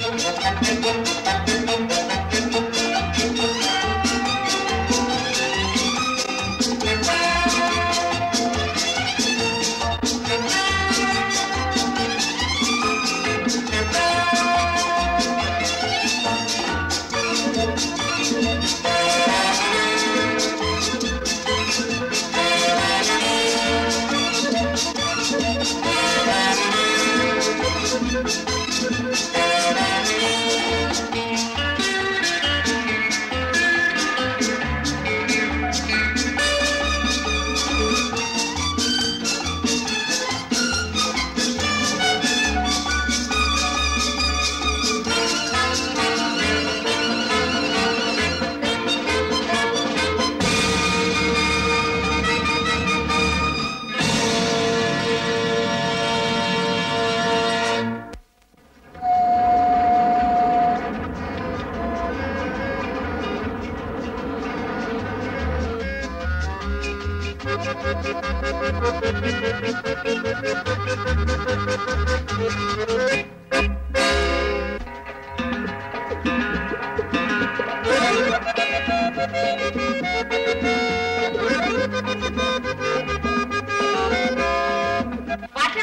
പാഷ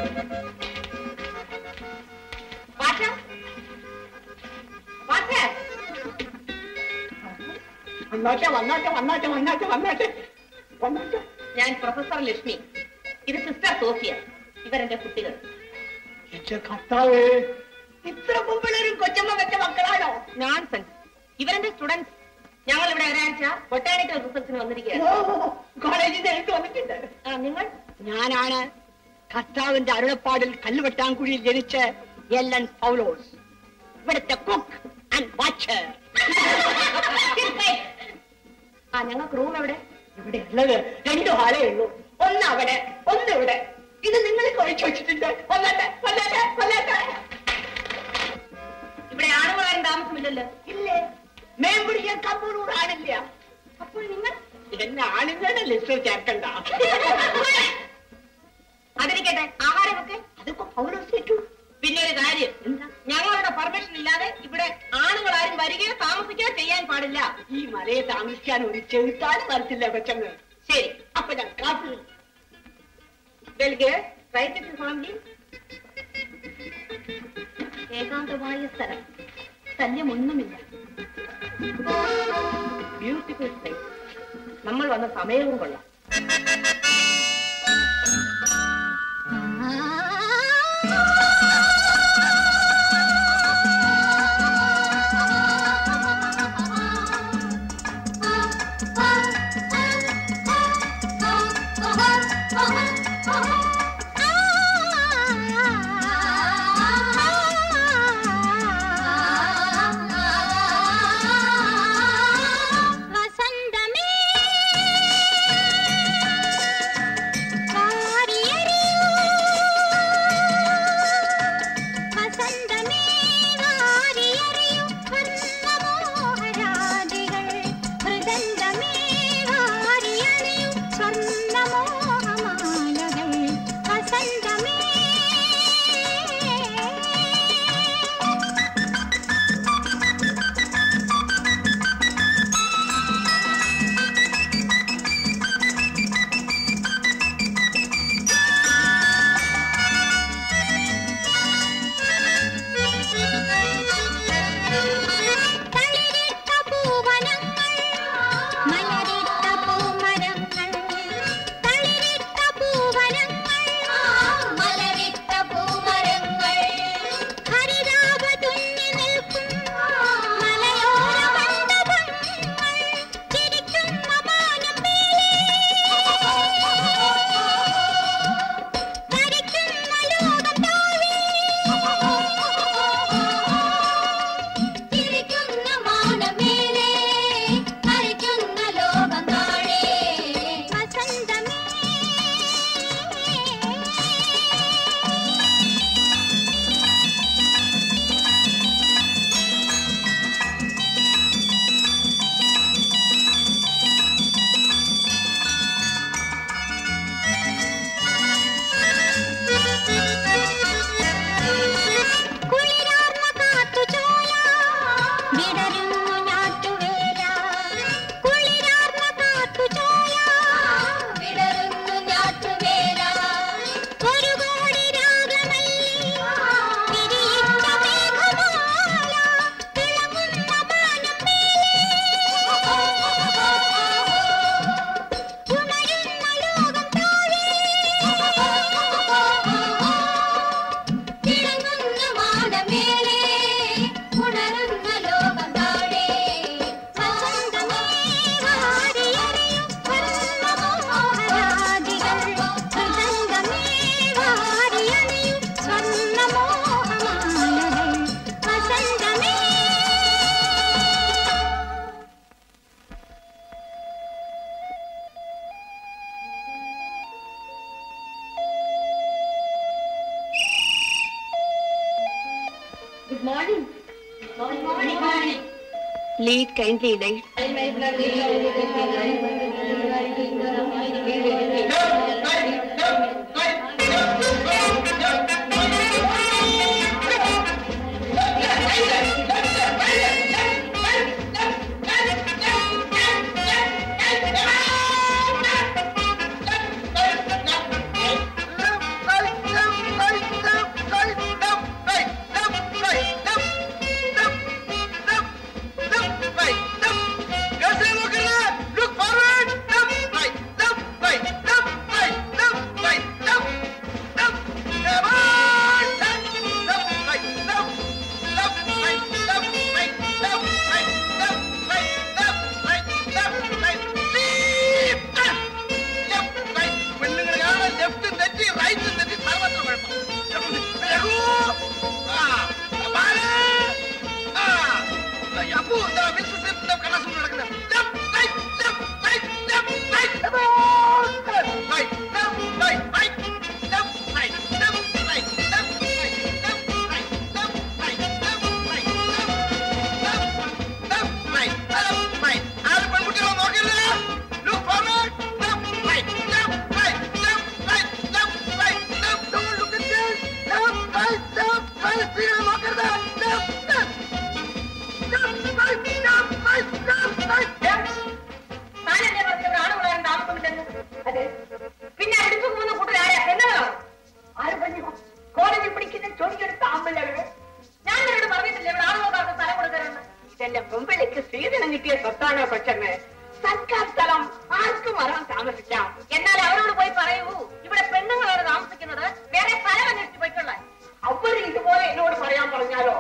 പാഷ പാഷ വന്നോട്ടെ വന്നോട്ടെ വന്നോട്ടെ വന്നോട്ടെ വന്നോട്ടെ വന്നോട്ടെ ഞാൻ പ്രൊഫസർ ലക്ഷ്മി ഇത് സിസ്റ്റർ സോഫിയ ഇവരെന്റെ കുട്ടികൾ എന്റെ കർത്താവേ ഇത്ര മുമ്പിലൊരു കൊച്ചമ്മ വെച്ച മക്കളാണോ നോൺസെൻസ് ഇവരെന്റെ സ്റ്റുഡൻസ് ഞങ്ങൾ ഇവിടെ ഒരാഴ്ച ബൊട്ടാണിക്കൽ റിസർച്ചിന് വന്നിരിക്കുകയാണ് ഓ കോളേജിൽ നിന്ന് എടുത്ത് വന്നിട്ടുണ്ട് ആ, നിങ്ങൾ ഞാനാണ് കർത്താവിന്റെ അരുളപ്പാടിൽ കല്ലുവെട്ടാൻകുഴിയിൽ ജനിച്ച എൽ എൻ പൗലോസ് ഇവിടുത്തെ കുക്ക് ആൻഡ് വാച്ചർ ആ ഞങ്ങൾക്ക് റൂം എവിടെ ഇവിടെ ഉള്ളത് രണ്ടു ഹാലേ ഉള്ളൂ ഒന്ന് അവിടെ ഒന്ന് ഇവിടെ ഇത് നിങ്ങൾ കഴിച്ചു വെച്ചിട്ടുണ്ട് വന്നട്ടെ വന്നട്ടെ വന്നട്ടെ ഇവിടെ ആണുങ്ങളാരും താമസമില്ലല്ലോ ഇല്ലേ മേമ്പുടിയ കമ്പൂർ ആണില്ല അപ്പോൾ നിങ്ങൾ എന്നെ ആണുങ്ങളുടെ ലിസ്റ്റിൽ ചേർക്കണ്ട അതിരിക്കട്ടെ ആഹാരമൊക്കെ അതൊക്കെ പൗലോസ് കേട്ടു പിന്നെ ഒരു കാര്യം ഞങ്ങളുടെ പെർമിഷൻ ഇല്ലാതെ ഇവിടെ ആണുങ്ങളാരും വരികയോ താമസിക്കുകയോ ചെയ്യാൻ പാടില്ല ഈ മലയെ താമസിക്കാൻ ഒരു ചെറുത്താനും വരത്തില്ല കൊച്ചങ്ങ് ശരി അപ്പൊ ഞാൻ കാത്തു വെൽഗേ റൈറ്റ് ഫാമിലി ഏകാന്തമായ സ്ഥലം ശല്യമൊന്നുമില്ല ബ്യൂട്ടിഫുൾ പ്ലേസ് നമ്മൾ വന്ന സമയവും കൊള്ളാം വസന്തമേ Lead kindly light. പെണ്ണുങ്ങൾ കാണാൻ ലെഫ്റ്റും തെറ്റി റൈറ്റും തെറ്റി സർവത്ര കുഴപ്പം രഘു ആ ബാല ആ അപ്പു വിൽസന്റെ കലാശം നടക്കുന്നത് left right left right left right right left right right left right left right left right left right left right left right left right left right ആരും പെൺകുട്ടികളെ നോക്കില്ല look forward left right left right left right left right left don't look at left right left right സ്ത്രീകളെ നോക്കരുത് left left right left right left right താനല്ലേ പറഞ്ഞ ഇവിടെ ആണുങ്ങളാരും താമസമില്ലെന്ന് അതെ പിന്നെ അടുത്തു പോകുന്ന കൂട്ടരാരാ പെണ്ണുങ്ങളാണ് ആര് പറഞ്ഞു കോളേജിൽ പഠിക്കുന്ന ചോദിക്കെടുത്ത ആമ്പിള്ളവര് ഞാൻ നിന്നോട് പറഞ്ഞിട്ടില്ലേ ഇവിടെ ആണുങ്ങൾക്ക് സ്ഥലം കൊടുക്കരുതെന്ന് ഇതെന്റെ മുമ്പിലേക്ക് സ്ത്രീധനം കിട്ടിയ സ്വത്താണ് പക്ഷമേ സർക്കാർ സ്ഥലം ആർക്കും വരാൻ താമസിക്കാം എന്നാൽ അവരോട് പോയി പറയൂ ഇവിടെ പെണ്ണുങ്ങളാണ് താമസിക്കുന്നത് വേറെ സ്ഥലം അന്വേഷിച്ച് പോയിക്കൊള്ളാൻ അവർ ഇതുപോലെ എന്നോട് പറയാൻ പറഞ്ഞാലോ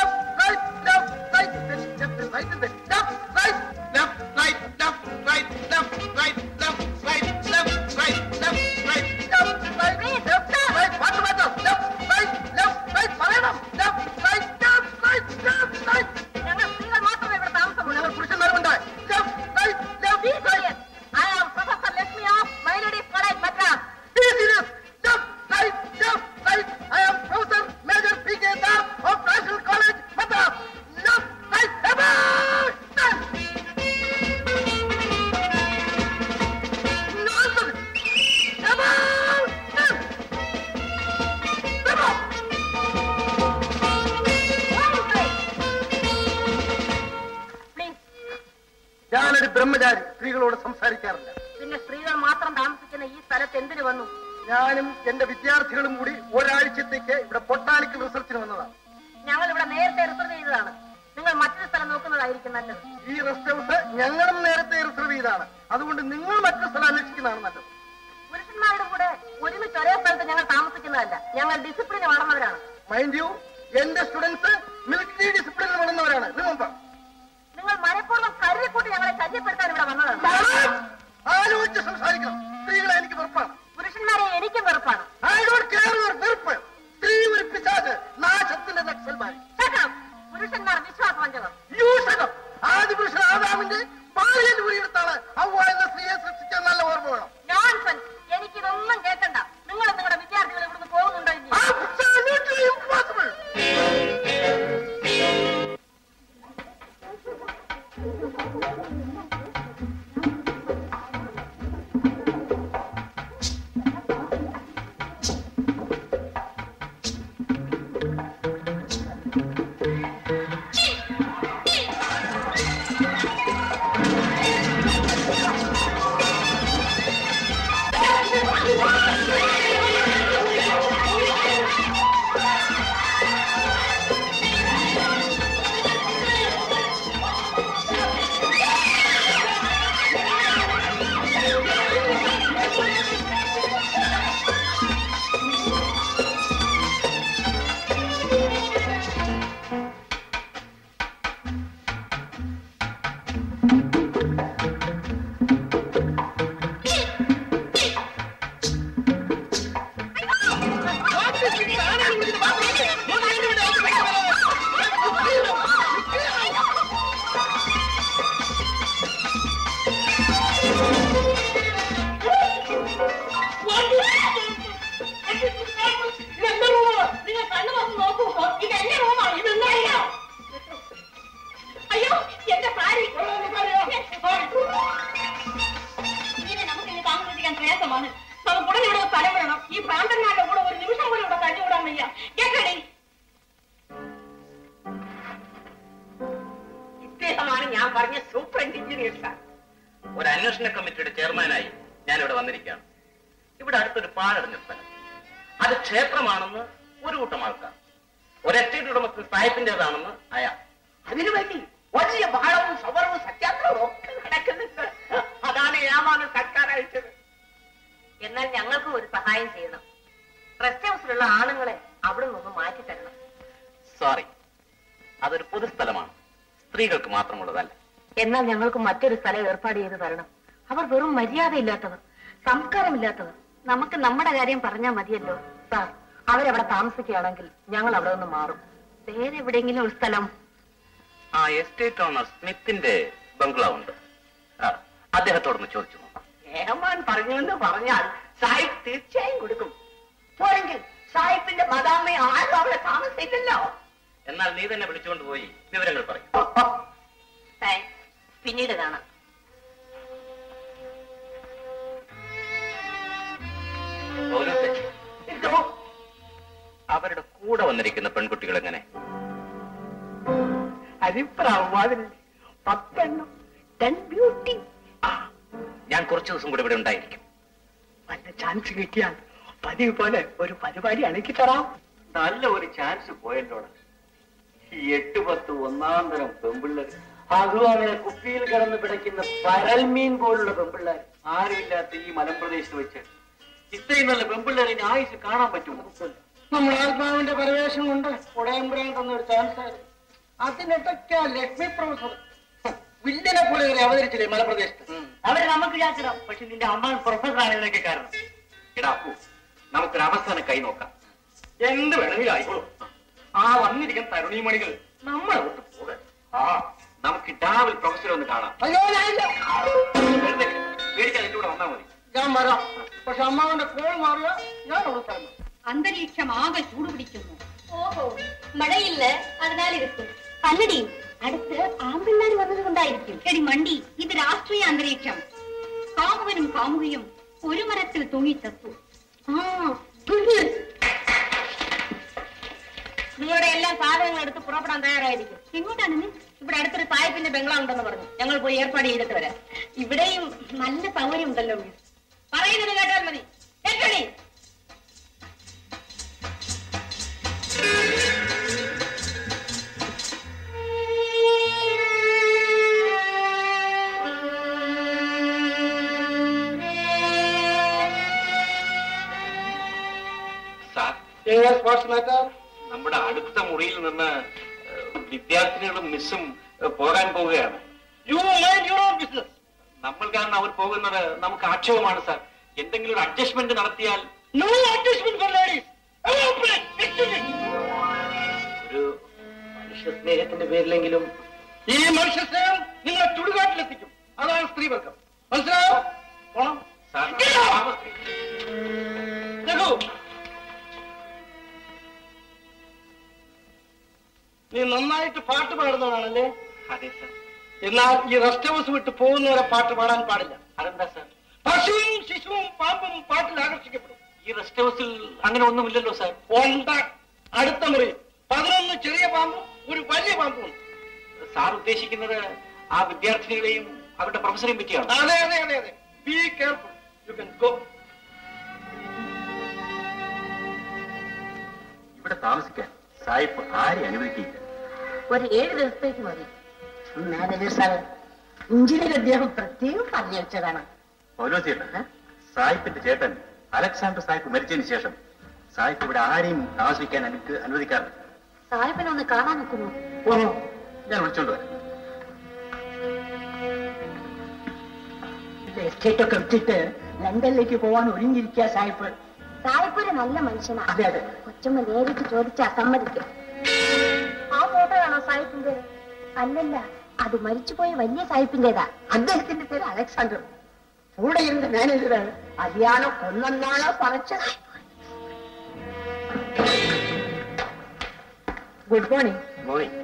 ഞങ്ങൾ സ്ത്രീകൾ മാത്രമേ ഇവിടെ താമസമുള്ളൂ I am Professor Lakshmi of My Lady's College, Madras. Please, ഞാനൊരു ബ്രഹ്മചാരി സ്ത്രീകളോട് സംസാരിക്കാറില്ല പിന്നെ സ്ത്രീകൾ മാത്രം താമസിക്കുന്ന ഈ സ്ഥലത്ത് എന്തിനു വന്നു ഞാനും എന്റെ വിദ്യാർത്ഥികളും കൂടി ഒരാഴ്ചത്തേക്ക് ഇവിടെ പൊട്ടാനിക്കൽ റിസർച്ചിന് വന്നതാണ് ഞങ്ങൾ ഇവിടെ നേരത്തെ റിസർവ് ചെയ്തതാണ് നിങ്ങൾ മറ്റൊരു സ്ഥലം നോക്കുന്നതായിരിക്കും നല്ലത് ഈ റെസ്റ്റ് ഹൗസ് ഞങ്ങളും നേരത്തെ റിസർവ് ചെയ്താണ് അതുകൊണ്ട് നിങ്ങൾ മറ്റൊരു സ്ഥലം അന്വേഷിക്കുന്നതാണ് നല്ലത് പുരുഷന്മാരുടെ കൂടെ ഒരുമിച്ച് ഒരേ സ്ഥലത്ത് ഞങ്ങൾ താമസിക്കുന്നതല്ല ഞങ്ങൾ ഡിസിപ്ലിന് വളർന്നവരാണ് മൈൻഡ് യു എന്റെ സ്റ്റുഡൻസ് മിലിറ്ററി ഡിസിപ്ലിനിൽ വളർന്നവരാണ് റിമംബർ നിങ്ങൾ മനഃപൂർവ്വം കരുതിക്കൂട്ടി ഞങ്ങളെ ശല്യപ്പെടുത്താൻ ഇവിടെ വന്നതാണ് ആലോചിച്ച് സംസാരിക്കണം സ്ത്രീകളെ എനിക്ക് വെറുപ്പാണ് പുരുഷന്മാരെ എനിക്കും വെറുപ്പാണ് ഐ ഡോണ്ട് കെയർ യുവർ വെറുപ്പ് സ്ത്രീ ഒരു പിശാച് നാശത്തിന്റെ നക്സൽമാരി Shut up. പുരുഷന്മാർ വിശ്വാസവഞ്ചകർ യൂഷകം ആദ്യ പുരുഷൻ ആദാമിന്റെ ഭാര്യയിൽ ഉരിയെടുത്താണ് അവ എന്ന സ്ത്രീയെ സൃഷ്ടിച്ച നല്ല ഓർമ്മ വേണം നോൺസെൻസ് എനിക്കിതൊന്നും കേൾക്കണ്ട നിങ്ങൾ നിങ്ങളുടെ വിദ്യാർത്ഥികൾ ഇവിടുന്ന് പോകുന്നുണ്ടോ ഇനി Absolutely impossible. ഞാൻ പറഞ്ഞ സൂപ്രണ്ട് എഞ്ചിനീയർ സാർ ഒരു അന്വേഷണ കമ്മിറ്റിയുടെ ചെയർമാനായി ഞാൻ ഇവിടെ വന്നിരിക്കുകയാണ് ഇവിടെ അടുത്തൊരു പാഴടഞ്ഞ സ്ഥലം അത് ക്ഷേത്രമാണെന്ന് ഒരു കൂട്ടം ആൾക്കാർ ഒരു എസ്റ്റേറ്റ് ഉടമസ്ഥൻ സാഹിബിന്റേതാണെന്ന് അയാൾ അതിനു വേണ്ടി വലിയ ബഹളവും സമരവും സത്യാഗ്രഹവും ഒക്കെ നടക്കുന്നുണ്ട് അതാണ് ഏമാണ് സർക്കാർ അയച്ചത് എന്നാൽ ഞങ്ങൾക്ക് ഒരു സഹായം ചെയ്യണം റെസ്റ്റ് ഹൗസിലുള്ള ആണുങ്ങളെ അവിടെ നിന്ന് മാറ്റി തരണം സോറി അതൊരു പൊതുസ്ഥലമാണ് സ്ത്രീകൾക്ക് മാത്രമുള്ളതല്ല എന്നാൽ ഞങ്ങൾക്ക് മറ്റൊരു സ്ഥലം ഏർപ്പാട് ചെയ്ത് തരണം അവർ വെറും മര്യാദയില്ലാത്തവർ സംസ്കാരമില്ലാത്തവർ നമുക്ക് നമ്മുടെ കാര്യം പറഞ്ഞാൽ മതിയല്ലോ സാർ അവരവിടെ താമസിക്കുകയാണെങ്കിൽ ഞങ്ങൾ അവിടെ നിന്ന് മാറും വേറെ എവിടെയെങ്കിലും ഒരു സ്ഥലം ആ എസ്റ്റേറ്റ് ഓണർ സ്മിത്തിന്റെ ബംഗ്ലാവ് ഉണ്ട് ആ, അദ്ദേഹത്തോടൊന്ന് ചോദിച്ചു നോക്കാം ഏമാൻ പറഞ്ഞുവെന്ന് പറഞ്ഞാൽ സാഹിബ് തീർച്ചയായും കൊടുക്കും പോരെങ്കിൽ സാഹിബിന്റെ മദാമ ആരും അവിടെ താമസിക്കില്ലല്ലോ എന്നാൽ നീ തന്നെ വിളിച്ചുകൊണ്ട് പോയി വിവരങ്ങൾ പറയും താങ്ക്സ് പിന്നീട് കാണാം പൗലോസേ, അവരുടെ കൂടെ വന്നിരിക്കുന്ന പെൺകുട്ടികൾ എങ്ങനെ അതിപ്രാവാതിന് പത്തെണ്ണം ടെൻ ബ്യൂട്ടി ഞാൻ കുറച്ചു ദിവസം കൂടെ ഇവിടെ ഉണ്ടായിരിക്കും വല്ല ചാൻസ് കിട്ടിയാൽ പതിവ് പോലെ ഒരു പരിപാടി അണക്കി തരാം നല്ല ഒരു ചാൻസ് പോയല്ലോടാ ഈ എട്ട് പത്ത് ഒന്നാം തരം പെമ്പിള്ളേർ അതും അങ്ങനെ കുപ്പിയിൽ കിടന്ന് പിടയ്ക്കുന്ന പരൽമീൻ പോലുള്ള പെമ്പിള്ളേർ ആരുമില്ലാത്ത ഈ മലമ്പ്രദേശത്ത് വെച്ച് ഇത്രയും നല്ല പെമ്പിള്ളേരെ ഇനി ആയുസ് കാണാൻ പറ്റുമോ നമ്മുടെ ആത്മാവിന്റെ പരവേശം കൊണ്ട് ഉടയമ്പുരാൻ തന്ന ഒരു ചാൻസ് ആയിരുന്നു അതിനിടയ്ക്ക് ആ ലക്ഷ്മി പ്രൊഫസർ വില്ലിനെ പോലെ ഇവരെ അവതരിച്ചില്ലേ മലപ്രദേശത്ത് അവരെ നമുക്ക് ചാച്ചിടാം പക്ഷെ നിന്റെ അമ്മ പ്രൊഫസറാണ് ഇതിനൊക്കെ കാരണം എടാ അപ്പു നമുക്കൊരു അവസാനം കൈ നോക്കാം എന്ത് വേണമെങ്കിലും ആയിക്കോളൂ ആ വന്നിരിക്കുന്ന തരുണീമണികൾ നമ്മളെ വിട്ട് പോകെ ആ നമുക്ക് ഡാവിൽ പ്രൊഫസറെ ഒന്ന് കാണാം അയ്യോ ഞാനില്ല എഴുന്നേക്ക്. പേടിക്കാതെ എന്റെ കൂടെ വന്നാൽ മതി ഞാൻ വരാം പക്ഷെ അമ്മാവന്റെ കോൾ മാറിയ ഞാൻ അവിടെ തരണം അന്തരീക്ഷം ആകെ ചൂടുപിടിക്കുന്നു ഓഹോ മഴയില്ല അതിനാൽ ഇരിക്കും അല്ലടി അടുത്ത് ആമ്പിള്ളാർ വന്നത് കൊണ്ടായിരിക്കും എടി മണ്ടി ഇത് രാഷ്ട്രീയ അന്തരീക്ഷം കാമുകനും കാമുകയും ഒരു മരത്തിൽ തൂങ്ങി ചത്തു ആ തുള്ളി. നിങ്ങളുടെ എല്ലാം സാധനങ്ങൾ എടുത്ത് പുറപ്പെടാൻ തയ്യാറായിരിക്കും എങ്ങോട്ടാണ് നീ ഇവിടെ അടുത്തൊരു സായിപ്പിന്റെ ബംഗ്ലാവ് ഉണ്ടെന്ന് പറഞ്ഞു ഞങ്ങൾ പോയി ഏർപ്പാട് ചെയ്തിട്ട് വരാം ഇവിടെയും നല്ല സൗകര്യം ഉണ്ടല്ലോ മിസ് പറയുന്നത് കേട്ടാൽ മതി കേട്ടോടി സാർ വാട്സ് മാറ്റർ നമ്മുടെ അടുത്ത മുറിയിൽ നിന്ന് ഏഹ്, വിദ്യാർത്ഥിനികളും മിസ്സും ഏഹ്, പോകാൻ പോവുകയാണ് you mind your own business നമ്മൾ കാരണം അവർ പോകുന്നത് നമുക്ക് ആക്ഷേപമാണ് സാർ എന്തെങ്കിലും ഒരു അഡ്ജസ്റ്റ്മെന്റ് നടത്തിയാൽ നോ അഡ്ജസ്റ്റ്മെന്റ് ഫോർ ലേഡീസ് ഒരു മനുഷ്യ സ്നേഹത്തിന്റെ പേരിലെങ്കിലും ഈ മനുഷ്യ സ്നേഹം നിങ്ങളെ ചുടുകാട്ടിലെത്തിക്കും അതാണ് സ്ത്രീവർഗം മനസ്സിലായോ പോണം സാർ രഘു നീ നന്നായിട്ട് പാട്ട് പാടുന്നതാണല്ലേ അതെ സാർ എന്നാൽ ഈ റെസ്റ്റ് ഹൗസ് വിട്ട് പോകുന്നവരെ പാട്ട് പാടാൻ പാടില്ല അതെന്താ സാർ പശുവും ശിശുവും പാമ്പും പാട്ടിൽ ആകർഷിക്കപ്പെടും ഈ റെസ്റ്റ് ഹൗസിൽ അങ്ങനെ ഒന്നുമില്ലല്ലോ സാർ ഉണ്ട് അടുത്ത മുറി പതിനൊന്ന് ചെറിയ പാമ്പും ഒരു വലിയ പാമ്പും ഉണ്ട് സാർ ഉദ്ദേശിക്കുന്നത് ആ വിദ്യാർത്ഥിനികളെയും അവരുടെ പ്രൊഫസറെയും പറ്റിയാണ് അതെ അതെ അതെ അതെ be careful you can go ഇവിടെ താമസിക്കാൻ സായിപ്പ് ആരെ അനുവദിക്കില്ല ഒരു ഏഴ് ദിവസത്തേക്ക് മതി മാനേജർ സാർ എഞ്ചിനീയർ അദ്ദേഹം പ്രത്യേകം പറഞ്ഞു വെച്ചതാണ് പൗലോസിയല്ല സായിപ്പിന്റെ ചേട്ടൻ അലക്സാണ്ടർ സാഹിബ് മരിച്ചതിന് ശേഷം സാഹിബ് ഇവിടെ ആരെയും താമസിക്കാൻ അനു- അനുവദിക്കാറില്ല സാഹിബിനെ ഒന്ന് കാണാൻ നിൽക്കുന്നു ഓഹോ ഞാൻ വിളിച്ചോണ്ട് വരാം എസ്റ്റേറ്റ് ഒക്കെ വിട്ടിട്ട് ലണ്ടനിലേക്ക് പോവാൻ ഒരുങ്ങിയിരിക്കുക സാഹിബ് സായിപ്പ് ഒരു നല്ല മനുഷ്യനാ അതെ അതെ കൊച്ചമ്മ നേരിട്ട് ചോദിച്ചാ സമ്മതിക്കും ആ ഫോട്ടോ ആണോ സായിപ്പിന്റെ അല്ലല്ല അത് മരിച്ചുപോയ വലിയ സായിപ്പിന്റേതാ അദ്ദേഹത്തിന്റെ പേര് അലക്സാണ്ടർ കൂടെ ഇരുന്ന മാനേജറാണ് അതിയാണോ കൊന്നാണോ പറച്ചത് good morning morning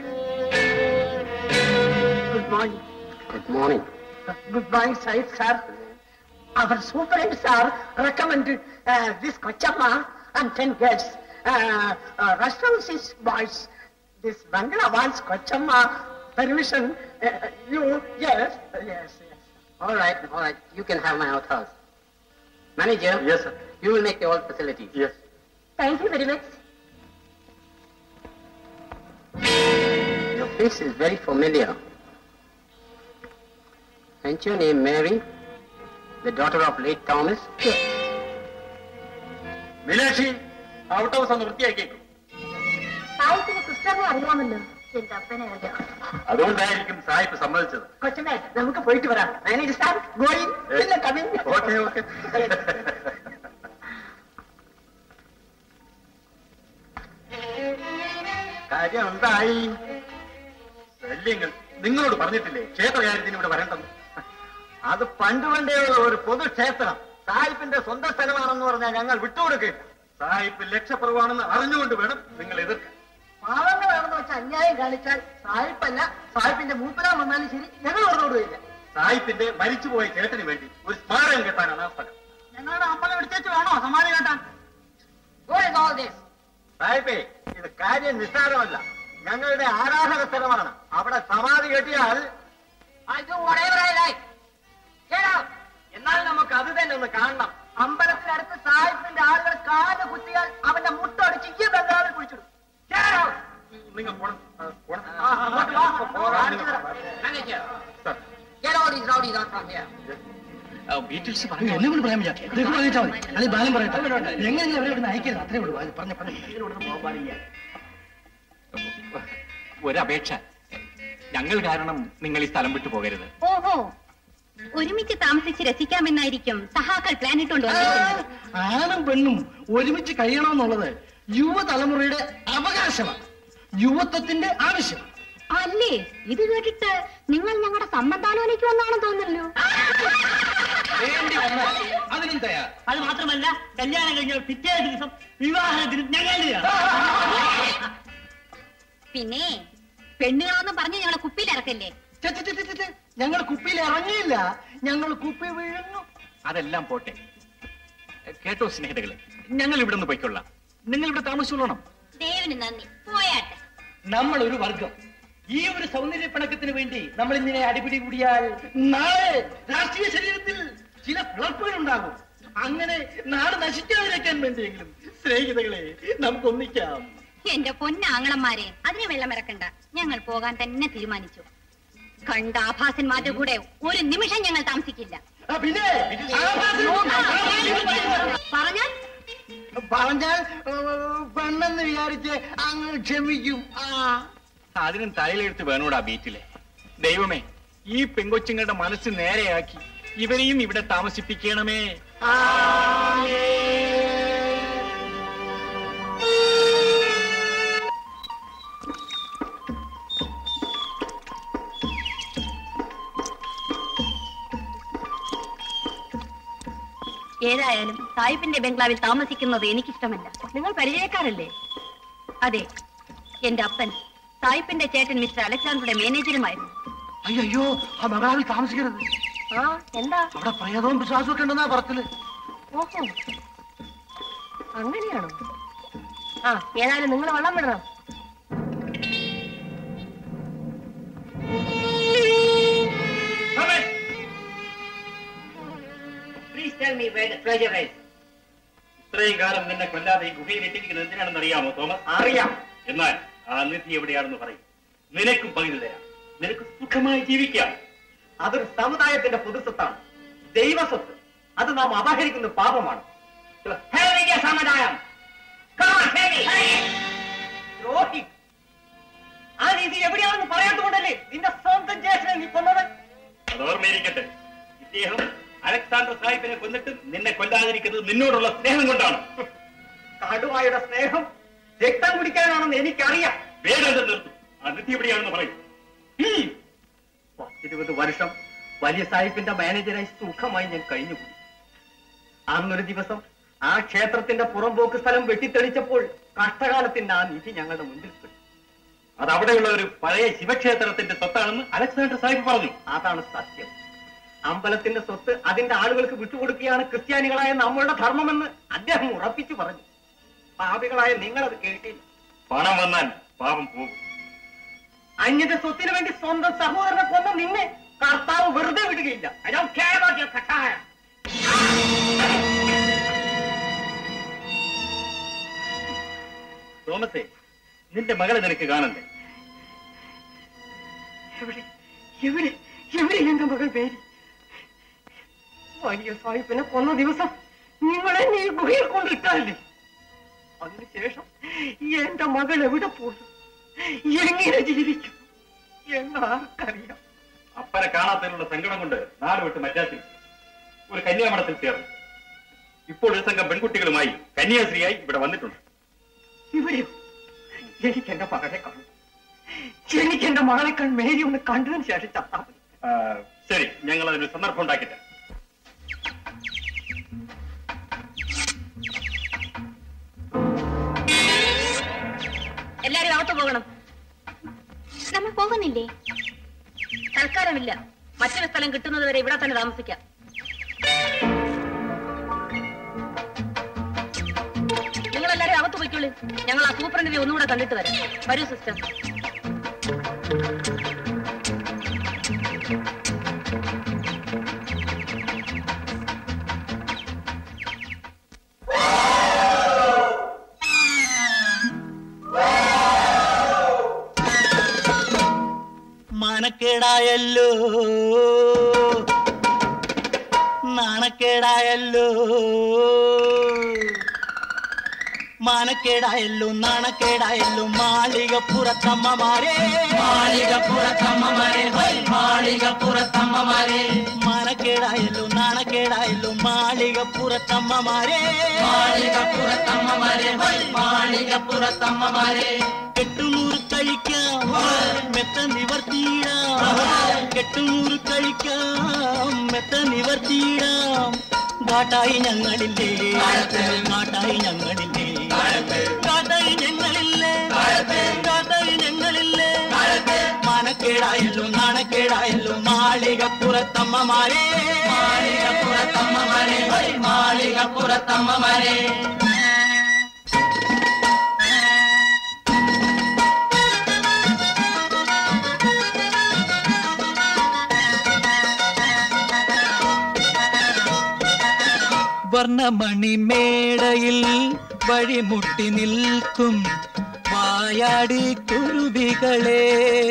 good morning good morning Good morning, Said sir. Our superintendent sir recommended uh, this Kochama and 10 girls. Uh, uh, restaurants is boys. This bungalow wants Kochama permission. Uh, you, yes, yes, yes. All right, all right. You can have my outhouse. Manager. Yes, sir. You will make the old facilities. Yes. Thank you very much. Your face is very familiar. Ain't your name Mary? The daughter of late Thomas? Meenakshi out house ഒന്ന് വൃത്തിയാക്കിയേക്കും സായിപ്പിന് സിസ്റ്ററിനെ അറിയാമല്ലോ എന്റെ അപ്പനെ അറിയാം അതുകൊണ്ടായിരിക്കും സായിപ്പ് സമ്മതിച്ചത് കൊച്ചനെ നമുക്ക് പോയിട്ട് വരാം മാനേജർ സാർ ഗോയിങ് പിന്നെ കമ്മിങ് ഓക്കെ ഓക്കെ കാര്യം എന്തായി ശല്യങ്ങൾ നിങ്ങളോട് പറഞ്ഞിട്ടില്ലേ ക്ഷേത്രകാര്യത്തിന് ഇവിടെ വരേണ്ടെന്ന് അത് പണ്ട് പണ്ടേയുള്ള ഒരു പൊതുക്ഷേത്രം സായിപ്പിന്റെ സ്വന്തം സ്ഥലമാണെന്ന് പറഞ്ഞാൽ ഞങ്ങൾ വിട്ടുകൊടുക്കില്ല സായിപ്പ് ലക്ഷപ്രവാണെന്ന് അറിഞ്ഞുകൊണ്ട് വേണം നിങ്ങൾ എതിർക്കാൻ പാവങ്ങളാണെന്ന് വെച്ച് അന്യായം കാണിച്ചാൽ സായിപ്പല്ല സായിപ്പിന്റെ മൂപ്പരാൻ വന്നാലും ശരി ഞങ്ങൾ പറഞ്ഞോടുകയില്ല സായിപ്പിന്റെ മരിച്ചുപോയ ചേട്ടന് വേണ്ടി ഒരു സ്മാരകം കെട്ടാനാണ് ആ സ്ഥലം ഞങ്ങളുടെ അമ്പലം എടുത്തേച്ച് വേണോ സമ്മാനം കേട്ടാൻ സായിപ്പേ ഇത് കാര്യം നിസ്സാരമല്ല ഞങ്ങളുടെ ആരാധക സ്ഥലമാണ് അവിടെ സമാധി കെട്ടിയാൽ എന്നാൽ നമുക്ക് അത് തന്നെ ഒന്ന് കാണണം അമ്പലത്തിനടുത്ത് സായിപ്പിന്റെ ആളുകൾ കാല് കുത്തിയാൽ അവന്റെ മുട്ടടിച്ച് ഈ ബംഗാളിൽ കുഴിച്ചിടും Get out! നിങ്ങൾ പോണം ആ, പോണം. ആ, അങ്ങോട്ട് വാ, പോകാൻ തരാം. Manager. Sir. Get all these rowdies out from here. Beatles പറഞ്ഞു എന്നെ കൊണ്ട് പറയാൻ പറ്റില്ല ഇതൊക്കെ പറഞ്ഞിട്ടാ മതി അല്ലെങ്കിൽ ബാലം പറയട്ടെ എങ്ങനെ അവരെ ഇവിടെ അയക്കില്ല അത്രേ ഉള്ളൂ അത് പറഞ്ഞ പറഞ്ഞു ഒരപേക്ഷ ഞങ്ങൾ കാരണം നിങ്ങൾ ഈ സ്ഥലം വിട്ടു പോകരുത് ഓഹോ ഒരുമിച്ച് താമസിച്ച് രസിക്കാമെന്നായിരിക്കും സഹാക്കൾ പ്ലാൻ ഇട്ടുകൊണ്ട് വന്നിരിക്കുന്നത് ആണും പെണ്ണും ഒരുമിച്ച് കഴിയണമെന്നുള്ളത് യുവതലമുറയുടെ അവകാശമാണ് യുവത്വത്തിന്റെ ആവശ്യം അല്ലേ ഇത് കേട്ടിട്ട് നിങ്ങൾ ഞങ്ങളുടെ സമ്മതാലോചിക്കുമെന്നാണെന്ന് തോന്നുന്നല്ലോ വേണ്ടി വന്നാൽ അതിനും തയ്യാർ അത് മാത്രമല്ല കല്യാണം കഴിഞ്ഞ പിറ്റേ ദിവസം വിവാഹത്തിന് ഞങ്ങൾ പിന്നെ പെണ്ണുങ്ങളൊന്നും പറഞ്ഞ് ഞങ്ങളെ കുപ്പിയിൽ ഇറക്കല്ലേ ഛെ, ഛെ, ഛെ, ഛെ, ഛെ, ഞങ്ങൾ കുപ്പിയിൽ ഇറങ്ങിയില്ല ഞങ്ങൾ കുപ്പി വീഴുന്നു അതെല്ലാം പോട്ടെ കേട്ടോ സ്നേഹിതകളെ ഞങ്ങൾ ഇവിടെ നിന്ന് പോയിക്കൊള്ളാം നിങ്ങൾ ഇവിടെ താമസിച്ചോളണം ദേവിന് നന്ദി പോയാട്ടെ നമ്മൾ ഒരു വർഗം ഈ ഒരു സൗന്ദര്യ പിണക്കത്തിന് വേണ്ടി നമ്മൾ ഇങ്ങനെ അടിപിടി കൂടിയാൽ നാളെ രാഷ്ട്രീയ ശരീരത്തിൽ ചില പിളർപ്പുകൾ ഉണ്ടാകും അങ്ങനെ നാട് നശിക്കാതിരിക്കാൻ വേണ്ടിയെങ്കിലും സ്നേഹിതകളെ നമുക്ക് ഒന്നിക്കാം എന്റെ പൊന്നാങ്ങളന്മാരെ അതിനെ വെള്ളമിറക്കണ്ട ഞങ്ങൾ പോകാൻ തന്നെ തീരുമാനിച്ചു കണ്ട ആഭാസന്മാരുടെ കൂടെ ഒരു നിമിഷം ഞങ്ങൾ താമസിക്കില്ല ആ, പിന്നെ പറഞ്ഞാൽ പറഞ്ഞാൽ ഏ, പെണ്ണെന്ന് വിചാരിച്ച് അങ്ങ് ക്ഷമിക്കും ആ അതിനും തലയിലെടുത്ത് വേണോടാ ബീറ്റിലെ ദൈവമേ ഈ പെങ്കൊച്ചുങ്ങളുടെ മനസ്സ് നേരെയാക്കി ഇവരെയും ഇവിടെ താമസിപ്പിക്കണമേ ഏതായാലും സായിപ്പിന്റെ ബംഗ്ലാവിൽ താമസിക്കുന്നത് എനിക്കിഷ്ടമല്ല നിങ്ങൾ പരിചയക്കാരല്ലേ അതെ എന്റെ അപ്പൻ സായിപ്പിന്റെ ചേട്ടൻ മിസ്റ്റർ അലക്സാണ്ടറുടെ മാനേജരുമായിരുന്നു അയ്യോ ആ ബംഗാളിൽ താമസിക്കരുത് ആ എന്താ അവിടെ പ്രേതവും വിശ്വാസവും ഒക്കെ ഉണ്ടെന്നാ പറച്ചില് ഓഹോ അങ്ങനെയാണോ ആ ഏതായാലും നിങ്ങൾ വെള്ളം വിടണം Please tell me where the treasure is. ഇത്രയും കാലം നിന്നെ കൊല്ലാതെ ഈ ഗുഹയിൽ ഇട്ടിരിക്കുന്നത് എന്തിനാണെന്ന് അറിയാമോ തോമസ് അറിയാം എന്നാൽ ആ നിധി എവിടെയാണെന്ന് പറയും നിനക്കും പകുതി തരാം നിനക്ക് സുഖമായി ജീവിക്കാം അതൊരു സമുദായത്തിന്റെ പൊതുസ്വത്താണ് ദൈവസ്വത്ത് അത് നാം അപഹരിക്കുന്ന പാപമാണ് ഹേവിക സമുദായം Come on, ഹേവി. ദ്രോഹി ആ രീതി എവിടെയാണെന്ന് പറയാത്തതുകൊണ്ടല്ലേ നിന്റെ സ്വന്തം ജ്യേഷ്ഠനെ നീ കൊന്നത് അത് ഓർമ്മയിരിക്കട്ടെ ഇദ്ദേഹം അലക്സാണ്ടർ സാഹിബിനെ കൊന്നിട്ട് നിന്നെ കൊല്ലാതിരിക്കുന്നത് നിന്നോടുള്ള സ്നേഹം കൊണ്ടാണ് കടുവായുടെ സ്നേഹം രക്തം കുടിക്കാനാണെന്ന് എനിക്കറിയാം വേഗം ഇത് നിർത്തും ആ നിധി എവിടെയാണെന്ന് പറയും ഉം. പത്തിരുപത് വർഷം വലിയ സാഹിബിന്റെ മാനേജരായി സുഖമായി ഞാൻ കഴിഞ്ഞുകൂടി അന്നൊരു ദിവസം ആ ക്ഷേത്രത്തിന്റെ പുറംപോക്ക് സ്ഥലം വെട്ടിത്തെളിച്ചപ്പോൾ കഷ്ടകാലത്തിന്റെ ആ നിധി ഞങ്ങളുടെ മുന്നിൽ പെട്ടു അത് അവിടെയുള്ള ഒരു പഴയ ശിവക്ഷേത്രത്തിന്റെ സ്വത്താണെന്ന് അലക്സാണ്ടർ സാഹിബ് പറഞ്ഞു അതാണ് സത്യം അമ്പലത്തിന്റെ സ്വത്ത് അതിന്റെ ആളുകൾക്ക് വിട്ടുകൊടുക്കുകയാണ് ക്രിസ്ത്യാനികളായ നമ്മളുടെ ധർമ്മമെന്ന് അദ്ദേഹം ഉറപ്പിച്ചു പറഞ്ഞു പാപികളായ നിങ്ങളത് കേട്ടില്ല പണം വന്നാൽ പാപം പോകും അന്യന്റെ സ്വത്തിന് വേണ്ടി സ്വന്തം സഹോദരനെ കൊന്ന നിന്നെ കർത്താവ് വെറുതെ വിടുകയില്ല I don't care about your കഷായം. തോമസേ നിന്റെ മകളെ നിനക്ക് കാണണ്ടേ എവിടെ എവിടെ എവിടെ എന്റെ മകൾ പേര് വലിയ സാഹിബിനെ കൊന്ന ദിവസം നിങ്ങളെ നീ ഗുഹയിൽ കൊണ്ടിട്ടല്ലേ അതിനുശേഷം എന്റെ മകൾ എവിടെ പോകും എങ്ങനെ ജീവിക്കും എന്നാർക്കറിയാം അപ്പനെ കാണാത്തതിനുള്ള സങ്കടം കൊണ്ട് നാട് വിട്ട് മറ്റാത്തിൽ ഒരു കന്യാമഠത്തിൽ ചേർന്നു ഇപ്പോൾ ഒരു സംഘം പെൺകുട്ടികളുമായി കന്യാസ്ത്രീയായി ഇവിടെ വന്നിട്ടുണ്ട് ഇവരെയോ എനിക്ക് എന്റെ മകളെ കാണും എനിക്ക് എന്റെ മകളെ കണ്ട് മേരി ഒന്ന് കണ്ടതിന് ശേഷം ചത്താ മതി ആ, ശരി ഞങ്ങൾ അതിനൊരു സന്ദർഭം ഉണ്ടാക്കിയിട്ട് എല്ലാരും അകത്ത് പോകണം നമ്മൾ പോകുന്നില്ലേ തൽക്കാലമില്ല മറ്റൊരു സ്ഥലം കിട്ടുന്നത് വരെ ഇവിടെ തന്നെ താമസിക്കാം നിങ്ങൾ എല്ലാരും അകത്ത് പോയിക്കോളൂ ഞങ്ങൾ ആ സൂപ്രണ്ടിനെ ഒന്നുകൂടെ കണ്ടിട്ട് വരാം വരൂ സിസ്റ്റർ മാനക്കേടായല്ലോ നാണക്കേടായല്ലോ മാനക്കേടായല്ലോ നാണക്കേടായല്ലോ മാളികപ്പുറത്തമ്മമാരെ മാളികപ്പുറത്തമ്മമാരെ മാളികപ്പുറത്തമ്മമാരെ മാനക്കേടായല്ലോ നാണക്കേടായല്ലോ മാളികപ്പുറത്തമ്മമാരെ മാളികപ്പുറത്തമ്മമാരെ മാളികപ്പുറത്തമ്മമാരെ കെട്ടുനൂറ് കഴിക്കാം മെത്ത നിവർത്തിയിടാം കെട്ടുനൂറ് കഴിക്കാം മെത്ത നിവർത്തിയിടാം കാട്ടായി ഞങ്ങളില്ലേ കാട്ടായി ഞങ്ങളില്ലേ കാട്ടായി ഞങ്ങളില്ലേ കാട്ടായി ഞങ്ങളില്ലേ മാനക്കേടായല്ലോ നാണക്കേടായല്ലോ മാളികപ്പുറത്തമ്മമാരെ മാളികപ്പുറത്തമ്മമാരെ മാളികപ്പുറത്തമ്മമാരെ വർണ്ണമണിമേടയിൽ വഴിമുട്ടി നിൽക്കും വായാടി കുരുവികളെ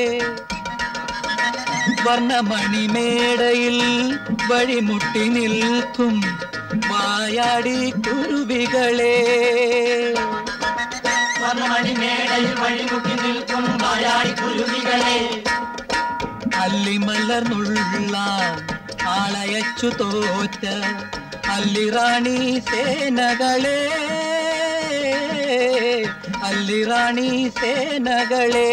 വർണ്ണമണിമേടയിൽ വഴിമുട്ടി നിൽക്കും വായാടി കുരുവികളെ വർണ്ണമണിമേടയിൽ വഴിമുട്ടി നിൽക്കും വായാടി കുരുവികളെ അല്ലിമലർന്നുള്ള ആളയച്ചു തോറ്റ അല്ലിറാണി സേനകളെ അല്ലിറാണി സേനകളെ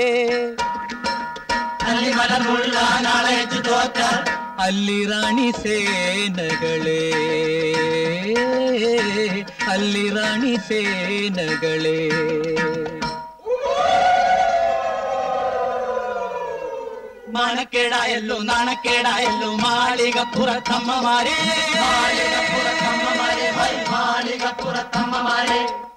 അല്ലിമലർന്നുള്ള ആളയച്ചു തോറ്റ അല്ലിറാണി സേനകളെ അല്ലിറാണി സേനകളെ മാനക്കേടായല്ലോ നാണക്കേടായല്ലോ മാളികപ്പുറത്തമ്മമാരെ മാളികപ്പുറത്തമ്മമാരെ ഹൈ, മാളികപ്പുറത്തമ്മമാരെ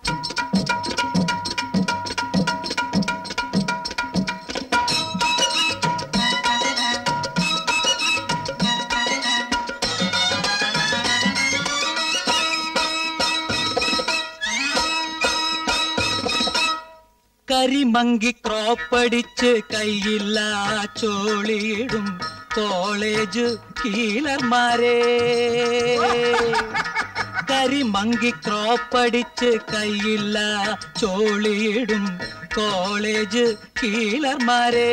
കരിമങ്കി ക്രോപ്പടിച്ച് കയ്യില്ല ചോളിയിടും കോളേജ് കീലർമാരെ കരിമങ്കി ക്രോപ്പടിച്ച് കയ്യില്ല ചോളിയിടും കോളേജ് കീലർമാരെ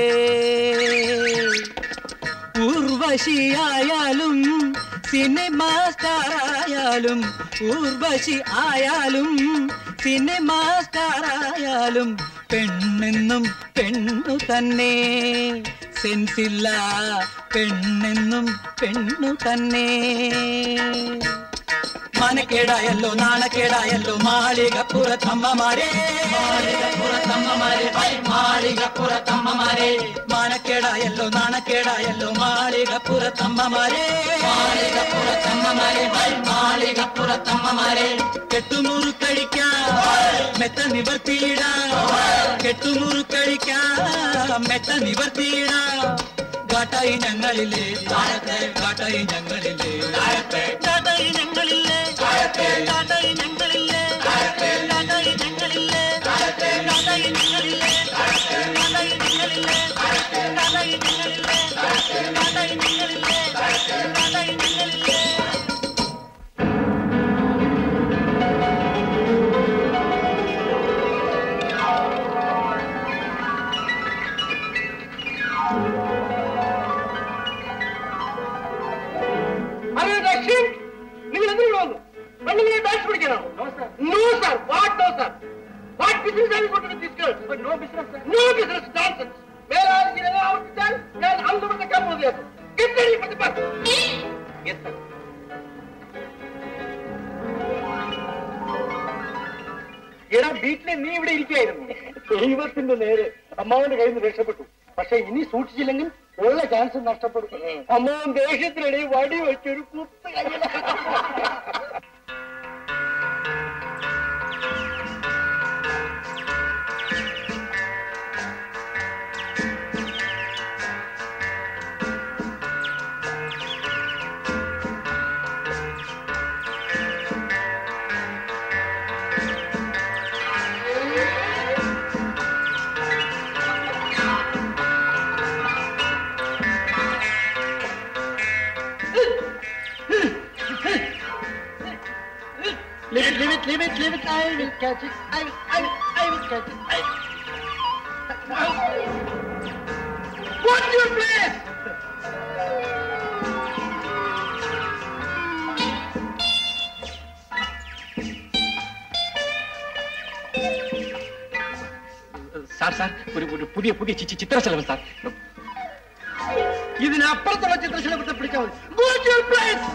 ഊർവശിയായാലും സിനിമാ സ്റ്റാറായാലും ഊർവശി ആയാലും സിനിമാ സ്റ്റാറായാലും പെണ്ണെന്നും പെണ്ണു തന്നെ സെൻസില്ല പെണ്ണെന്നും പെണ്ണു തന്നെ മാനക്കേടായല്ലോ നാണക്കേടായല്ലോ മാളികപ്പുറത്തമ്മമാരെ മാളികപ്പുറത്തമ്മമാരെ മാളികപ്പുറത്തമ്മമാരെ മാനക്കേടായല്ലോ നാണക്കേടായല്ലോ മാളികപ്പുറത്തമ്മമാരെ മാളികപ്പുറത്തമ്മമാരെ മാളികപ്പുറത്തമ്മമാരെ കെട്ടുമുറുക്കഴിക്കാം മെത്ത നിവർത്തിയിടാം കെട്ടുമുറുക്കഴിക്കാം മെത്ത നിവർത്തിയിടാം കാട്ടായി ഞങ്ങളില്ലേ താഴത്തെ കാട്ടായി ഞങ്ങളില്ലേ താഴത്തെ കാട്ടായി ഞങ്ങളില്ലേ താഴത്തെ കാട്ടായി ഞങ്ങളില്ലേ താഴത്തെ കാട്ടായി ഞങ്ങളില്ലേ താഴത്തെ കാട്ടായി ഞങ്ങളില്ലേ താഴത്തെ കാട്ടായി ഞങ്ങളില്ലേ താഴത്തെ കാട്ടായി ഞങ്ങളില്ലേ താഴത്തെ കാട്ടായി ഞങ്ങളില്ലേ താഴത്തെ കാട്ടായി ഞങ്ങളില്ലേ ഹലോ ദക്ഷിൺ നിങ്ങൾ എന്തിനു വന്നു പെണ്ണുങ്ങളെ ഡാൻസ് പഠിക്കണോ no sir what no sir what business ആണ് കൊണ്ടു this no business no business ഡാൻസൻസ് വേറെ ആരെങ്കിലും ആവർത്തിച്ചാൽ ഞാൻ അന്തം കമ്പനിയാക്കും കിട്ടണി പ്രതിഭ യെസ് സർ എടാ വീട്ടിലെ നീ ഇവിടെ ഇരിക്കുകയായിരുന്നു ദൈവത്തിന്റെ നേരെ അമ്മാവന്റെ കയ്യിൽ നിന്ന് രക്ഷപ്പെട്ടു പക്ഷെ ഇനി സൂക്ഷിച്ചില്ലെങ്കിൽ ഉള്ള ചാൻസ് നഷ്ടപ്പെടും അമ്മാവൻ ദേഷ്യത്തിനിടയിൽ വടി വെച്ചൊരു കുത്ത് കയ്യില Leave it, leave it, leave it, leave it. I will catch it. I will, I will, I will catch it. I... What's your place? Sir sir ഒരു ഒരു പുതിയ പുതിയ ചി- ചി- ചിത്രശലഭം സാർ ഇതിനപ്പുറത്തുള്ള ചിത്രശലഭത്തെ പിടിച്ചാൽ മതി What's your place?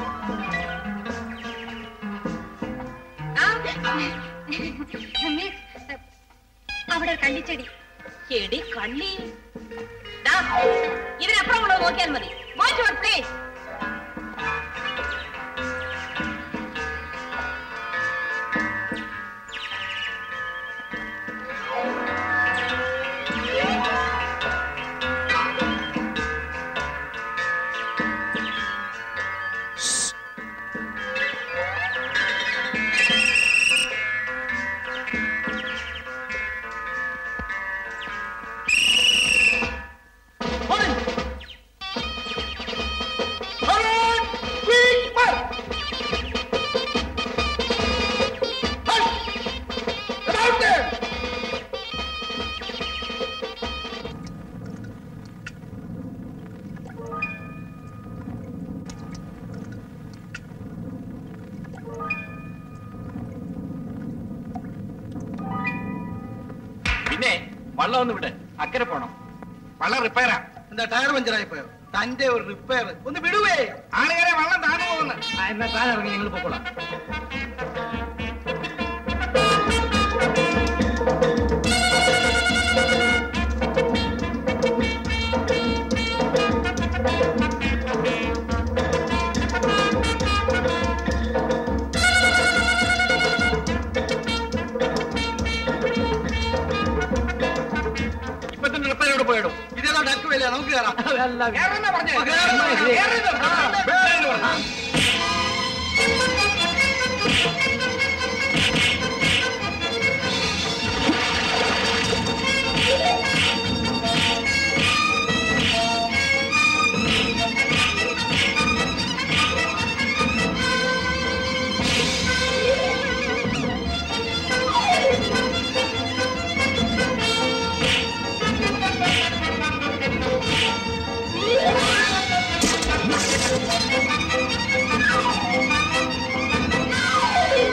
മിസ് അവിടെ ഒരു കള്ളിച്ചെടി ചെടി കള്ളി ദാ, ഇതിനപ്പുറമുള്ളത് നോക്കിയാൽ മതി watch your place Hold it. Hold on. Quick, mark. Halt. About there. പിന്നെ വള്ളം ഒന്ന് വിട് അക്കരെ പോണം വള്ളം റിപ്പയറാ എന്താ ടയർ പഞ്ചറായി പോയോ തന്റെ ഒരു റിപ്പയർ ഒന്ന് വിടുവേ ആളുകളെ വള്ളം താഴെ പോകുന്നു എന്നാ താഴെ ഇറങ്ങി ഞങ്ങൾ പൊക്കോളാം ഇപ്പൊ തന്നെ റിപ്പയർ എവിടെ പോയിടും ഇതേതാ ഡക്ക് വില നമുക്ക് കയറാം കേറെന്നാ പറഞ്ഞേ? Thank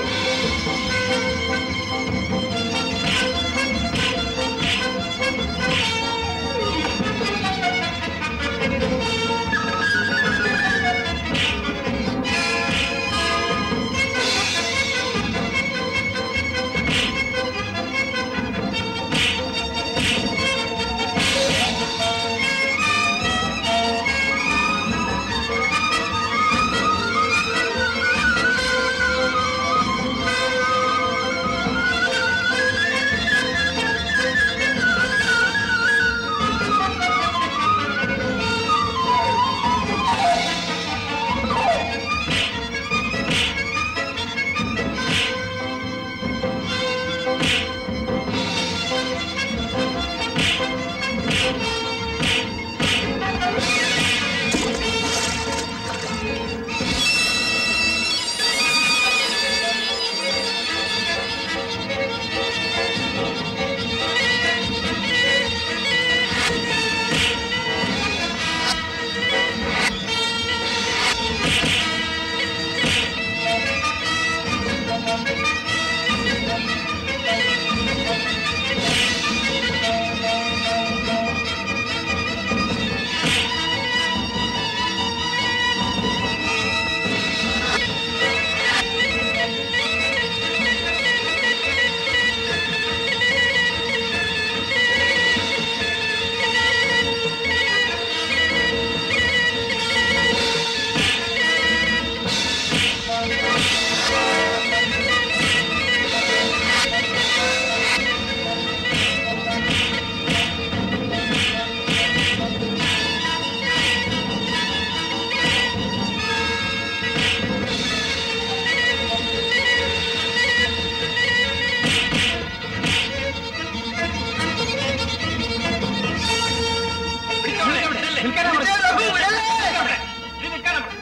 നിൽക്കാനാ പറഞ്ഞത്? വിജയ രഘു, വിടല്ലേ? നീ നിൽക്കാനാ പറഞ്ഞത്?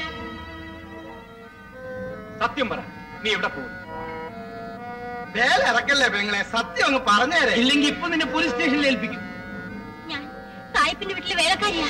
സത്യം പറ നീ എവിടെ പോകുന്നു വേല ഇറക്കല്ലേ പെങ്ങളെ സത്യം അങ്ങ് പറഞ്ഞേരെ ഇല്ലെങ്കിൽ ഇപ്പൊ നിന്നെ പോലീസ് സ്റ്റേഷനിൽ ഏൽപ്പിക്കും ഞാൻ സായിപ്പിന്റെ വീട്ടിലെ വേലക്കാരിയാ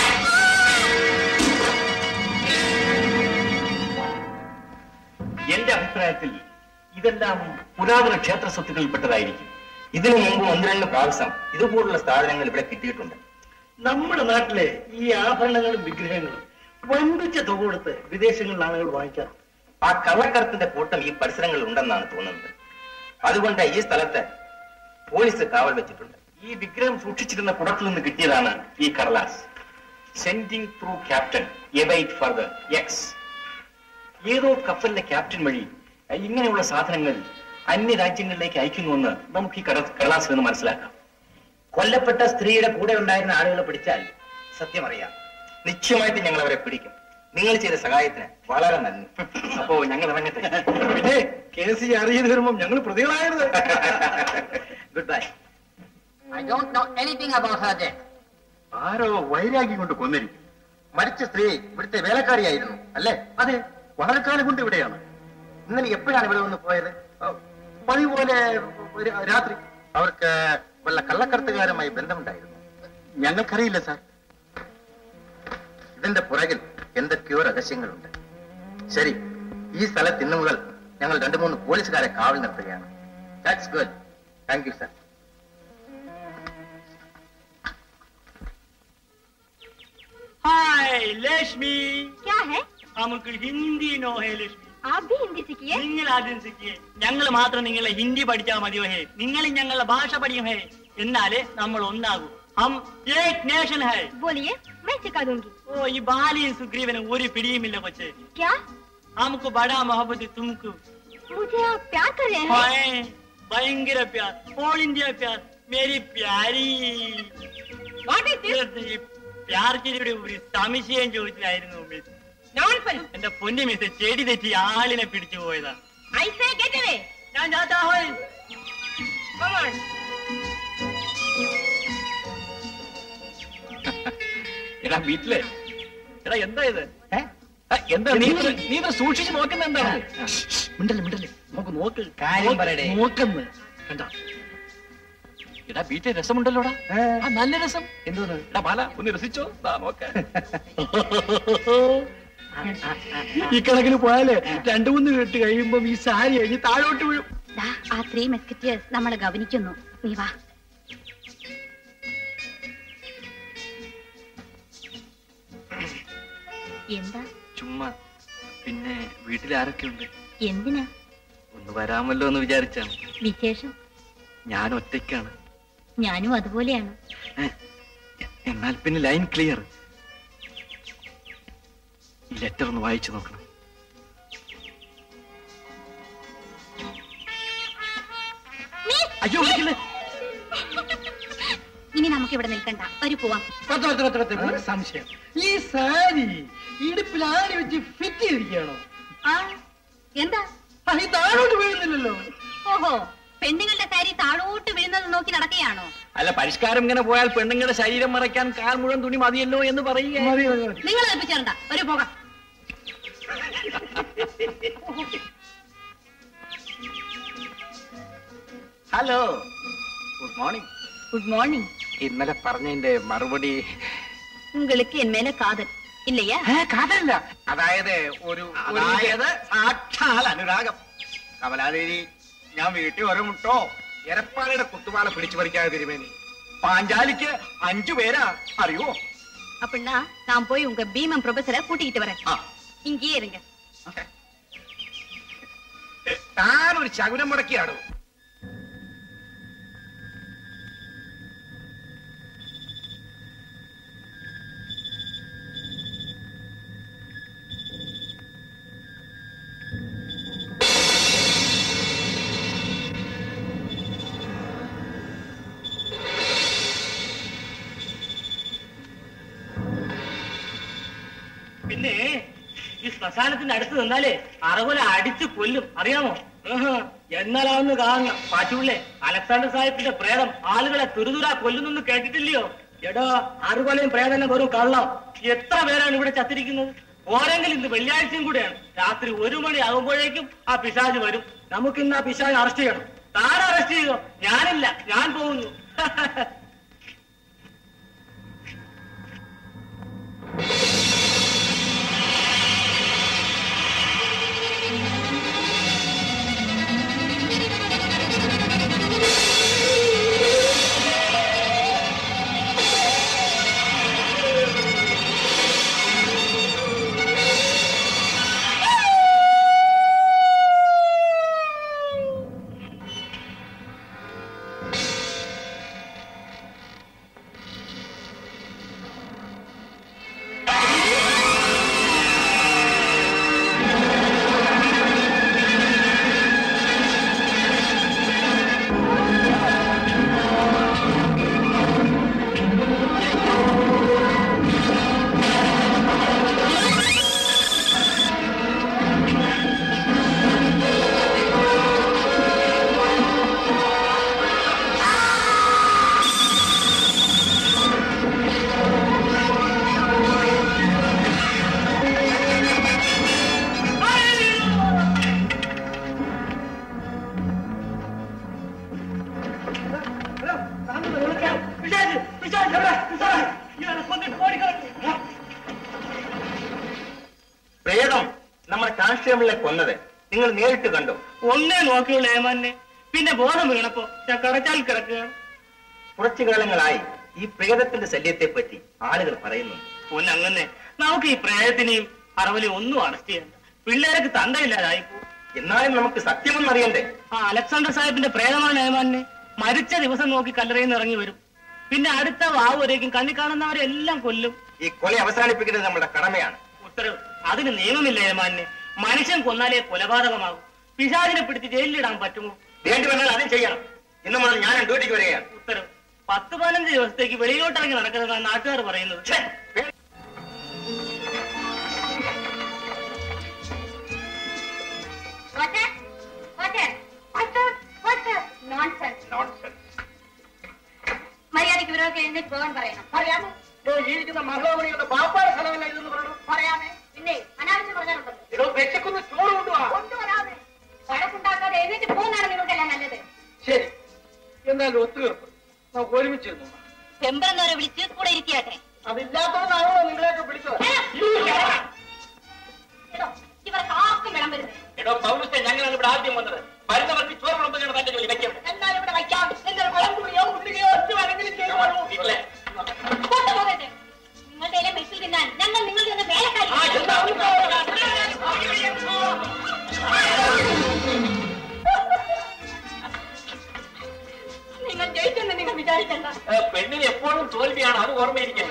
എന്റെ അഭിപ്രായത്തിൽ ഇതെല്ലാം പുരാതന ക്ഷേത്ര സ്വത്തുക്കളിൽപ്പെട്ടതായിരിക്കും ഇതിനു മുമ്പ് ഒന്ന് രണ്ട് പ്രാവശ്യം ഇതുപോലുള്ള സാധനങ്ങൾ ഇവിടെ കിട്ടിയിട്ടുണ്ട് നമ്മുടെ നാട്ടിലെ ഈ ആഭരണങ്ങളും വിഗ്രഹങ്ങളും വൻപിച്ച തുക കൊടുത്ത് വിദേശങ്ങളിൽ ആളുകൾ വാങ്ങിക്കാറ് ആ കള്ളക്കടത്തിന്റെ കൂട്ടം ഈ പരിസരങ്ങളിൽ ഉണ്ടെന്നാണ് തോന്നുന്നത് അതുകൊണ്ട് ഈ സ്ഥലത്ത് പോലീസ് കാവൽ വെച്ചിട്ടുണ്ട് ഈ വിഗ്രഹം സൂക്ഷിച്ചിരുന്ന കുടത്തിൽ നിന്ന് കിട്ടിയതാണ് ഈ കടലാസ് സെൻഡിങ് ത്രൂ ക്യാപ്റ്റൻ എബൈറ്റ് ഫർദർ എക്സ് ഏതോ കപ്പലിലെ ക്യാപ്റ്റൻ വഴി അഹ് ഇങ്ങനെയുള്ള സാധനങ്ങൾ അന്യ രാജ്യങ്ങളിലേക്ക് അയക്കുന്നുവെന്ന് നമുക്ക് ഈ കട കടലാസിൽ നിന്ന് മനസ്സിലാക്കാം കൊല്ലപ്പെട്ട സ്ത്രീയുടെ കൂടെ ഉണ്ടായിരുന്ന ആളുകളെ പിടിച്ചാൽ സത്യം അറിയാം നിശ്ചയമായിട്ട് ഞങ്ങൾ അവരെ പിടിക്കും നിങ്ങൾ ചെയ്ത സഹായത്തിന് വളരെ നന്ദി അപ്പോ ഞങ്ങൾ ഇറങ്ങട്ടെ പിന്നെ കേസ് അറിയത് വരുമ്പോ ഞങ്ങൾ പ്രതികളായത് good bye I don't know anything about her death. ആരോ വൈരാഗ്യം കൊണ്ട് കൊന്നിരിക്കും മരിച്ച സ്ത്രീ ഇവിടുത്തെ വേലക്കാരിയായിരുന്നു അല്ലേ അതെ വളരെ കാലം കൊണ്ട് ഇവിടെയാണ് ഇന്നലെ എപ്പോഴാണ് ഇവിടെ വന്ന് പോയത് പതിവ് പോലെ ഒരു രാത്രി അവർക്ക് വല്ല കള്ളക്കടത്തുകാരുമായി ബന്ധമുണ്ടായിരുന്നു ഞങ്ങൾക്കറിയില്ല സാർ ഇതിന്റെ പുറകിൽ എന്തൊക്കെയോ രഹസ്യങ്ങളുണ്ട് ശരി ഈ സ്ഥലത്ത് ഇന്നു മുതൽ ഞങ്ങൾ രണ്ടു മൂന്ന് പോലീസുകാരെ കാവൽ നിർത്തുകയാണ് that's good thank you sir hi Lakshmi क्या है നമുക്ക് ഹിന്ദി നോ ഹേ ലക്ഷ്മി आप भी हिंदी सीखिए നിങ്ങൾ ആദ്യം സിക്കിയേ ഞങ്ങൾ മാത്രം നിങ്ങളെ ഹിന്ദി പഠിച്ചാൽ മതിയോ ഹേ നിങ്ങൾ ഞങ്ങളുടെ ഭാഷ പഠിയും ഹേ എന്നാലേ നമ്മൾ ഒന്നാകും ഹം ഏക് നേഷൻ ഹേ बोलिए मैं सिखा दूंगी ഓ ഈ ബാലിയും സുഗ്രീവനും ഒരു പിടിയുമില്ല കൊച്ചെ क्या നമുക്ക് ബടാ മൊഹബത്ത് തുമക്കു मुझे आप प्यार कर रहे हैं ഹായ് ഭയങ്കര പ്യാർ ഓൾ ഇന്ത്യ പ്യാർ മേരി പ്യാരി What is this? ഈ പ്യാർ ചിരിയുടെ ഒരു സംശയം ചോദിച്ചതായിരുന്നു മിസ് Nonsense. എന്റെ പൊന്നു മിസ് ചെടി തെറ്റി ആളിനെ പിടിച്ചു പോയതാ I say get away. ഞാൻ ജാത്താ ഹോയ് Come on. എടാ വീട്ടിലെ എടാ എന്താ ഇത് ഏ? ആ, എന്താ നീ ഇത്ര- നീ ഇത്ര സൂക്ഷിച്ച് നോക്കുന്ന എന്താണ് മിണ്ടല്ലേ മിണ്ടല്ലേ നോക്ക് നോക്ക് കാര്യം നോക്ക്, പറയടേ. നോക്കുന്നു കണ്ട എടാ വീട്ടിൽ രസമുണ്ടല്ലോടാ ആ നല്ല രസം എന്തോന്ന് എടാ ബാല ഒന്ന് രസിച്ചോ ദാ നോക്ക ഈ കണക്കിന് പോയാലേ രണ്ടു മൂന്ന് കെട്ട് കഴിയുമ്പോ ഈ സാരി കഴിഞ്ഞ് താഴോട്ട് വീഴും ദാ, ആ ത്രീ മെസ്കറ്റേഴ്സ് നമ്മളെ ഗവനിക്കുന്നു നീ വാ എന്താ ചുമ്മാ പിന്നെ വീട്ടിൽ ആരൊക്കെയുണ്ട് എന്തിനാ ഒന്ന് വരാമല്ലോ എന്ന് വിചാരിച്ചാണ് വിശേഷം ഞാൻ ഒറ്റയ്ക്കാണ് ഞാനും അതുപോലെയാണ് ഏ, എന്നാൽ പിന്നെ ലൈൻ ക്ലിയർ ഈ ലെറ്റർ ഒന്ന് വായിച്ചു നോക്കണം അയ്യോ വിളിക്കില്ലേ ഇനി നമുക്ക് ഇവിടെ നിൽക്കണ്ട ഒരു പോവാം പത്ത് പത്ത് പത്ത് പത്ത് ഒരു സംശയം ഈ സാരി ഇടുപ്പിൽ ആരി വെച്ച് ഫിറ്റ് ചെയ്തിരിക്കുകയാണോ ആ എന്താ ആ, ഈ താഴോട്ട് വീഴുന്നില്ലല്ലോ ഓഹോ പെണ്ണുങ്ങളുടെ സാരി താഴോട്ട് വീഴുന്നത് നോക്കി നടക്കുകയാണോ അല്ല പരിഷ്കാരം ഇങ്ങനെ പോയാൽ പെണ്ണുങ്ങളുടെ ശരീരം മറയ്ക്കാൻ കാൽ മുഴുവൻ തുണി മതിയല്ലോ എന്ന് പറയുക മതി മതി മതി നിങ്ങൾ ഏൽപ്പിച്ചേരണ്ട ഒരു പോകാം hello good morning good morning ഇന്നലെ പറഞ്ഞതിന്റെ മറുപടി உங்களுக்கு என் மேல காதல் இல்லையா കാതല്ല അതായത് ഒരു അതായത് സാക്ഷാൽ അനുരാഗം കമലാദേവി ഞാൻ വീട്ടിൽ ഒരു മുട്ടോ എരപ്പാലയുടെ കുത്തുപാല പിടിച്ചു പറിക്കാതെ തിരുമേനി പാഞ്ചാലിക്ക് അഞ്ചു പേരാ അറിയോ அப்படின்னா நான் போய் உங்க பீமன் ப்ரொஃபஸரை கூட்டிக்கிட்டு வரேன் ആ இங்கேயே இருங்க താൻ ഒരു ശകുനം മുടക്കിയാടോ പിന്നെ ഈ ശ്മശാനത്തിന്റെ അടുത്ത് നിന്നാലേ അറകുല അടിച്ചു കൊല്ലും അറിയാമോ ആഹാ, എന്നാലാവുന്ന കാണണം പാച്ചുള്ളേ അലക്സാണ്ടർ സാഹിബിന്റെ പ്രേതം ആളുകളെ തുരുതുരാ കൊല്ലുന്നെന്ന് കേട്ടിട്ടില്ലയോ എടോ ആറുകൊലയും പ്രേതനം വെറും കള്ളം എത്ര പേരാണ് ഇവിടെ ചത്തിരിക്കുന്നത് ഓരെങ്കിലും ഇന്ന് വെള്ളിയാഴ്ചയും കൂടെയാണ് രാത്രി ഒരു മണി ആകുമ്പോഴേക്കും ആ പിശാജ് വരും നമുക്ക് ഇന്ന് ആ പിശാജ് അറസ്റ്റ് ചെയ്യണം താൻ അറസ്റ്റ് ചെയ്യോ ഞാനില്ല ഞാൻ പോകുന്നു പിശാച്, പിശാച്, എവിടെ? പിശാച്. ഇയാളെ കൊന്നിട്ട് ഓടിക്കളഞ്ഞു. പ്രേതം നമ്മുടെ കോൺസ്റ്റബിളിനെ കൊന്നത് നിങ്ങൾ നേരിട്ട് കണ്ടു ഒന്നേ നോക്കിയുള്ളൂ ഏമാനെ പിന്നെ ബോധം വീണപ്പോ ഞാൻ കടച്ചാൽ കിടക്കുകയാണ് കുറച്ചു കാലങ്ങളായി ഈ പ്രേതത്തിന്റെ ശല്യത്തെ പറ്റി ആളുകൾ പറയുന്നുണ്ട് പൊന്നങ്ങനെ നമുക്ക് ഈ പ്രേതത്തിനെയും അറവലി ഒന്നും അറസ്റ്റ് ചെയ്യണ്ട പിള്ളേർക്ക് തന്തയില്ലാതായി പോകും എന്നാലും നമുക്ക് സത്യമൊന്നും അറിയണ്ടേ ആ അലക്സാണ്ടർ സാഹിബിന്റെ പ്രേതമാണ് ഏമാനെ മരിച്ച ദിവസം നോക്കി കല്ലറയിൽ നിന്ന് ഇറങ്ങി വരും പിന്നെ അടുത്ത വാവ് വരേക്കും കണ്ണി കാണുന്നവരെല്ലാം കൊല്ലും ഈ കൊല അവസാനിപ്പിക്കുന്നത് നമ്മുടെ കടമയാണ് ഉത്തരവ് അതിന് നിയമമില്ല ഏമാനെ മനുഷ്യൻ കൊന്നാലേ കൊലപാതകമാകും പിശാചിനെ പിടിച്ച് ജയിലിലിടാൻ പറ്റുമോ വേണ്ടി വന്നാൽ അതും ചെയ്യണം ഇന്നു മുതൽ ഞാൻ ഡ്യൂട്ടിക്ക് വരികയാണ് ഉത്തരവ് പത്ത് പതിനഞ്ച് ദിവസത്തേക്ക് വെളിയിലോട്ടിറങ്ങി നടക്കുന്നതാണ് നാട്ടുകാർ പറയുന്നത് ഛെ, മര്യാദയ്ക്ക് ഇവരൊക്കെ എഴുന്നേറ്റ് പോകാൻ പറയണം പറയാമോ ഇതോ ഈ ഇരിക്കുന്ന മഹളോമണിയുടെ ബാപ്പാടെ സ്ഥലമല്ല ഇതെന്ന് പറഞ്ഞു പറയാമേ പിന്നെ അനാവശ്യം പറഞ്ഞാലുണ്ടല്ലോ ഇതോ വെച്ചക്കുന്ന ചോറ് കൊണ്ടുവാ കൊണ്ടുവരാമേ വഴക്കുണ്ടാക്കാതെ എഴുന്നേറ്റ് പോകുന്നതാണ് നിങ്ങൾക്കെല്ലാം നല്ലത് ശരി എന്തായാലും ഒത്തുതീർപ്പ് നമുക്ക് ഒരുമിച്ചിരുന്നു ചെമ്പറന്നവരെ വിളിച്ച് കൂടെ ഇരുത്തിയാട്ടെ അതില്ലാത്തവരാണോ നിങ്ങളെയൊക്കെ വിളിച്ചത് എടോ, ഇവർക്ക് ആർക്കും വിളമ്പരുത് എടോ പൗരത്തെ ഞങ്ങളാണ് ഇവിടെ ആദ്യം വന്നത് വരുന്നവർക്ക് ചോറ് വിളമ്പുകയാണ് തന്റെ ജോലി വെക്കാം എന്നാലും ഇവിടെ വയ്ക്കാം നിങ്ങൾ വളം കുടിയോ ഉള്ളിയോ ഒറ്റ വേണമെങ്കിലും ചെയ്തു കൊള്ളൂ. വീട്ടിലെ കൊണ്ടുപോകരുത് നിങ്ങളുടെ മെസ്സിൽ തിന്നാൻ ഞങ്ങൾ നിങ്ങളുടെ ഒന്ന് വേലക്കാരി ആ, എന്താ? നിങ്ങൾ ജയിച്ചെന്ന് നിങ്ങൾ വിചാരിക്കണ്ട പെണ്ണിന് എപ്പോഴും തോൽവിയാണ് അത് ഓർമ്മയിരിക്കട്ടെ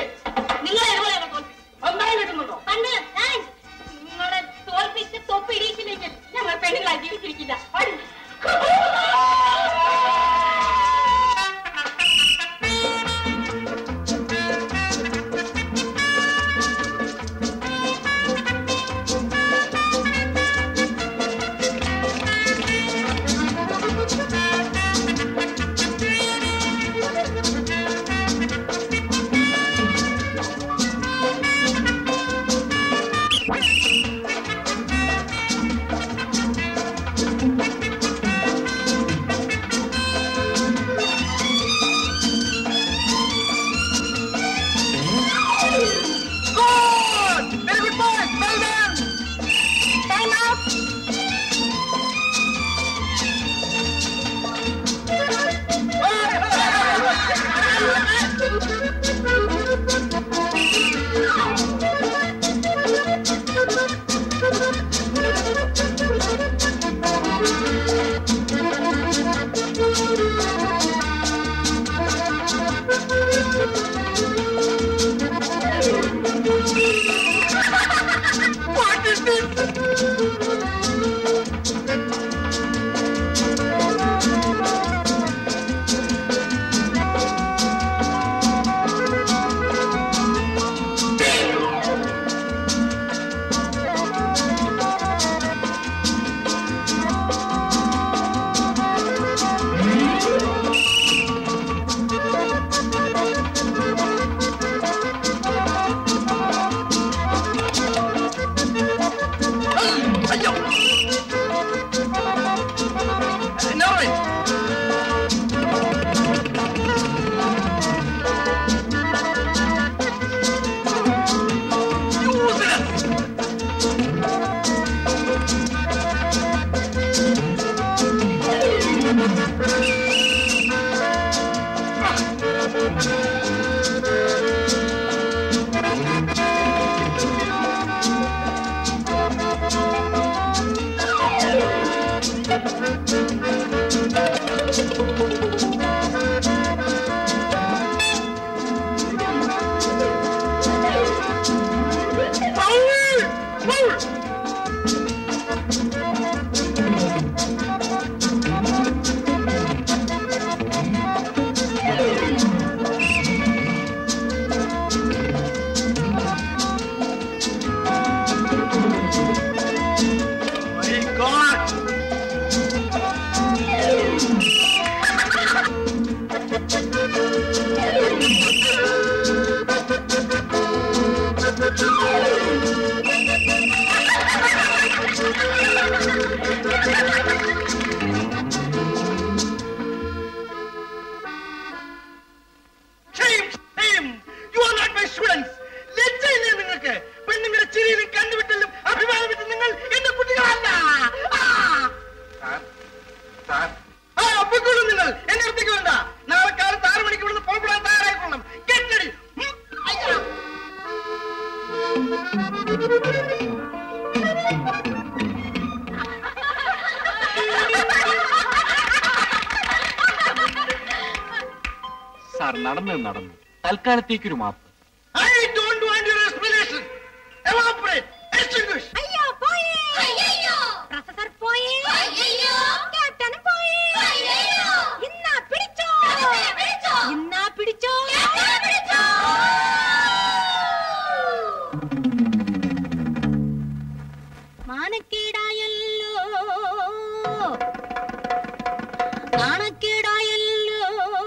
സ്റ്റുഡൻസ് ലജ്ജയില്ലേ നിങ്ങൾക്ക് പെണ്ണുങ്ങളുടെ ചിരിയിലും കണ്ടുവിട്ടലും അഭിമാനമിട്ട് നിങ്ങൾ എന്റെ കുട്ടികളല്ല ആ! ആ ഒപ്പിക്കൊള്ളൂ നിങ്ങൾ എന്നെ അടുത്തേക്ക് വേണ്ട നാളെ കാലത്ത് ആറ് മണിക്ക് ഇവിടുന്ന് പുറപ്പെടാൻ തയ്യാറായിക്കൊള്ളണം കെട്ടടി ഉം. അയ്യോ. സാർ നടന്നത് നടന്നു തൽക്കാലത്തേക്കൊരു മാപ്പ് I don't want your explanation. Evaporate. Extinguish. അയ്യോ പോയേ അയ്യോ പ്രൊഫസർ പോയേ അയ്യോ ക്യാപ്റ്റൻ പോയേ അയ്യോ ഇന്നാ പിടിച്ചോ പിടിച്ചോ ഇന്നാ പിടിച്ചോ പിടിച്ചോ മാനക്കേടായല്ലോ നാണക്കേടായല്ലോ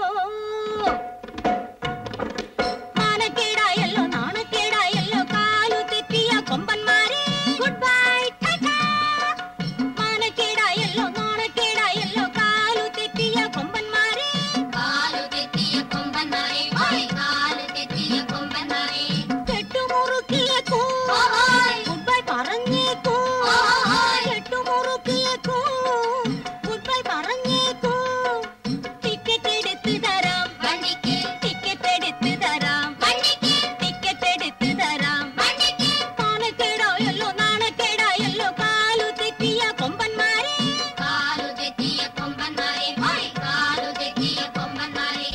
മാനക്കേടായല്ലോ നാണക്കേടായല്ലോ കാലു തെറ്റിയ കൊമ്പന്മാരെ ഗുഡ് ബൈ മാനക്കേടായല്ലോ നാണക്കേടായല്ലോ കാലു തെറ്റിയ കൊമ്പന്മാരെ കാലു തെറ്റിയ കൊമ്പന്മാരെ കാലു തെറ്റിയ കൊമ്പന്മാരെ കെട്ടുമുറുക്കിയേക്കൂ ഗുഡ് ബൈ പറഞ്ഞേക്കൂ കെട്ടുമുറുക്കിയേക്കൂ ഗുഡ് ബൈ പറഞ്ഞേക്കൂ ടിക്കറ്റ് എടുത്ത് തരാം വണ്ടിക്ക് ടിക്കറ്റ് എടുത്ത് തരാം വണ്ടിക്ക് ടിക്കറ്റ് എടുത്ത് തരാം വണ്ടിക്ക് നാണക്കേടായല്ലോ നാണക്കേടായല്ലോ കാലു തെറ്റിയ കൊമ്പന്മാരെ കാലു തെറ്റിയ കൊമ്പന്മാരെ കാലു തെറ്റിയ കൊമ്പന്മാരെ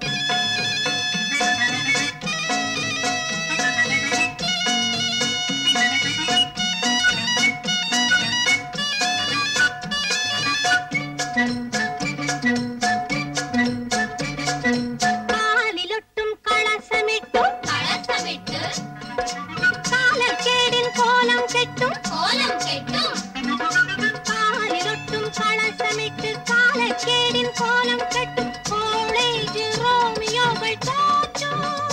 കാലിലൊട്ടും കളസമിട്ടു കളസമിട്ട് കാലക്കേടിൽ കോലം കെട്ടും കോലം കെട്ടും കാലിലൊട്ടും കളസമിട്ട് കാലക്കേടിൽ കോലം കെട്ടും കോളേജ് റോമിയോകൾ തോറ്റു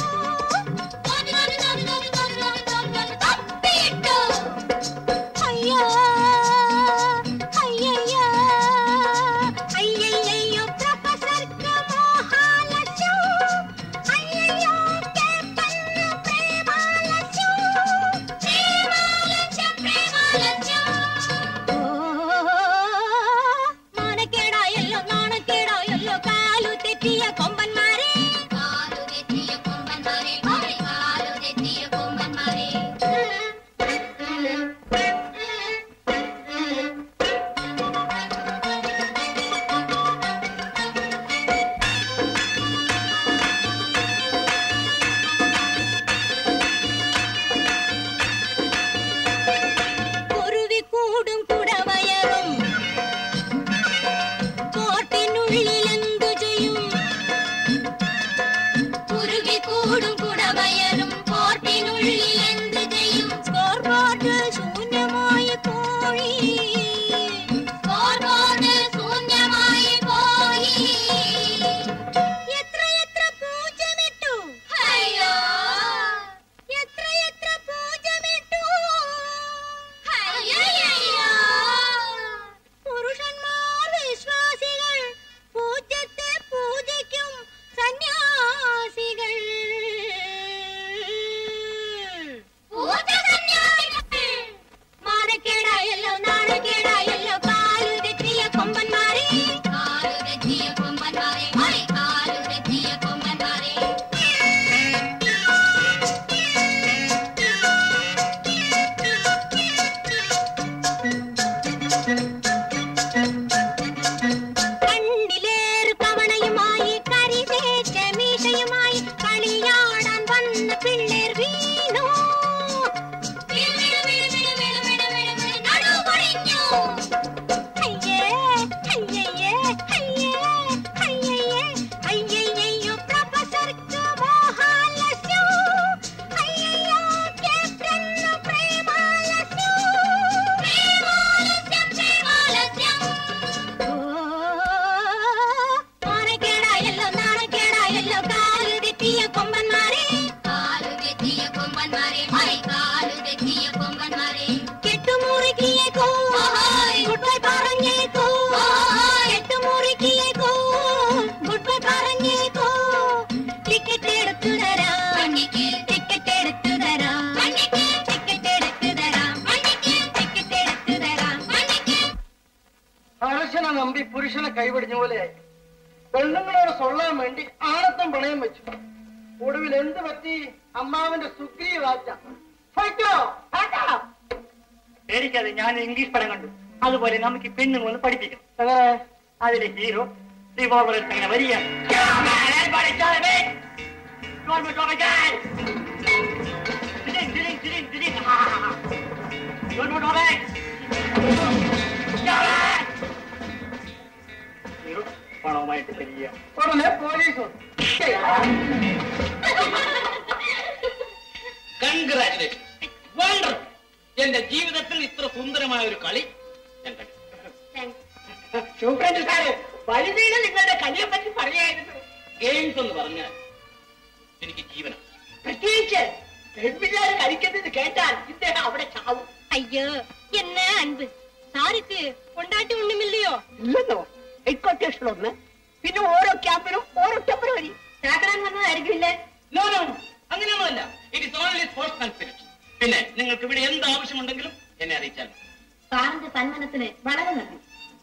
തപ്പിയിട്ടു. അയ്യോ അയ്യയ്യോ അയ്യയ്യോ പ്രൊഫസർക്ക് മോഹാലസ്യം അയ്യയ്യോ ക്യാപ്റ്റന് പ്രേമാലസ്യം പ്രേമാലസ്യം പ്രേമാലസ്യം നാണക്കേടായല്ലോ നാണക്കേടായല്ലോ കാലു തെറ്റിയ കൊമ്പന്മാരെ കാലു തെറ്റിയ കൊമ്പന്മാരെ കാലു തെറ്റിയ കൊമ്പന്മാരെ കുരുവി കൂടും കുടവയറും കോട്ടിനുള്ളിലെന്തു ചെയ്യും കുരുവി കൂടും കുടവയറും കോട്ടിനുള്ളിലെന്തു ചെയ്യും സ്കോർ ബോർഡ് ശൂന്യമായി പോയി സ്കോർ ബോർഡ് ശൂന്യമായി പോയി എത്ര എത്ര പൂജ്യമിട്ടു അയ്യോ എത്ര എത്ര പൂജ്യമിട്ടു അയ്യയ്യോ പുരുഷന്മാർ വിശ്വാസികൾ പൂജ്യത്തെ പൂജിക്കും സന്യാസികൾ മാനക്കേടായല്ലോ നാണക്കേടായല്ലോ കാലു തെറ്റിയ കൊമ്പന്മാരെ കാലു തെറ്റിയ കൊമ്പന്മാരെ കാലു തെറ്റിയ കൊമ്പന്മാരെ കണ്ണിലേറ് കവണയുമായി കരിതേച്ച മീശയുമായി കളിയാടാൻ വന്ന പിള്ളേർ വീണു അയ്യേ അയ്യയ്യേ അയ്യേ അയ്യയ്യേ അയ്യയ്യോ പ്രൊഫസർക്ക് മോഹാലസ്യം അയ്യയ്യോ ക്യാപ്റ്റന് പ്രേമാലസ്യം പ്രേമാലസ്യം പ്രേമാലസ്യം നാണക്കേടായല്ലോ നാണക്കേടായല്ലോ കാലു തെറ്റിയ കൊമ്പന്മാരെ കാലു തെറ്റിയ കൊമ്പന്മാരെ കാലു തെറ്റിയ കൊമ്പന്മാരെ കെട്ടുമുറുക്കിയേക്കോ ഗുഡ് ബൈ പറഞ്ഞേക്കോ കെട്ടുമുറുക്കിയേക്കോ ഗുഡ് ബൈ പറഞ്ഞേക്കോ ടിക്കറ്റ് എടുത്തു തരാം ടിക്കറ്റ് വേണ്ടി പുരുഷനെ കൈപിടിഞ്ഞ പോലെയായി പെണ്ണുങ്ങളോട് സൊള്ളാൻ വേണ്ടി ആണത്തം പണയം വെച്ചു ഒടുവിൽ എന്ത് പറ്റി അമ്മാവന്റെ സുഗ്രീ വാച്ച ഫൈറ്റോ ഫൈറ്റോ പേടിക്കാതെ ഞാൻ ഇംഗ്ലീഷ് പടം കണ്ടു അതുപോലെ നമുക്ക് ഈ പെണ്ണുങ്ങൾ ഒന്ന് പഠിപ്പിക്കണം എങ്ങനെ അതിലെ ഹീറോ റിവോൾവർ എടുത്ത് ഇങ്ങനെ വരികയാണ് Diding, diding, diding, diding. Ha, ha, ha. Don't move away. Hero പണവുമായിട്ട് വരിക ഉടനെ പോലീസ് വന്നു കൺഗ്രാറ്റുലേഷൻ വണ്ടർ എന്റെ ജീവിതത്തിൽ ഇത്ര സുന്ദരമായ ഒരു കളി ഞാൻ കണ്ടു സൂപ്രണ്ട് സാറ് വലുതീന് നിങ്ങളുടെ കളിയെ പറ്റി പറയായിരുന്നു ഗെയിംസ് എന്ന് പറഞ്ഞാൽ എനിക്ക് ജീവനം പ്രത്യേകിച്ച് പെൺപിള്ളേർ കളിക്കുന്നത് കേട്ടാൽ ഇദ്ദേഹം അവിടെ ചാവും ஐயோ என்ன அன்பு சாருக்கு கொண்டாட்டி ஒண்ணுமில்லையோ ഇല്ലെന്നോ ഹെഡ്ക്വാർട്ടേഴ്സിൽ ഒന്ന് പിന്നെ ഓരോ ക്യാമ്പിനും ഓരോ ടെമ്പററി ചാക്കടാൻ വന്നതായിരിക്കില്ലേ നോ നോ അങ്ങനെയൊന്നുമല്ല it is only sports conspiracy പിന്നെ നിങ്ങൾക്ക് ഇവിടെ എന്ത് ആവശ്യമുണ്ടെങ്കിലും എന്നെ അറിയിച്ചാൽ മതി. സാറിന്റെ സന്മനത്തിന് വളരെ നന്ദി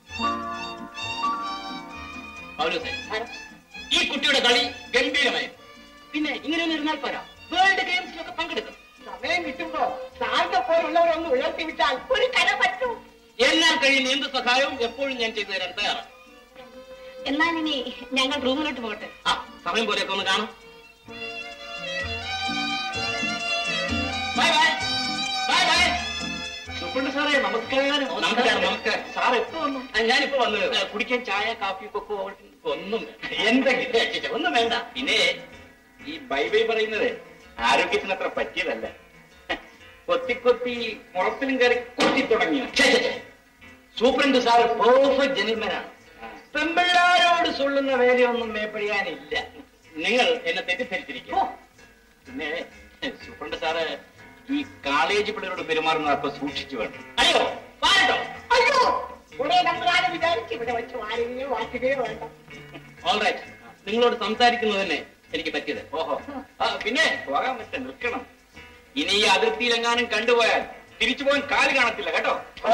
പൗലോസേ, ഈ കുട്ടിയുടെ കളി ഗംഭീരമായി പിന്നെ ഇങ്ങനെയൊന്നും ഇരുന്നാൽ പോരാ വേൾഡ് ഗെയിംസിലൊക്കെ പങ്കെടുക്കും സമയം കിട്ടുമ്പോ സാറിന്റെ പോലുള്ളവരൊന്ന് ഉയർത്തി വിട്ടാൽ ഒരു കര പറ്റൂ എന്നാൽ കഴിയുന്ന എന്ത് സഹായവും എപ്പോഴും ഞാൻ ചെയ്തു തരാൻ തയ്യാറാണ് എന്നാൽ ഇനി ഞങ്ങൾ റൂമിലോട്ട് പോട്ടെ ആ സമയം പോലെയൊക്കെ ഒന്ന് കാണും bye bye bye bye superintendent സാറേ നമസ്കാരം നമസ്കാരം നമസ്കാരം സാർ എപ്പോ വന്നു ആ, ഞാനിപ്പോ വന്നത് ഏ, കുടിക്കാൻ ചായ കാപ്പി കൊക്കോ ഒന്നും വേണ്ട. എന്തെങ്കിലും ഏ, ചെ, ചെ, ഒന്നും വേണ്ട പിന്നെ ഈ ബൈ ബൈ പറയുന്നത് ആരോഗ്യത്തിന് അത്ര പറ്റിയതല്ല കൊത്തി കൊത്തി മുറത്തിലും കയറി കൊത്തി തുടങ്ങിയ സൂപ്രണ്ട് സാർ പെർഫെക്റ്റ് ജെന്റിൽമാനാണ് പെമ്പിള്ളാരോട് സൊള്ളുന്ന വേലയൊന്നും മേപ്പടിയാനില്ല നിങ്ങൾ എന്നെ തെറ്റിദ്ധരിച്ചിരിക്കും പിന്നെ സൂപ്രണ്ട് സാറ് ഈ കോളേജ് പിള്ളേരോട് പെരുമാറുന്നത് അപ്പൊ സൂക്ഷിച്ചു വേണം അയ്യോ പാരട്ടോ അയ്യോ ഉടനെ നമ്മളാരും വിചാരിച്ച് ഇവിടെ വെച്ച് വാരുകയോ വാറ്റുകയോ വേണ്ട ഓൾറൈറ്റ് നിങ്ങളോട് സംസാരിക്കുന്നത് തന്നെ എനിക്ക് പറ്റിയത് ഓഹോ ആ, പിന്നെ പോകാൻ പറ്റ നിൽക്കണം ഇനി ഈ അതിർത്തിയിലെങ്ങാനും കണ്ടുപോയാൽ തിരിച്ചു പോകാൻ കാല് കാണത്തില്ല കേട്ടോ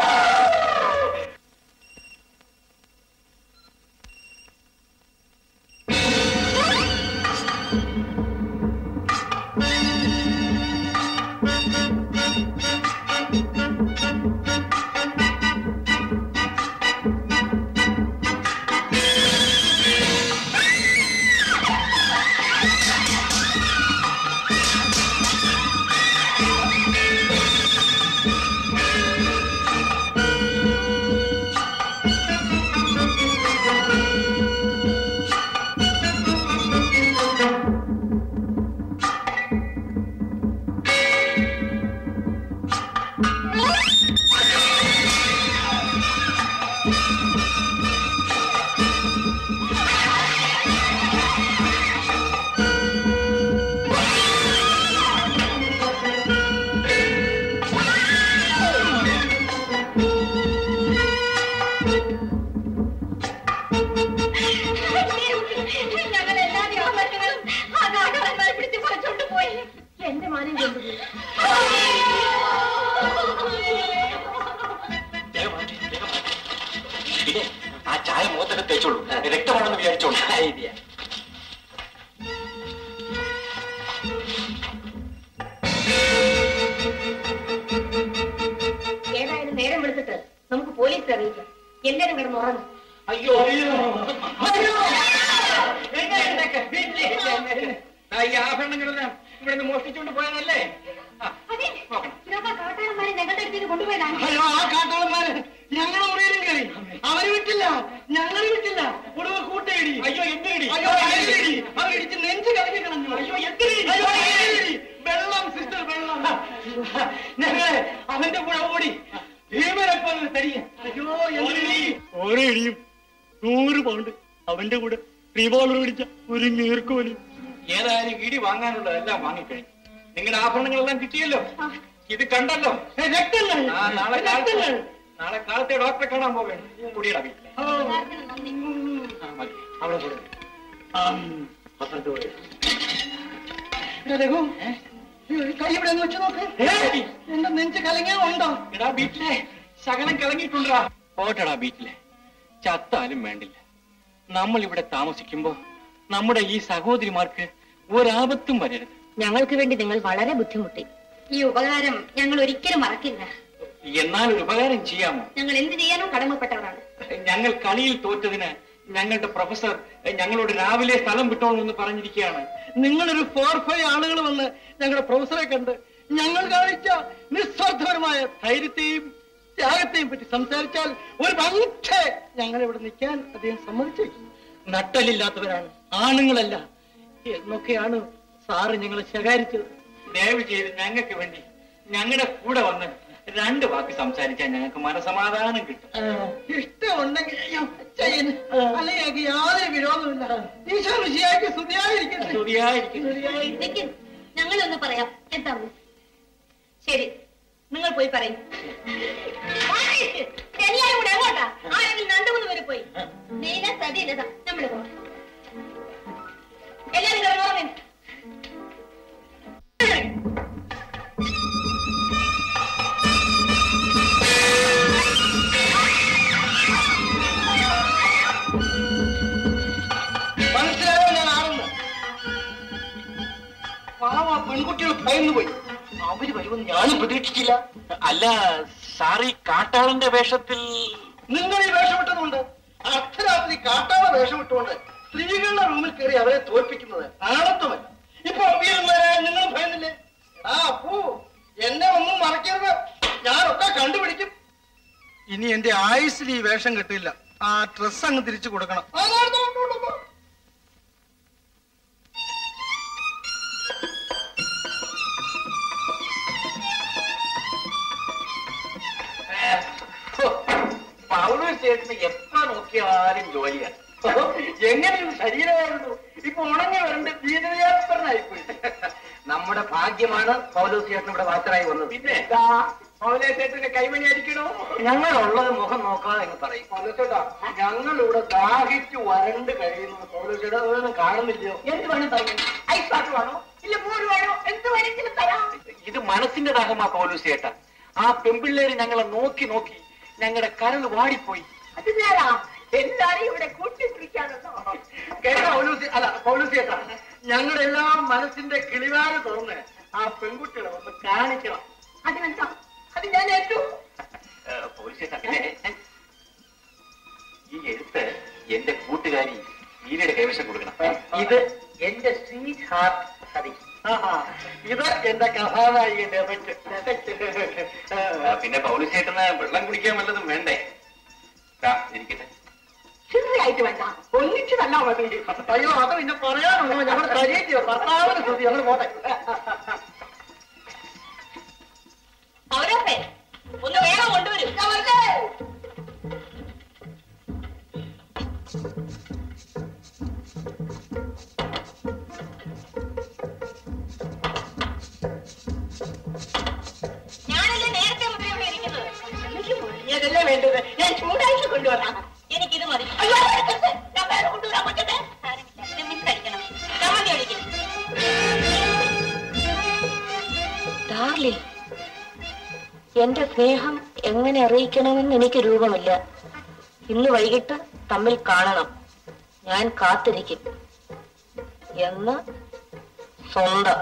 ഞങ്ങൾ എല്ലാ ദ്രോഹങ്ങളും ആ കാട്ടാളന്മാരെ പിടിച്ച് പറിച്ചോണ്ട് പോയി എന്റെ മാനം കൊണ്ടുപോയി പിന്നെ ആ ചായ മുഖത്തൊക്കെ തേച്ചോളൂ രക്തമാണെന്ന് വിചാരിച്ചോളൂ ഐഡിയ ഏതായാലും നേരം വിളിച്ചിട്ട് നമുക്ക് പോലീസ് അറിയിക്കാം എല്ലാരും കിടന്ന് ഉറങ്ങും അയ്യോ അയ്യോ അയ്യോ എന്നെ ഇതൊക്കെ വീട്ടിലെ ആ, ഈ ആഭരണങ്ങളെല്ലാം ഇവിടെ നിന്ന് മോഷ്ടിച്ചുകൊണ്ട് പോയതല്ലേ ആ, അതെ നോക്കണം ഇതൊക്കെ കാട്ടാളന്മാരെ ഞങ്ങളുടെ അടുത്തേക്ക് കൊണ്ടുപോയതാണ് അയ്യോ ആ കാട്ടാളന്മാര് ഞങ്ങളെ മുറിയിലും കയറി അവര് വിട്ടില്ല ഞങ്ങൾ വിട്ടില്ല ഒടുവ് കൂട്ടയിടി അയ്യോ എന്തിനടി അയ്യോ അയലിടി അവരിടിച്ച് നെഞ്ച് കലങ്ങി കളഞ്ഞു അയ്യോ എന്തിനടി അയ്യോ അയലിടി വെള്ളം സിസ്റ്റർ വെള്ളം ഞങ്ങളെ അവന്റെ കൂടെ ഓടി ഭീമനപ്പോൾ തരിക അയ്യോ എന്തിനടി ഓരോ ഇടിയും നൂറ് പൗണ്ട് അവന്റെ കൂടെ റിവോൾവർ പിടിച്ച ഒരു നീർക്കോലി ഏതായാലും ഇടി വാങ്ങാനുള്ളതെല്ലാം വാങ്ങിക്കഴിഞ്ഞു നിങ്ങളുടെ ആഭരണങ്ങളെല്ലാം കിട്ടിയല്ലോ ഇത് കണ്ടല്ലോ രക്തങ്ങൾ ആ, നാളെ കാലത്ത് രക്തങ്ങൾ നാളെ കാലത്തെ ഡോക്ടറെ കാണാൻ പോവേണ്ട കുടിയുടെ വീട്ടിലെ നന്ദി ആ, മതി. അവിടെ കൂടെ പത്രത്തോടെ രഘു ഈ ഒരു കൈ ഇവിടെ ഒന്ന് വെച്ച് നോക്ക് എന്റെ നെഞ്ച് കലങ്ങിയ ഉണ്ടോ എടാ ബീറ്റിലെ ശകലം കിളങ്ങിയിട്ടുണ്ടാ പോട്ടടാ ബീറ്റിലെ ചത്താലും വേണ്ടില്ല നമ്മൾ ഇവിടെ താമസിക്കുമ്പോ നമ്മുടെ ഈ സഹോദരിമാർക്ക് ഒരാപത്തും വരരുത് ഞങ്ങൾക്ക് വേണ്ടി നിങ്ങൾ വളരെ ബുദ്ധിമുട്ടി ഈ ഉപകാരം ഞങ്ങൾ ഒരിക്കലും മറക്കില്ല എന്നാൽ ഒരു ഉപകാരം ചെയ്യാമോ ഞങ്ങൾ എന്ത് ചെയ്യാനും കടമപ്പെട്ടവരാണ് ഞങ്ങൾ കളിയിൽ തോറ്റതിന് ഞങ്ങളുടെ പ്രൊഫസർ ഞങ്ങളോട് രാവിലെ സ്ഥലം വിട്ടോളൂ പറഞ്ഞിരിക്കുകയാണ് നിങ്ങളൊരു ഫോർ ഫൈവ് ആളുകൾ വന്ന് ഞങ്ങളുടെ പ്രൊഫസറെ കണ്ട് ഞങ്ങൾ കാണിച്ച നിസ്വാർത്ഥപരമായ ധൈര്യത്തെയും ത്യാഗത്തെയും പറ്റി സംസാരിച്ചാൽ ഒരു പക്ഷേ ഞങ്ങൾ ഇവിടെ നിൽക്കാൻ അദ്ദേഹം സമ്മതിച്ചേക്കും നട്ടലില്ലാത്തവരാണ് ആണുങ്ങളല്ല എന്നൊക്കെയാണ് സാറ് ഞങ്ങളെ ശകാരിച്ചത് ദയവ് ചെയ്ത് ഞങ്ങൾക്ക് വേണ്ടി ഞങ്ങളുടെ കൂടെ വന്ന് രണ്ട് വാക്ക് സംസാരിച്ചാൽ ഞങ്ങൾക്ക് മനസമാധാനം കിട്ടും ഇഷ്ടമുണ്ടെങ്കിൽ അയ്യോ, ചെയ്യന്. അല്ലെങ്കിൽ ഞങ്ങൾക്ക് യാതൊരു വിരോധമില്ല ഈശോ ഋഷിയാക്കി സ്തുതിയായിരിക്കട്ടെ സ്തുതിയായിരിക്കട്ടെ. നിക്ക്, ഞങ്ങളൊന്ന് പറയാം എന്താ ശരി നിങ്ങൾ പോയി പറയും എല്ലാരും കൂടെ എങ്ങോട്ടാ ആരെങ്കിലും രണ്ടു മൂന്ന് പേര് പോയി നീല സതി ലത നമ്മള് പോകാം എല്ലാരും കിടന്നോളൂ മനസ്സിലായോ ഞാൻ ആണെന്ന് പാവ പെൺകുട്ടികൾ ഭയന്നു പോയി അവര് വരുമെന്ന് ഞാനും പ്രതീക്ഷിച്ചില്ല അല്ല സാറി കാട്ടാളന്റെ വേഷത്തിൽ നിങ്ങൾ ഈ വേഷമിട്ടതുകൊണ്ട് അർദ്ധരാത്രി കാട്ടാള വേഷമിട്ടുകൊണ്ട് സ്ത്രീകളുടെ റൂമിൽ കയറി അവരെ തോൽപ്പിക്കുന്നത് ആണത്വമല്ല ഇപ്പൊ വീരന്മാരായ നിങ്ങൾ ഭയന്നില്ലേ ആ അപ്പൂ എന്നെ ഒന്നും മറക്കരുത് ഞാനൊക്കെ കണ്ടുപിടിക്കും ഇനി എന്റെ ആയുസിൽ ഈ വേഷം കിട്ടില്ല ആ ഡ്രസ് അങ്ങ് തിരിച്ചു കൊടുക്കണം പൗലോസ് ചേട്ടന് എപ്പോ നോക്കിയാലും ജോലിയാണ് എങ്ങനെ ഒരു ശരീരമായിരുന്നു ഇപ്പൊ ഉണങ്ങി വരേണ്ട ജീവിതയാത്രനായിപ്പോയി നമ്മുടെ ഭാഗ്യമാണ് പൗലോസ് ചേട്ടൻ ഇവിടെ വാസരായി വന്നത് പിന്നെ പൗലോസ് ചേട്ടന്റെ കൈമണി അടിക്കണോ ഞങ്ങളുള്ളത് മുഖം നോക്കാതെ എന്ന് പറയും പൗലോസ് ചേട്ടാ ഞങ്ങൾ ഇവിടെ ദാഹിച്ചു വരണ്ട് കഴിയുന്നു പൗലോസ് ചേട്ടാ അതൊന്നും കാണുന്നില്ലയോ എന്ത് വേണം പറയും ഐസ് വാട്ടർ വേണോ ഇല്ല മൂട് വേണോ എന്ത് വേണമെങ്കിലും തരാം ഇത് മനസ്സിന്റെ ദാഹമാ പൗലോസ് ചേട്ടാ ആ പെമ്പിള്ളേര് ഞങ്ങളെ നോക്കി നോക്കി ഞങ്ങളുടെ കരൾ വാടിപ്പോയി അത് നേരാ എല്ലാരെയും ഇവിടെ കൂട്ടിപ്പിടിക്കാണെന്നോ കേട്ടോ പൗലൂസി അല്ല പൗലൂസി ചേട്ടാ ഞങ്ങളുടെ എല്ലാം മനസ്സിന്റെ കിളിവാര് തുറന്ന് ആ പെൺകുട്ടികളെ ഒന്ന് കാണിക്കണം അതിനെന്താ അത് ഞാൻ ഏറ്റു പൗലോസ് ചേട്ടാ പിന്നെ ഈ എഴുത്ത് എന്റെ കൂട്ടുകാരി ഗീതയുടെ കൈവശം കൊടുക്കണം ഇത് എന്റെ സ്വീറ്റ് ഹാർട്ട് സതി ആഹാ, ഇത് എന്റെ കഥാനായികന്റെ പിന്നെ പൗലോസ് ചേട്ടന് വെള്ളം കുടിക്കാൻ വല്ലതും വേണ്ടേ ദാ, ഇരിക്കട്ടെ ചെറുതായിട്ട് വേണ്ട ഒന്നിച്ച് തന്നാ മതി അയ്യോ അത് പിന്നെ പറയാനുണ്ടോ ഞങ്ങൾ തരികയോ ഭർത്താവിന് സ്തുതി ഞങ്ങൾ പോട്ടെ പൗരസേ ഒന്ന് വേഗം കൊണ്ടുവരും ഞാനല്ലേ നേരത്തെ മുതലേ ഇവിടെ ഇരിക്കുന്നത് എനിക്ക് മുറിഞ്ഞതല്ലേ വേണ്ടത് ഞാൻ ചൂടായിട്ട് കൊണ്ടുവരാം എനിക്കിത് മതി അയ്യോ എടുക്കരുത്. ഞാൻ വേറെ കൊണ്ടുവരാൻ പറ്റട്ടെ മിസ് കഴിക്കണം ചമ്മന്തി ഒഴിക്കും ഡാർലി എന്റെ സ്നേഹം എങ്ങനെ അറിയിക്കണമെന്ന് എനിക്ക് രൂപമില്ല ഇന്ന് വൈകിട്ട് തമ്മിൽ കാണണം ഞാൻ കാത്തിരിക്കും എന്ന് സ്വന്തം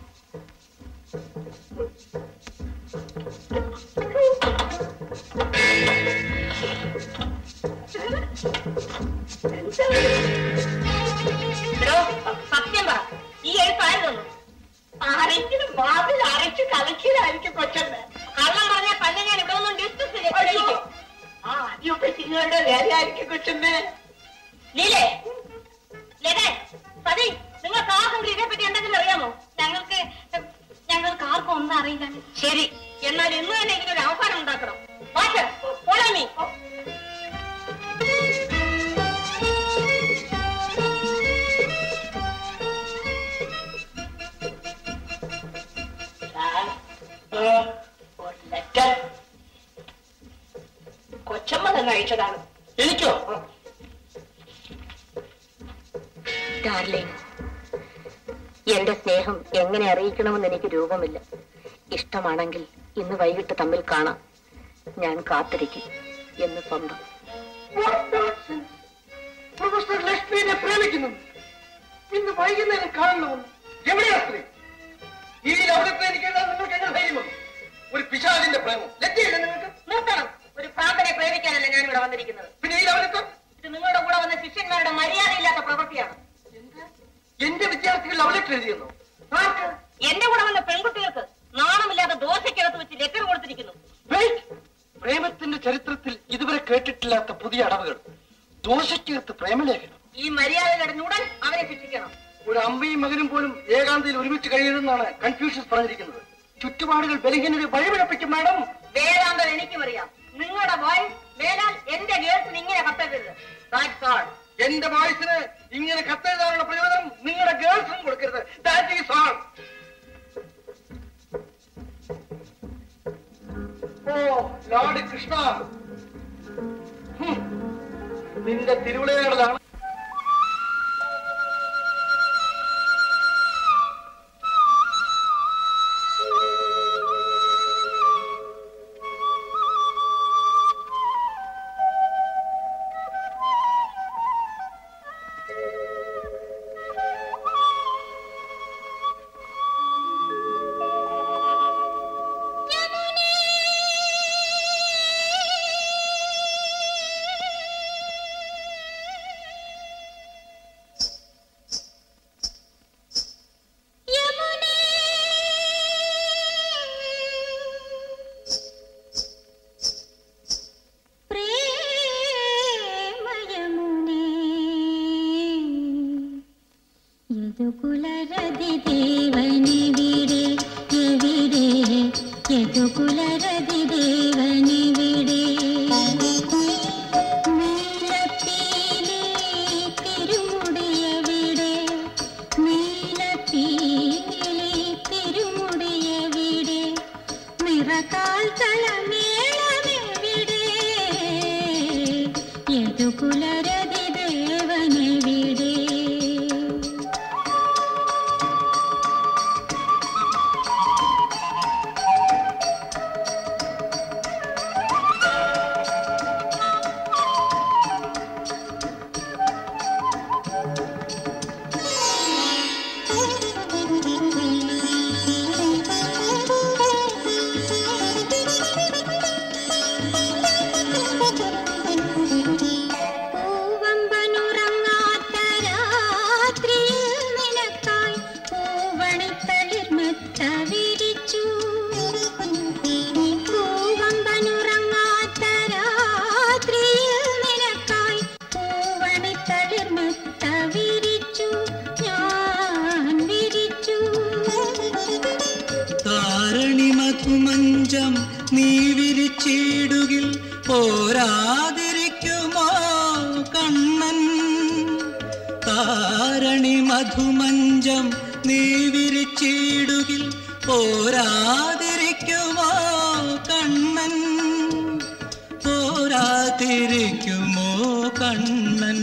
എടോ, സത്യം പറ ഈ എഴുത്തായി തന്നു ആരെങ്കിലും വാതിൽ അരച്ച് കളിക്കലായിരിക്കും കൊച്ചമ്മ കള്ളം പറഞ്ഞ പല്ല ഞാൻ ഇവിടെ ഒന്നും ഡിസ്കസ് അയ്യോ ആ ആദ്യമൊക്കെ നിങ്ങളുടെ വേലയായിരിക്കും കൊച്ചമ്മേ ലീലേ ലതേ സതി നിങ്ങൾക്ക് ആർക്കെങ്കിലും ഇതേപ്പറ്റി എന്തെങ്കിലും അറിയാമോ ഞങ്ങൾക്ക് ഞങ്ങൾക്ക് ആർക്കും ഒന്നും അറിയില്ല ശരി എന്നാൽ ഇന്ന് തന്നെ ഇതിനൊരു അവസാനം ഉണ്ടാക്കണം വാച്ച് പോളാമി ഒരു ലെറ്റർ കൊച്ചമ്മ തന്നെ അയച്ചതാണ് എനിക്കോ ഡാർലിംഗ് എന്റെ സ്നേഹം എങ്ങനെ അറിയിക്കണമെന്ന് എനിക്ക് രൂപമില്ല ഇഷ്ടമാണെങ്കിൽ ഇന്ന് വൈകിട്ട് തമ്മിൽ കാണാം ഞാൻ കാത്തിരിക്കും എന്ന് സ്വന്തം പ്രൊഫസർ ലക്ഷ്മിയെ പ്രേമിക്കുന്നു ഇന്ന് വൈകുന്നേരം കാണണമെന്ന് എവിടെയാ സ്ത്രീ ഈ ലോകത്ത് എനിക്ക് എഴുതാൻ നിങ്ങൾക്ക് എങ്ങനെ ധൈര്യം വന്നു ഒരു പിശാചിന്റെ പ്രേമം ലജ്ജയില്ല നിങ്ങൾക്ക് നിർത്തണം ഒരു ഭ്രാന്തനെ പ്രേമിക്കാനല്ല ഞാൻ ഇവിടെ വന്നിരിക്കുന്നത് പിന്നെ ഈ ലോകത്ത് ഇത് നിങ്ങളുടെ കൂടെ വന്ന ശിഷ്യന്മാരുടെ മര്യാദയില്ലാത്ത പ്രവൃത്തിയാണ് എന്റെ വിദ്യാർത്ഥികൾ ലവ് ലെറ്റർ എഴുതിയെന്നോ ആർക്ക് എന്റെ കൂടെ വന്ന പെൺകുട്ടികൾക്ക് നാണമില്ലാത്ത ദോശയ്ക്കകത്ത് വെച്ച് ലെറ്റർ കൊടുത്തിരിക്കുന്നു Wait! പ്രേമത്തിന്റെ ചരിത്രത്തിൽ ഇതുവരെ കേട്ടിട്ടില്ലാത്ത പുതിയ അടവുകൾ ദോശയ്ക്കകത്ത് പ്രേമലേഖനം ഈ മര്യാദകളുടെ ഉടൻ അവരെ ശിക്ഷിക്കണം ഒരു അമ്മയും മകനും പോലും ഏകാന്തയിൽ ഒരുമിച്ച് കഴിയരുതെന്നാണ് കൺഫ്യൂഷൻസ് പറഞ്ഞിരിക്കുന്നത് ചുറ്റുപാടുകൾ ബലഹീനരെ വഴിപിഴപ്പിക്കും മാഡം വേദാന്തം എനിക്കും അറിയാം നിങ്ങളുടെ ബോയ് വേലാൽ എന്റെ ഗേൾസിന് ഇങ്ങനെ കത്തരുത് That's all. എന്റെ വോയിസിന് ഇങ്ങനെ കത്തെഴുതാനുള്ള പ്രയോജനം നിങ്ങളുടെ ഗേൾസിനും കൊടുക്കരുത് that is all oh lord Krishna hmm. നിന്റെ തിരുവിളയാടലാണ് പ്രേമയമുനേ യദുകുലരതി ദേവനിവിടെ എവിടെ യദുകുലരതി ദേവനിവിടെ നീലപ്പീലി തിരുമുടിയവിടെ നീലപ്പീലി തിരുമുടിയവിടെ നിറകാൽ തളമേളമെവിടെ യദുകുലരതി ദേവനെവിടെ പൂവമ്പനുറങ്ങാത്ത രാത്രിയിൽ നിനക്കായി പൂവണിത്തളിർമെത്ത വിരിച്ചു പൂവമ്പനുറങ്ങാത്ത രാത്രിയിൽ നിനക്കായി പൂവണിത്തളിർമെത്ത വിരിച്ചു ഞാൻ വിരിച്ചു താരണി മധുമഞ്ചം നീ വിരിച്ചിടുകിൽ പോരാതിരിക്കുമോ കണ്ണൻ താരണി മധുമഞ്ചം നീ വിരിച്ചിടുകിൽ പോരാതിരിക്കുമോ കണ്ണൻ പോരാതിരിക്കുമോ കണ്ണൻ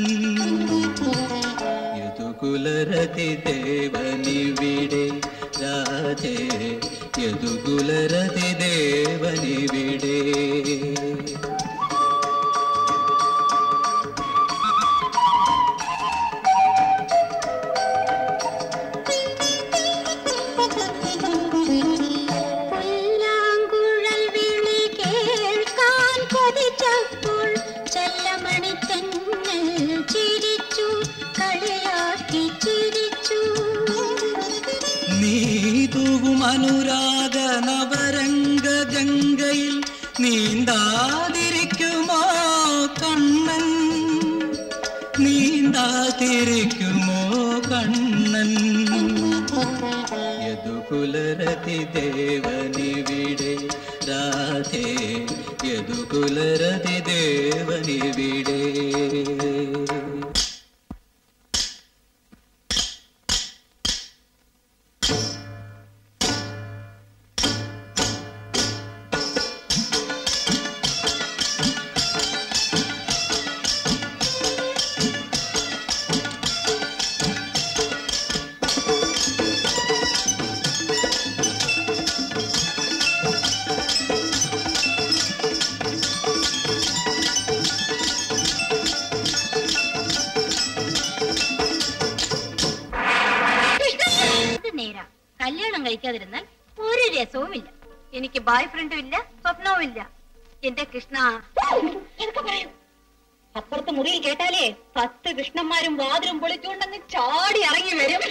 യദുകുലരതി ദേവനിവിടെ രാധേ യദുകുലരതി ദേവനിവിടെ പുല്ലാങ്കുഴൽ വിളി കേൾക്കാൻ കൊതിച്ചപ്പോൾ ചെല്ലമണി തെന്നൽ ചിരിച്ചു കളിയാക്കി ചിരിച്ചു നീതുവും അനുരാഗ നവരംഗ ഗംഗയിൽ നീന്താതിരിക്കുമോ കണ്ണൻ നീന്താതിരിക്കുമോ കണ്ണൻ യദുകുലരതി ദേവനിവിടെ രാധേ യദുകുലരതി ദേവനിവിടെ രസവുമില്ല എനിക്ക് ബോയ് ഫ്രണ്ടും ഇല്ല സ്വപ്നവും ഇല്ല എന്റെ കൃഷ്ണ അപ്പുറത്ത് മുറിയിൽ കേട്ടാലേ പത്ത് കൃഷ്ണന്മാരും വാതിലും പൊളിച്ചുകൊണ്ടങ്ങ് ചാടി ഇറങ്ങി വരും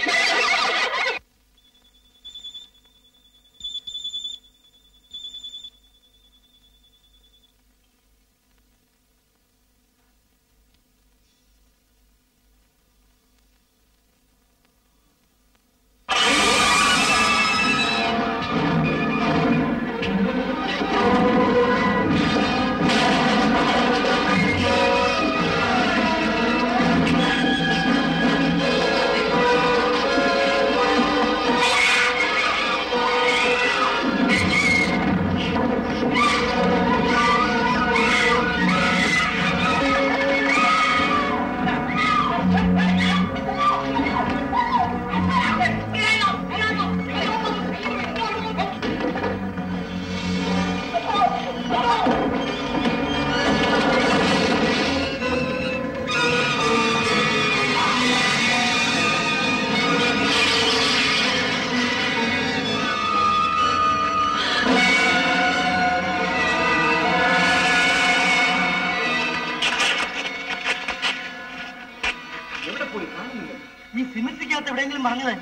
എവിടെ പോയി കാണുന്നില്ല ഈ സിമിറ്റിക്കകത്ത് എവിടെയെങ്കിലും മറഞ്ഞത്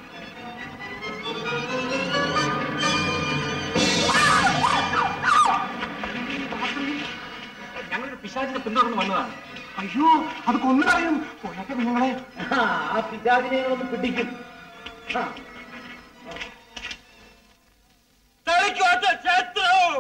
ഞങ്ങളൊരു പിശാചിനെ പിന്തുടർന്ന് വന്നതാണ് അയ്യോ അത് കൊന്നു കളയും കൊല്ലട്ടെ നിങ്ങളെ ആ പിശാചിനെ ഒന്ന് പിടിക്കും ആ. തളിക്കോട്ട ക്ഷേത്രവും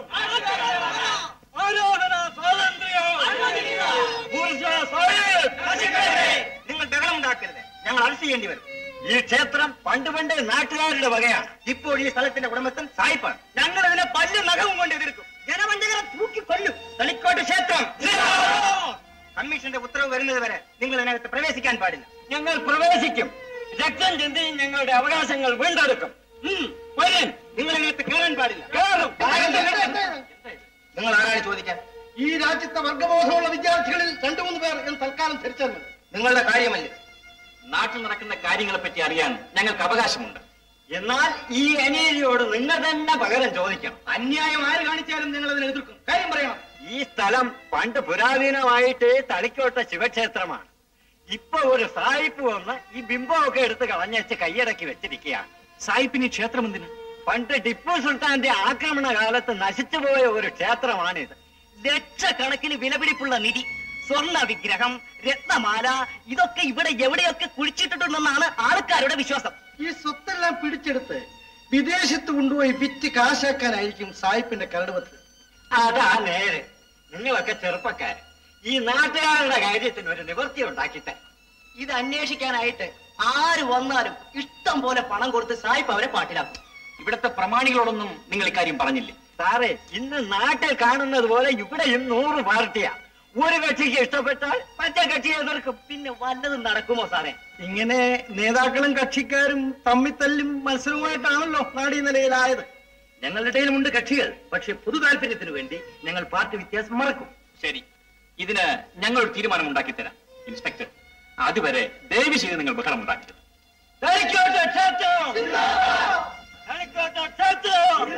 ആരോഹണ സ്വാതന്ത്ര്യവും പുരുഷ സ്വയം നിങ്ങൾ ബഹളമുണ്ടാക്കരുത് ഞങ്ങൾ അറസ്റ്റ് ചെയ്യേണ്ടി വരും ഈ ക്ഷേത്രം പണ്ട് പണ്ട് നാട്ടുകാരുടെ വകയാണ് ഇപ്പോൾ ഈ സ്ഥലത്തിന്റെ ഉടമസ്ഥൻ സായിപ്പാണ് ഞങ്ങൾ ഇതിനെ പല്ല് നഖവും കൊണ്ട് എതിർക്കും ജനവഞ്ചകരെ തൂക്കിക്കൊല്ലും തളിക്കോട്ട് ക്ഷേത്രം കമ്മീഷന്റെ ഉത്തരവ് വരുന്നത് വരെ നിങ്ങൾ ഇതിനകത്ത് പ്രവേശിക്കാൻ പാടില്ല ഞങ്ങൾ പ്രവേശിക്കും രക്തം ചിന്തി ഞങ്ങളുടെ അവകാശങ്ങൾ വീണ്ടെടുക്കും ഉം, വരും നിങ്ങൾ ഇതിനകത്ത് കയറാൻ പാടില്ല കയറും നിങ്ങൾ ആരാണ് ചോദിക്കാൻ ഈ രാജ്യത്തെ വർഗബോധമുള്ള വിദ്യാർത്ഥികളിൽ രണ്ടു മൂന്ന് പേർ എന്ന് തൽക്കാലം ധരിച്ചാൽ മതി നിങ്ങളുടെ കാര്യമല്ലേ നാട്ടിൽ നടക്കുന്ന കാര്യങ്ങളെ പറ്റി അറിയാൻ ഞങ്ങൾക്ക് അവകാശമുണ്ട് എന്നാൽ ഈ അനീതിയോട് നിങ്ങൾ തന്നെ പകരം ചോദിക്കണം അന്യായം ആര് കാണിച്ചാലും നിങ്ങൾ അതിനെ എതിർക്കും കാര്യം പറയണം ഈ സ്ഥലം പണ്ട് പുരാതനമായിട്ട് തളിക്കോട്ട ശിവക്ഷേത്രമാണ് ഇപ്പൊ ഒരു സായിപ്പ് വന്ന് ഈ ബിംബമൊക്കെ എടുത്ത് കളഞ്ഞച്ച് കൈയടക്കി വെച്ചിരിക്കുകയാണ് സായിപ്പിന് ഈ ക്ഷേത്രം എന്തിന് പണ്ട് ടിപ്പു സുൽത്താന്റെ ആക്രമണ കാലത്ത് നശിച്ചുപോയ ഒരു ക്ഷേത്രമാണിത് ലക്ഷക്കണക്കിന് വിലപിടിപ്പുള്ള നിധി സ്വർണ്ണ വിഗ്രഹം രത്നമാല ഇതൊക്കെ ഇവിടെ എവിടെയൊക്കെ കുഴിച്ചിട്ടിട്ടുണ്ടെന്നാണ് ആൾക്കാരുടെ വിശ്വാസം ഈ സ്വത്തെല്ലാം പിടിച്ചെടുത്ത് വിദേശത്ത് കൊണ്ടുപോയി വിറ്റ് കാശാക്കാനായിരിക്കും സായിപ്പിന്റെ കരടുവത്ത് അതാ നേരെ നിങ്ങളൊക്കെ ചെറുപ്പക്കാര് ഈ നാട്ടുകാരുടെ കാര്യത്തിന് ഒരു നിവൃത്തി ഉണ്ടാക്കിത്തെ ഇത് അന്വേഷിക്കാനായിട്ട് ആര് വന്നാലും ഇഷ്ടം പോലെ പണം കൊടുത്ത് സായിപ്പ് അവരെ പാട്ടിലാക്കും ഇവിടുത്തെ പ്രമാണികളോടൊന്നും നിങ്ങൾ ഇക്കാര്യം പറഞ്ഞില്ലേ സാറേ ഇന്ന് നാട്ടിൽ കാണുന്നത് പോലെ ഇവിടെയും നൂറ് പാർട്ടിയാ ഒരു കക്ഷിക്ക് ഇഷ്ടപ്പെട്ടാൽ മറ്റേ കക്ഷിയെ എതിർക്കും പിന്നെ വല്ലതും നടക്കുമോ സാറേ ഇങ്ങനെ നേതാക്കളും കക്ഷിക്കാരും തമ്മിത്തല്ലും മത്സരവുമായിട്ടാണല്ലോ നാടീ നിലയിലായത് ഞങ്ങളുടെ ഇടയിലുമുണ്ട് കക്ഷികൾ പക്ഷെ പൊതു താല്പര്യത്തിന് വേണ്ടി ഞങ്ങൾ പാർട്ടി വ്യത്യാസം മറക്കും ശരി ഇതിന് ഞങ്ങൾ ഒരു തീരുമാനം ഉണ്ടാക്കി തരാം ഇൻസ്പെക്ടർ അതുവരെ ദയവ് ചെയ്ത് നിങ്ങൾ ബഹളം ഉണ്ടാക്കരുത് തളിക്കോട്ട ക്ഷേത്രം തളിക്കോട്ട ക്ഷേത്രം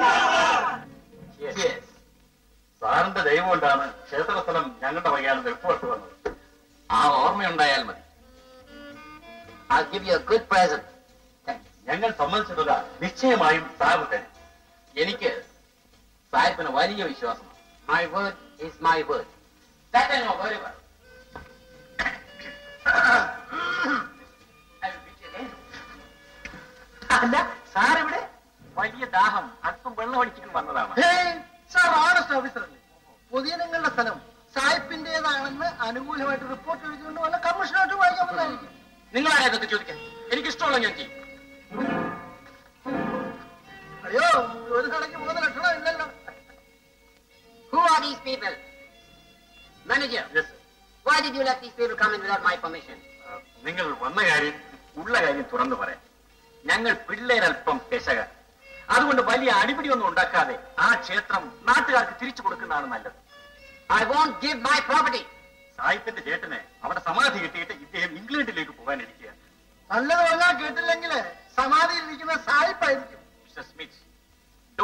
സാറിന്റെ ദൈവം കൊണ്ടാണ് ക്ഷേത്രസ്ഥലം ഞങ്ങളുടെ വകയാണെന്ന് റിപ്പോർട്ട് വന്നത് ആ ഓർമ്മയുണ്ടായാൽ മതി I'll give you a good present. ഞങ്ങൾ സമ്മതിച്ചിട്ടുള്ള നിശ്ചയമായും സാറ് തരും എനിക്ക് സാഹിബിന് വലിയ വിശ്വാസമാണ് My word is my word. That I know very well. അല്ല സാർ ഇവിടെ വലിയ ദാഹം അല്പം വെള്ളം അടിച്ചിട്ട് വന്നതാണ് സാർ ആണസ്റ്റ് ഓഫീസറല്ലേ പൊതുജനങ്ങളുടെ സ്ഥലം സായിപ്പിന്റേതാണെന്ന് അനുകൂലമായിട്ട് റിപ്പോർട്ട് എഴുതിക്കൊണ്ട് വല്ല കമ്മീഷനായിട്ട് വായിക്കാൻ വന്നായിരിക്കും നിങ്ങൾ ആരാ ഇതൊക്കെ ചോദിക്കാൻ എനിക്ക് ഇഷ്ടമുള്ള ഞാൻ ചെയ്യും അയ്യോ ഒരു കടയ്ക്ക് മൂന്ന് ലക്ഷണം ഇല്ലല്ലോ Who are these people? Manager, why did you let these people come in without my permission? നിങ്ങൾ വന്ന കാര്യം ഉള്ള കാര്യം തുറന്നു പറയാം ഞങ്ങൾ പിള്ളേരൽപ്പം പെശക അതുകൊണ്ട് വലിയ അടിപിടിയൊന്നും ഉണ്ടാക്കാതെ ആ ക്ഷേത്രം നാട്ടുകാർക്ക് തിരിച്ചു കൊടുക്കുന്നതാണ് നല്ലത് I won't give my property. സാഹിബിന്റെ ചേട്ടന് അവിടെ സമാധി കിട്ടിയിട്ട് ഇദ്ദേഹം ഇംഗ്ലണ്ടിലേക്ക് പോകാനിരിക്കുക നല്ലത് പറഞ്ഞാൽ കേട്ടില്ലെങ്കിൽ സമാധിയിൽ ഇരിക്കുന്ന സായിപ്പായിരിക്കും mister Smith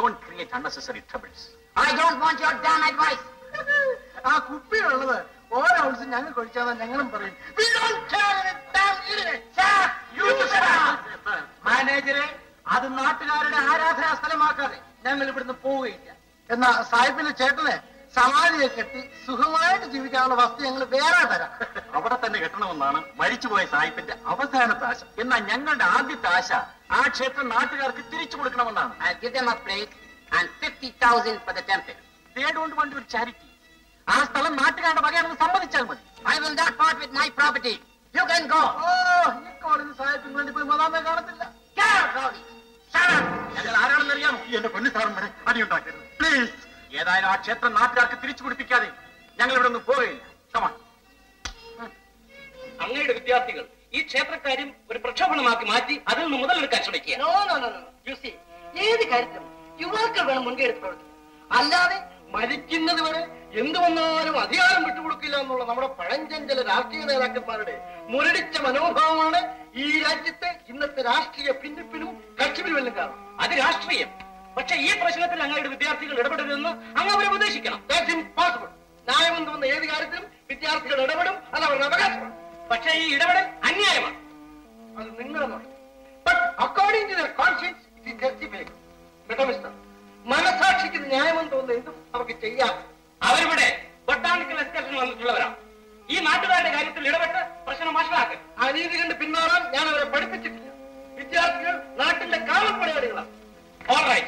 with unnecessary troubles. I don't want your damn advice. ആ കുപ്പിയിലുള്ളത് ഓരോ ഔൺസ് ഞങ്ങൾ കഴിച്ചാൽ ഞങ്ങളും പറയും "We don't care any damn idiot." Sir, you shut up. മാനേജരെ അത് നാട്ടുകാരുടെ ആരാധനാ സ്ഥലമാക്കാതെ ഞങ്ങൾ ഇവിടുന്ന് പോവുകയില്ല എന്നാ സാഹിബിന്റെ ചേട്ടന് സമാധിയെ കെട്ടി സുഖമായിട്ട് ജീവിക്കാനുള്ള വസ്തു ഞങ്ങൾ വേറെ തരാം അവിടെ തന്നെ കെട്ടണമെന്നാണ് മരിച്ചുപോയ സാഹിബിന്റെ അവസാനത്തെ ആശ എന്നാൽ ഞങ്ങളുടെ ആദ്യത്തെ ആശ ആ ക്ഷേത്രം നാട്ടുകാർക്ക് തിരിച്ചു കൊടുക്കണമെന്നാണ് I'll give them a place and 50,000 for the temple. They don't want your charity. ആ സ്ഥലം നാട്ടുകാരുടെ വകയാണെന്ന് സമ്മതിച്ചാൽ മതി I will not part with my property. You can go. ഓ ഈ കോളേജ് സാഹിബിന് വേണ്ടി പോയി മതാമെ കാണത്തില്ല Get out, Rowdy. Shut up. ഞങ്ങൾ ആരാണെന്ന് അറിയാമോ എന്റെ പൊന്നു സാറും വരെ അടിയുണ്ടാക്കരുത് പ്ലീസ് ഏതായാലും ആ ക്ഷേത്രം നാട്ടുകാർക്ക് തിരിച്ചു കൊടുപ്പിക്കാതെ ഞങ്ങൾ ഇവിടെ നിന്ന് പോവുകയില്ല കമാ അങ്ങയുടെ വിദ്യാർത്ഥികൾ ഈ ക്ഷേത്രക്കാര്യം ഒരു പ്രക്ഷോഭണമാക്കി മാറ്റി അതിൽ നിന്ന് മുതലെടുക്കാൻ ശ്രമിക്കുക no no no no you see ഏത് കാര്യത്തിലും യുവാക്കൾ വേണം മുൻകൈ എടുത്ത് പ്രവർത്തിക്കാൻ അല്ലാതെ മരിക്കുന്നത് വരെ എന്ത് വന്നാലും അധികാരം വിട്ടുകൊടുക്കില്ല എന്നുള്ള നമ്മുടെ പഴഞ്ചൻ ചില രാഷ്ട്രീയ നേതാക്കന്മാരുടെ മുരടിച്ച മനോഭാവമാണ് ഈ രാജ്യത്തെ ഇന്നത്തെ രാഷ്ട്രീയ ഭിന്നിപ്പിനും കക്ഷിപിരിവെല്ലും കാരണം അത് രാഷ്ട്രീയം പക്ഷെ ഈ പ്രശ്നത്തിൽ അങ്ങയുടെ വിദ്യാർത്ഥികൾ ഇടപെടരുതെന്ന് അങ്ങ് അവരെ ഉപദേശിക്കണം ദാറ്റ്സ് ഇംപോസിബിൾ ന്യായമെന്ന് വന്ന ഏത് കാര്യത്തിലും വിദ്യാർത്ഥികൾ ഇടപെടും അത് അവരുടെ അവകാശമാണ് പക്ഷേ ഈ ഇടപെടൽ അന്യായമാണ് അത് നിങ്ങളുടെ but according to their conscience it justify കേട്ടോ മിസ്റ്റർ മനസാക്ഷിക്ക് ന്യായമെന്ന് തോന്നുന്ന എന്തും അവർക്ക് ചെയ്യാം അവരിവിടെ ബൊട്ടാണിക്കൽ എസ്കേഷൻ വന്നിട്ടുള്ളവരാണ് ഈ നാട്ടുകാരുടെ കാര്യത്തിൽ ഇടപെട്ട് പ്രശ്നം വഷളാക്കൽ അനീതി കണ്ട് പിന്മാറാൻ ഞാൻ അവരെ പഠിപ്പിച്ചിട്ടില്ല വിദ്യാർത്ഥികൾ നാട്ടിന്റെ കാവൽപ്പടയാളികളാണ് All right.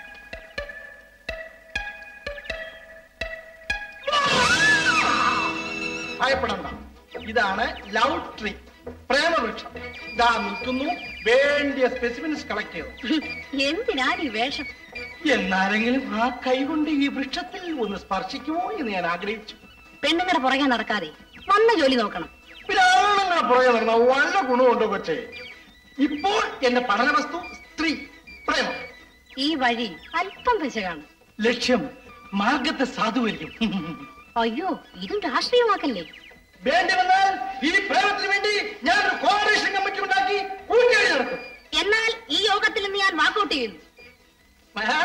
ഭയപ്പെടണ്ട ഇതാണ് ലവ് ട്രീ പ്രേമവൃക്ഷം ഇതാ നിൽക്കുന്നു വേണ്ടിയ സ്പെസിമിൻസ് കളക്ട് ചെയ്തു എന്തിനാണ് ഈ വേഷം എന്നാരെങ്കിലും ആ കൈകൊണ്ട് ഈ വൃക്ഷത്തിൽ ഒന്ന് സ്പർശിക്കുമോ എന്ന് ഞാൻ ആഗ്രഹിച്ചു പെണ്ണുങ്ങളുടെ പുറകെ നടക്കാതെ വന്ന ജോലി നോക്കണം പിന്നെ ആണുങ്ങളെ പുറകെ നടന്ന വല്ല ഗുണമുണ്ടോ കൊച്ചേ ഇപ്പോൾ എന്റെ പഠന വസ്തു സ്ത്രീ പ്രേമം ഈ വഴി അല്പം പിശകാണ് ലക്ഷ്യം മാർഗത്തെ സാധുവരിക്കും അയ്യോ ഇതും രാഷ്ട്രീയമാക്കല്ലേ വേണ്ടി വന്നാൽ ഈ പ്രേമത്തിന് വേണ്ടി ഞാൻ ഒരു കോർപ്പറേഷൻ കമ്മിറ്റി ഉണ്ടാക്കി കൂട്ടിയാടി നടത്തും എന്നാൽ ഈ യോഗത്തിൽ നിന്ന് ഞാൻ വാക്കൗട്ട് ചെയ്യുന്നു ആ?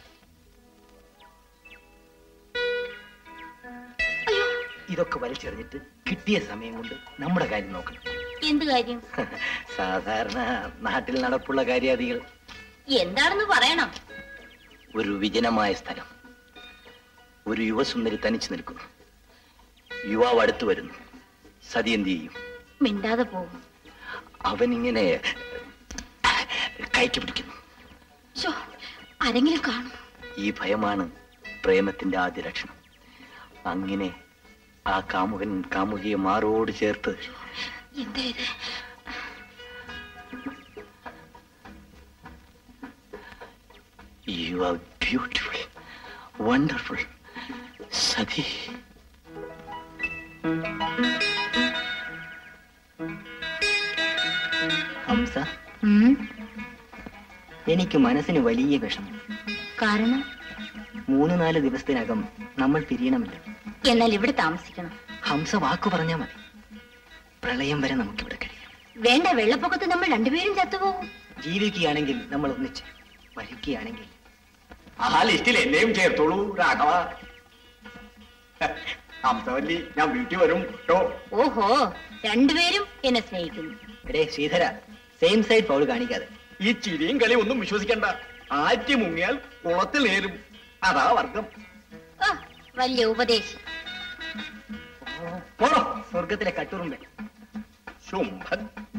ഇതൊക്കെ വലിച്ചെറിഞ്ഞിട്ട് കിട്ടിയ സമയം കൊണ്ട് നമ്മുടെ കാര്യം നോക്കണം എന്ത് കാര്യം സാധാരണ നാട്ടിൽ നടപ്പുള്ള കാര്യാദികൾ എന്താണെന്ന് പറയണം ഒരു വിജനമായ സ്ഥലം ഒരു യുവസുന്ദരി തനിച്ചു നിൽക്കുന്നു യുവാവ് അടുത്തു വരുന്നു സതി എന്ത് ചെയ്യും മിണ്ടാതെ പോകും അവൻ ഇങ്ങനെ കൈക്ക് പിടിക്കുന്നു ശോ, ആരെങ്കിലും കാണും ഈ ഭയമാണ് പ്രേമത്തിന്റെ ആദ്യ ലക്ഷണം അങ്ങനെ ആ കാമുകൻ കാമുകിയെ മാറോട് ചേർത്ത് എന്താ ഇത് യു ആർ ബ്യൂട്ടിഫുൾ വണ്ടർഫുൾ സതി ഹംസ എനിക്ക് മനസ്സിന് വലിയ വിഷമം കാരണം മൂന്ന് നാല് ദിവസത്തിനകം നമ്മൾ പിരിയണമല്ലോ എന്നാൽ ഇവിടെ താമസിക്കണം ഹംസ വാക്കു പറഞ്ഞാൽ മതി പ്രളയം വരെ നമുക്കിവിടെ കഴിയാം വേണ്ട വെള്ളപ്പൊക്കത്ത് നമ്മൾ രണ്ടുപേരും ചത്തുപോകും ജീവിക്കുകയാണെങ്കിൽ നമ്മൾ ഒന്നിച്ച് മരിക്കുകയാണെങ്കിൽ ആ ലിസ്റ്റിൽ എന്നെയും ചേർത്തോളൂ രാഘവ ഹംസവല്ലി ഞാൻ വീട്ടിൽ വരും കേട്ടോ ഓഹോ രണ്ടുപേരും എന്നെ സ്നേഹിക്കുന്നു എടേ ശ്രീധര സെയിം സൈഡ് ഫൗൾ കാണിക്കാതെ ഈ ചിരിയും കളി ഒന്നും വിശ്വസിക്കണ്ട ആറ്റി മുങ്ങിയാൽ കുളത്തിൽ നേരും അതാ വർഗം ആ, വലിയ ഉപദേശം പോണോ സ്വർഗത്തിലെ കട്ടുറുമ്പൻ ശുംഭൻ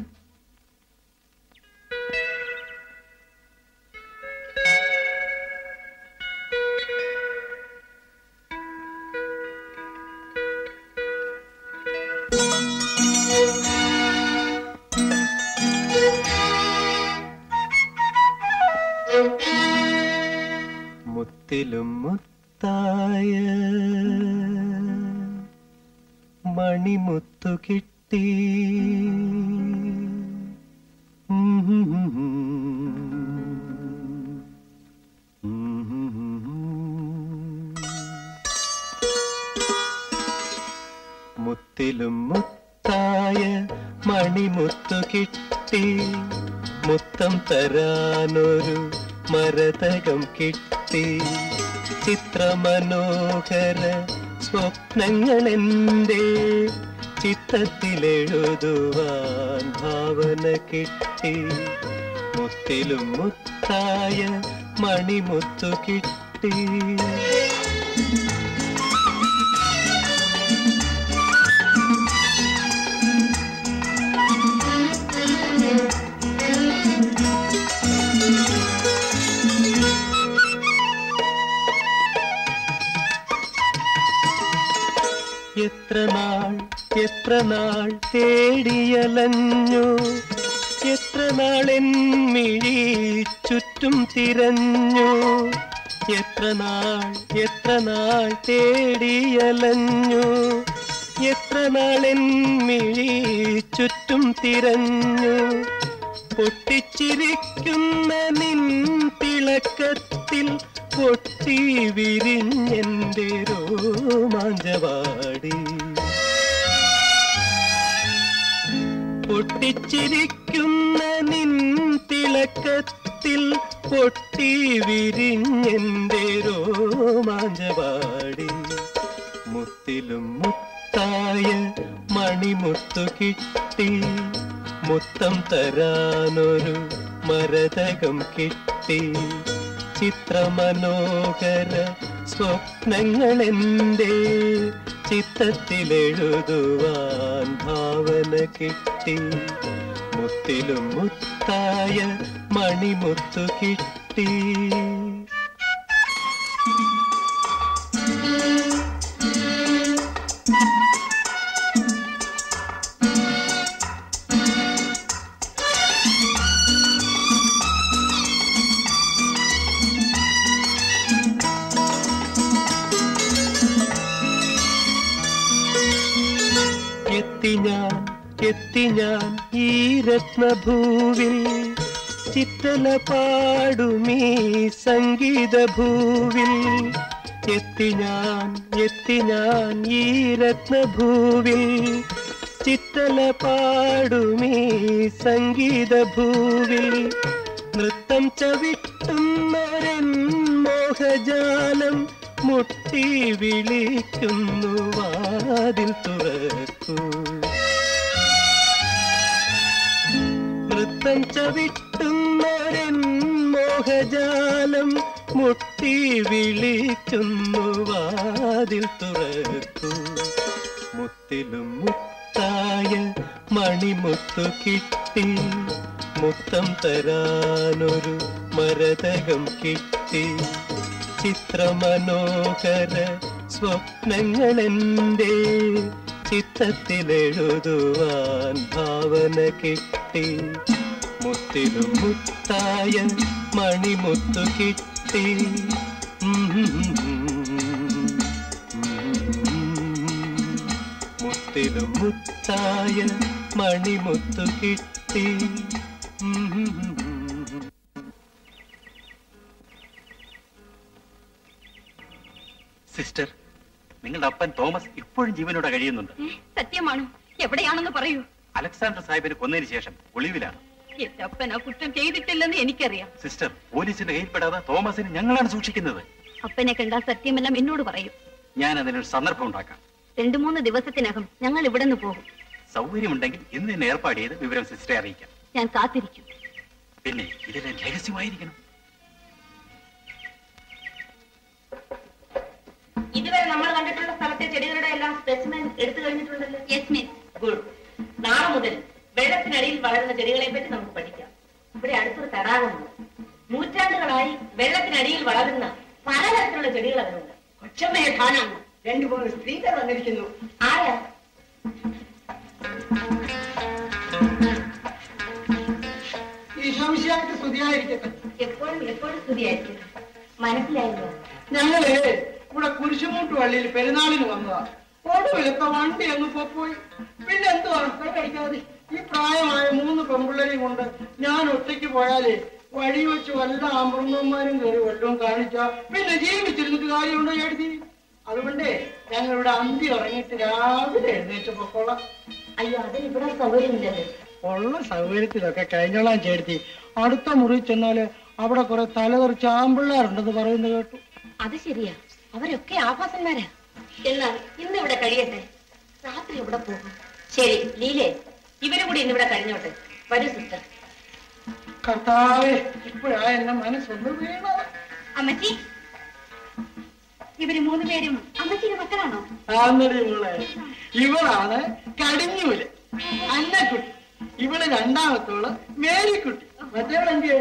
മുത്തിലും മുത്തായ മണിമുത്തു കിട്ടി മുത്തിലും മുത്തായ മണിമുത്തു കിട്ടി മുത്തം തരാനൊരു മരതകം കിട്ടി ചിത്രമനോഹര സ്വപ്നങ്ങളെന്റെ ചിത്തത്തിലെഴുതുവാൻ ഭാവന കിട്ടി മുത്തിലും മുത്തായ മണിമുത്തു കിട്ടി എത്ര നാൾ എത്ര നാൾ തേടിയലഞ്ഞു എത്ര നാളെൻ മിഴി ചുറ്റും തിരഞ്ഞു എത്ര നാൾ എത്ര നാൾ തേടിയലഞ്ഞു എത്ര നാളെൻ മിഴി ചുറ്റും തിരഞ്ഞു പൊട്ടിച്ചിരിക്കുന്ന നിൻ തിളക്കത്തിൽ പൊട്ടി വിരിഞ്ഞെന്റെ രോമാഞ്ചവാടി പൊട്ടിച്ചിരിക്കുന്ന നിൻ തിളക്കത്തിൽ പൊട്ടി വിരിഞ്ഞെന്റെ രോമാഞ്ചവാടി മുത്തിലും മുത്തായ മണിമുത്തു കിട്ടി മുത്തം തരാനൊരു മരതകം കിട്ടി ചിത്രമനോഹര സ്വപ്നങ്ങളെന്റെ ചിത്തത്തിലെഴുതുവാൻ ഭാവന കിട്ടി മുത്തിലും മുത്തായ മണിമുത്തു കിട്ടി എത്തി ഞാൻ എത്തി ഞാൻ ഈ രത്നഭൂവിൽ ചിത്തല പാടുമീ സംഗീത ഭൂവിൽ എത്തി ഞാൻ എത്തി ഞാൻ ഈ രത്നഭൂവിൽ ചിത്തല പാടുമീ സംഗീത ഭൂവിൽ നൃത്തം ചവിട്ടുന്നൊരൻ മോഹജാലം മുട്ടി വിളിക്കുന്നു വാതിൽ തുറക്കൂ നൃത്തം ചവിട്ടുന്നൊരൻ മോഹജാലം മുട്ടി വിളിക്കുന്നു വാതിൽ തുറക്കൂ മുത്തിലും മുത്തായ മണിമുത്തു കിട്ടി മുത്തം തരാനൊരു മരതകം കിട്ടി ചിത്രമനോഹര സ്വപ്നങ്ങളെന്റെ ചിത്തത്തിലെഴുതുവാൻ ഭാവന കിട്ടി മുത്തിലും മുത്തായ മണിമുത്തു കിട്ടി മുത്തിലും മുത്തായ മണിമുത്തു കിട്ടി സിസ്റ്റർ നിങ്ങളുടെ അപ്പൻ തോമസ് ഇപ്പോഴും ജീവനോടെ കഴിയുന്നുണ്ട് സത്യമാണോ എവിടെയാണെന്ന് പറയൂ അലക്സാണ്ടർ സാഹിബിനെ കൊന്നതിന് ശേഷം ഒളിവിലാണ് എന്റെ അപ്പൻ ആ കുറ്റം ചെയ്തിട്ടില്ലെന്ന് എനിക്കറിയാം സിസ്റ്റർ പോലീസിന്റെ കയ്യിൽപ്പെടാതെ തോമസിനെ ഞങ്ങളാണ് സൂക്ഷിക്കുന്നത് അപ്പനെ കണ്ടാൽ സത്യമെല്ലാം എന്നോട് പറയൂ ഞാൻ അതിനൊരു സന്ദർഭം ഉണ്ടാക്കാം രണ്ടു മൂന്ന് ദിവസത്തിനകം ഞങ്ങൾ ഇവിടെ നിന്ന് പോകും സൗകര്യമുണ്ടെങ്കിൽ ഇന്ന് തന്നെ ഏർപ്പാട് ചെയ്ത് വിവരം സിസ്റ്ററെ അറിയിക്കാം ഞാൻ കാത്തിരിക്കും പിന്നെ ഇതെല്ലാം രഹസ്യമായിരിക്കണം ഇതുവരെ നമ്മൾ കണ്ടിട്ടുള്ള സ്ഥലത്തെ ചെടികളുടെ എല്ലാം സ്പെസിമെൻ എടുത്തു കഴിഞ്ഞിട്ടുണ്ടല്ലോ യെസ് മിസ് ഗുഡ് നാളെ മുതൽ വെള്ളത്തിനടിയിൽ വളരുന്ന ചെടികളെ പറ്റി നമുക്ക് പഠിക്കാം ഇവിടെ അടുത്തൊരു തടാകമുണ്ട് നൂറ്റാണ്ടുകളായി വെള്ളത്തിനടിയിൽ വളരുന്ന പലതരത്തിലുള്ള ചെടികൾ അതിലുണ്ട് കൊച്ചമ്മയെ കാണാൻ രണ്ടു മൂന്ന് സ്ത്രീകൾ വന്നിരിക്കുന്നു ആരാ ഈശോമിശിയായിട്ട് സ്തുതിയായിരിക്കട്ടെ എപ്പോഴും എപ്പോഴും സ്തുതിയായിരിക്കും മനസ്സിലായില്ലോ ഞങ്ങള് ഇവിടെ കുരിശുമൂട്ട് വള്ളിയിൽ പെരുന്നാളിന് വന്നതാ ഒടുവിലത്തെ വണ്ടി അങ്ങ് പോയി പിന്നെ എന്തുവാ കഴിക്കാതെ ഈ പ്രായമായ മൂന്ന് പെൺപിള്ളേരെയും കൊണ്ട് ഞാൻ ഒറ്റയ്ക്ക് പോയാലേ വഴി വെച്ച് വല്ല ആമ്പറന്നന്മാരും കയറി വല്ലതും കാണിച്ചാ പിന്നെ ജീവിച്ചിരുന്നിട്ട് കാര്യമുണ്ടോ എഴുതി അതുകൊണ്ടേ ഞങ്ങൾ ഇവിടെ അന്തി ഇറങ്ങിയിട്ട് രാവിലെ എഴുന്നേറ്റ് പൊക്കോളാം അയ്യോ അതിന് ഇവിടെ സൗകര്യമില്ലല്ലോ ഉള്ള സൗകര്യത്തിലൊക്കെ കഴിഞ്ഞോളാം ചേർത്തി അടുത്ത മുറി ചെന്നാല് അവിടെ കുറെ തലതെറിച്ച ആമ്പിള്ളാരുണ്ടെന്ന് പറയുന്നത് കേട്ടു അത് ശരിയാ അവരൊക്കെ ആഭാസന്മാരാ എന്നാൽ ഇന്ന് ഇവിടെ കഴിയട്ടെ രാത്രി ഇവിടെ പോകും ശരി ലീലേ ഇവരും കൂടി ഇന്നിവിടെ കഴിഞ്ഞോട്ടെ വരൂ സിസ്റ്റർ കർത്താവേ ഇപ്പോഴാ എന്നെ മനസ്സൊന്ന് വീണത് അമ്മച്ചി ഇവര് മൂന്ന് പേരും അമ്മച്ചിയുടെ മക്കളാണോ ആന്നടി മോളെ ഇവളാണ് കടിഞ്ഞൂല് അന്നക്കുട്ടി ഇവള് രണ്ടാമത്തോള് മേരിക്കുട്ടി മറ്റേവളെങ്കിൽ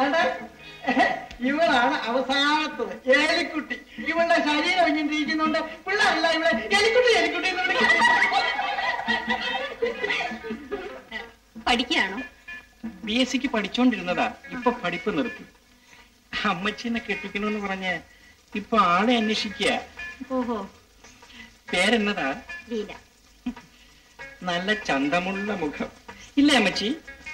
ഇവളാണ് അവസാനത്തത് ഏലിക്കുട്ടി ഇവളുടെ ശരീരം ഇങ്ങനെ പിള്ളേരല്ല ഇവളെ എലിക്കുട്ടി എലിക്കുട്ടി എന്ന് വിളിക്കുന്നത് പഠിക്കുകയാണോ ബി എസ് സിക്ക് പഠിച്ചോണ്ടിരുന്നതാ ഇപ്പൊ പഠിപ്പ് നിർത്തി അമ്മച്ചിനെ കെട്ടിക്കണമെന്ന് പറഞ്ഞ് ഇപ്പൊ ആളെ അന്വേഷിക്കുക ഓഹോ പേരെന്നതാ ലീല നല്ല ചന്തമുള്ള മുഖം ഇല്ലേ അമ്മച്ചി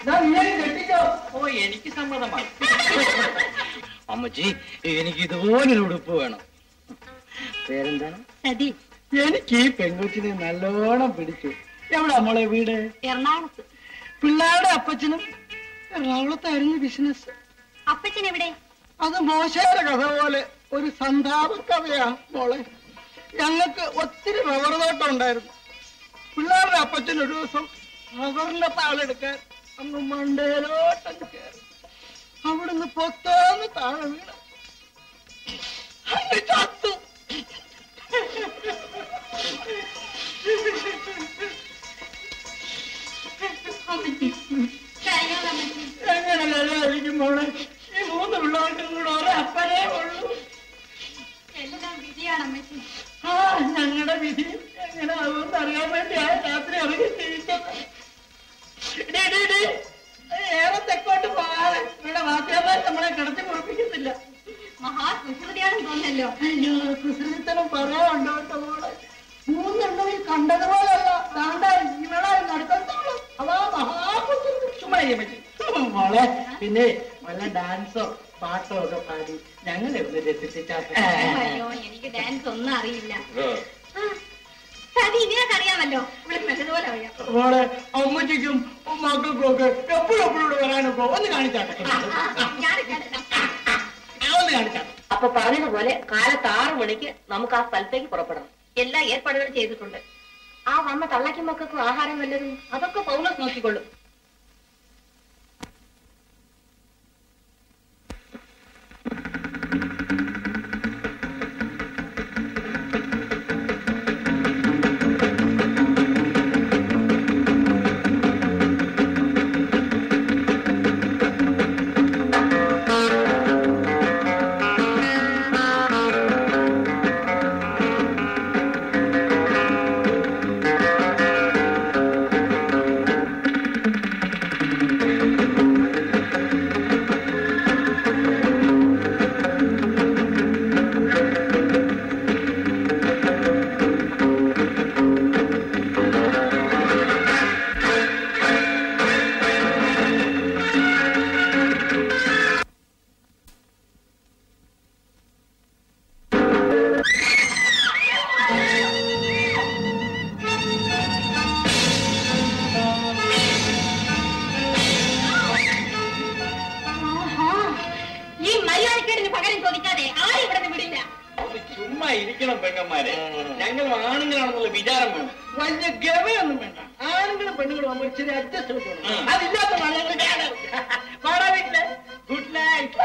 ഓ എനിക്ക് സമ്മതമാണ് അമ്മച്ചി എനിക്ക് ഇതുപോലൊരു ഉടുപ്പ് വേണം പേരെന്താണ് സതി എനിക്ക് ഈ പെൺകുച്ചിനെ നല്ലോണം പിടിച്ചു എവിടെ നമ്മളെ വീട് എറണാകുളത്ത് പിള്ളേരുടെ അപ്പച്ചനും എറണാകുളത്തായിരുന്നു ബിസിനസ് അപ്പച്ചൻ എവിടെ അത് മോശയുടെ കഥ പോലെ ഒരു സന്താപ കഥയാ മോളെ ഞങ്ങൾക്ക് ഒത്തിരി റബ്ബർ തോട്ടം ഉണ്ടായിരുന്നു പിള്ളേരുടെ അപ്പച്ചൻ ഒരു ദിവസം റബ്ബറിന്റെ താളെടുക്കാൻ അങ്ങ് മണ്ടേലോട്ടം കയറി അവിടുന്ന് പൊത്തോന്ന് താഴെ വീണു അങ്ങ് ചത്തു എങ്ങനെ ലളിതായിരിക്കും മോളെ ഈ മൂന്ന് പിള്ളേർക്കും കൂടെ ഒരേ അപ്പനേ ഉള്ളൂ എല്ലാം വിധിയാണ് അമ്മച്ചി ആ ഞങ്ങളുടെ വിധി എങ്ങനെ ആവുമെന്ന് അറിയാൻ വേണ്ടി ആ രാത്രി ഇറങ്ങി തിരിച്ചത് ഡി, ഡി, ഡി. ഏറെ തെക്കോട്ട് പോകാതെ ഇവിടെ വാദ്യമാർ നമ്മളെ കിടത്തി കുറിപ്പിക്കത്തില്ല മഹാകുസൃതിയാണെന്ന് തോന്നല്ലോ അയ്യോ കുസൃതിത്തരം പറയാനുണ്ടോ കേട്ടോ മോളെ മൂന്നെണ്ണത്തിൽ കണ്ടതുപോലല്ല താണ്ട ഇവിടെ നടക്കത്തോളം അതാ മഹാകുസൃതി ചുമ്മാ ഇരിക്കാൻ പറ്റി മോളെ പിന്നെ വല്ല ഡാൻസോ പാട്ടോ ഒക്കെ പാടി ഞങ്ങൾ ഇവിടെ രസിച്ചാൽ അയ്യോ എനിക്ക് ഡാൻസ് ഒന്നും അറിയില്ല ആ, സതി ഇതിനൊക്കെ അറിയാമല്ലോ ഇവിടെ നല്ലതുപോലെ അറിയാം മോളെ അമ്മച്ചിക്കും മക്കൾക്കും ഒക്കെ എപ്പോഴും എപ്പോഴും ഇവിടെ വരാനൊക്കെ ഒന്ന് കാണിച്ചാട്ടെ ആ, ഒന്ന് കാണിച്ചാട്ടെ അപ്പൊ പറഞ്ഞതുപോലെ കാലത്ത് ആറു മണിക്ക് നമുക്ക് ആ സ്ഥലത്തേക്ക് പുറപ്പെടണം എല്ലാ ഏർപ്പാടുകളും ചെയ്തിട്ടുണ്ട് ആ വന്ന തള്ളയ്ക്കും മക്കൾക്കും ആഹാരം വല്ലതും അതൊക്കെ പൗലോസ് നോക്കിക്കൊള്ളും ആഹാ. ഈ മര്യാദക്കേടിന് പകരം ചോദിക്കാതെ ആരും ഇവിടെ നിന്ന് വിടില്ല ഒന്ന് ചുമ്മാ ഇരിക്കണം പെങ്ങന്മാരെ ഞങ്ങൾ ആണുങ്ങളാണെന്നുള്ള വിചാരം വേണം വലിയ ഗമയൊന്നും വേണ്ട ആണുങ്ങളും പെണ്ണുങ്ങളും നമ്മൾ ഇച്ചിരി അഡ്ജസ്റ്റ് ചെയ്യണം അതില്ലാത്തതാണ് ഞങ്ങൾ കാണാറ് പാടാ വീട്ടില് ഗുഡ് നൈറ്റ്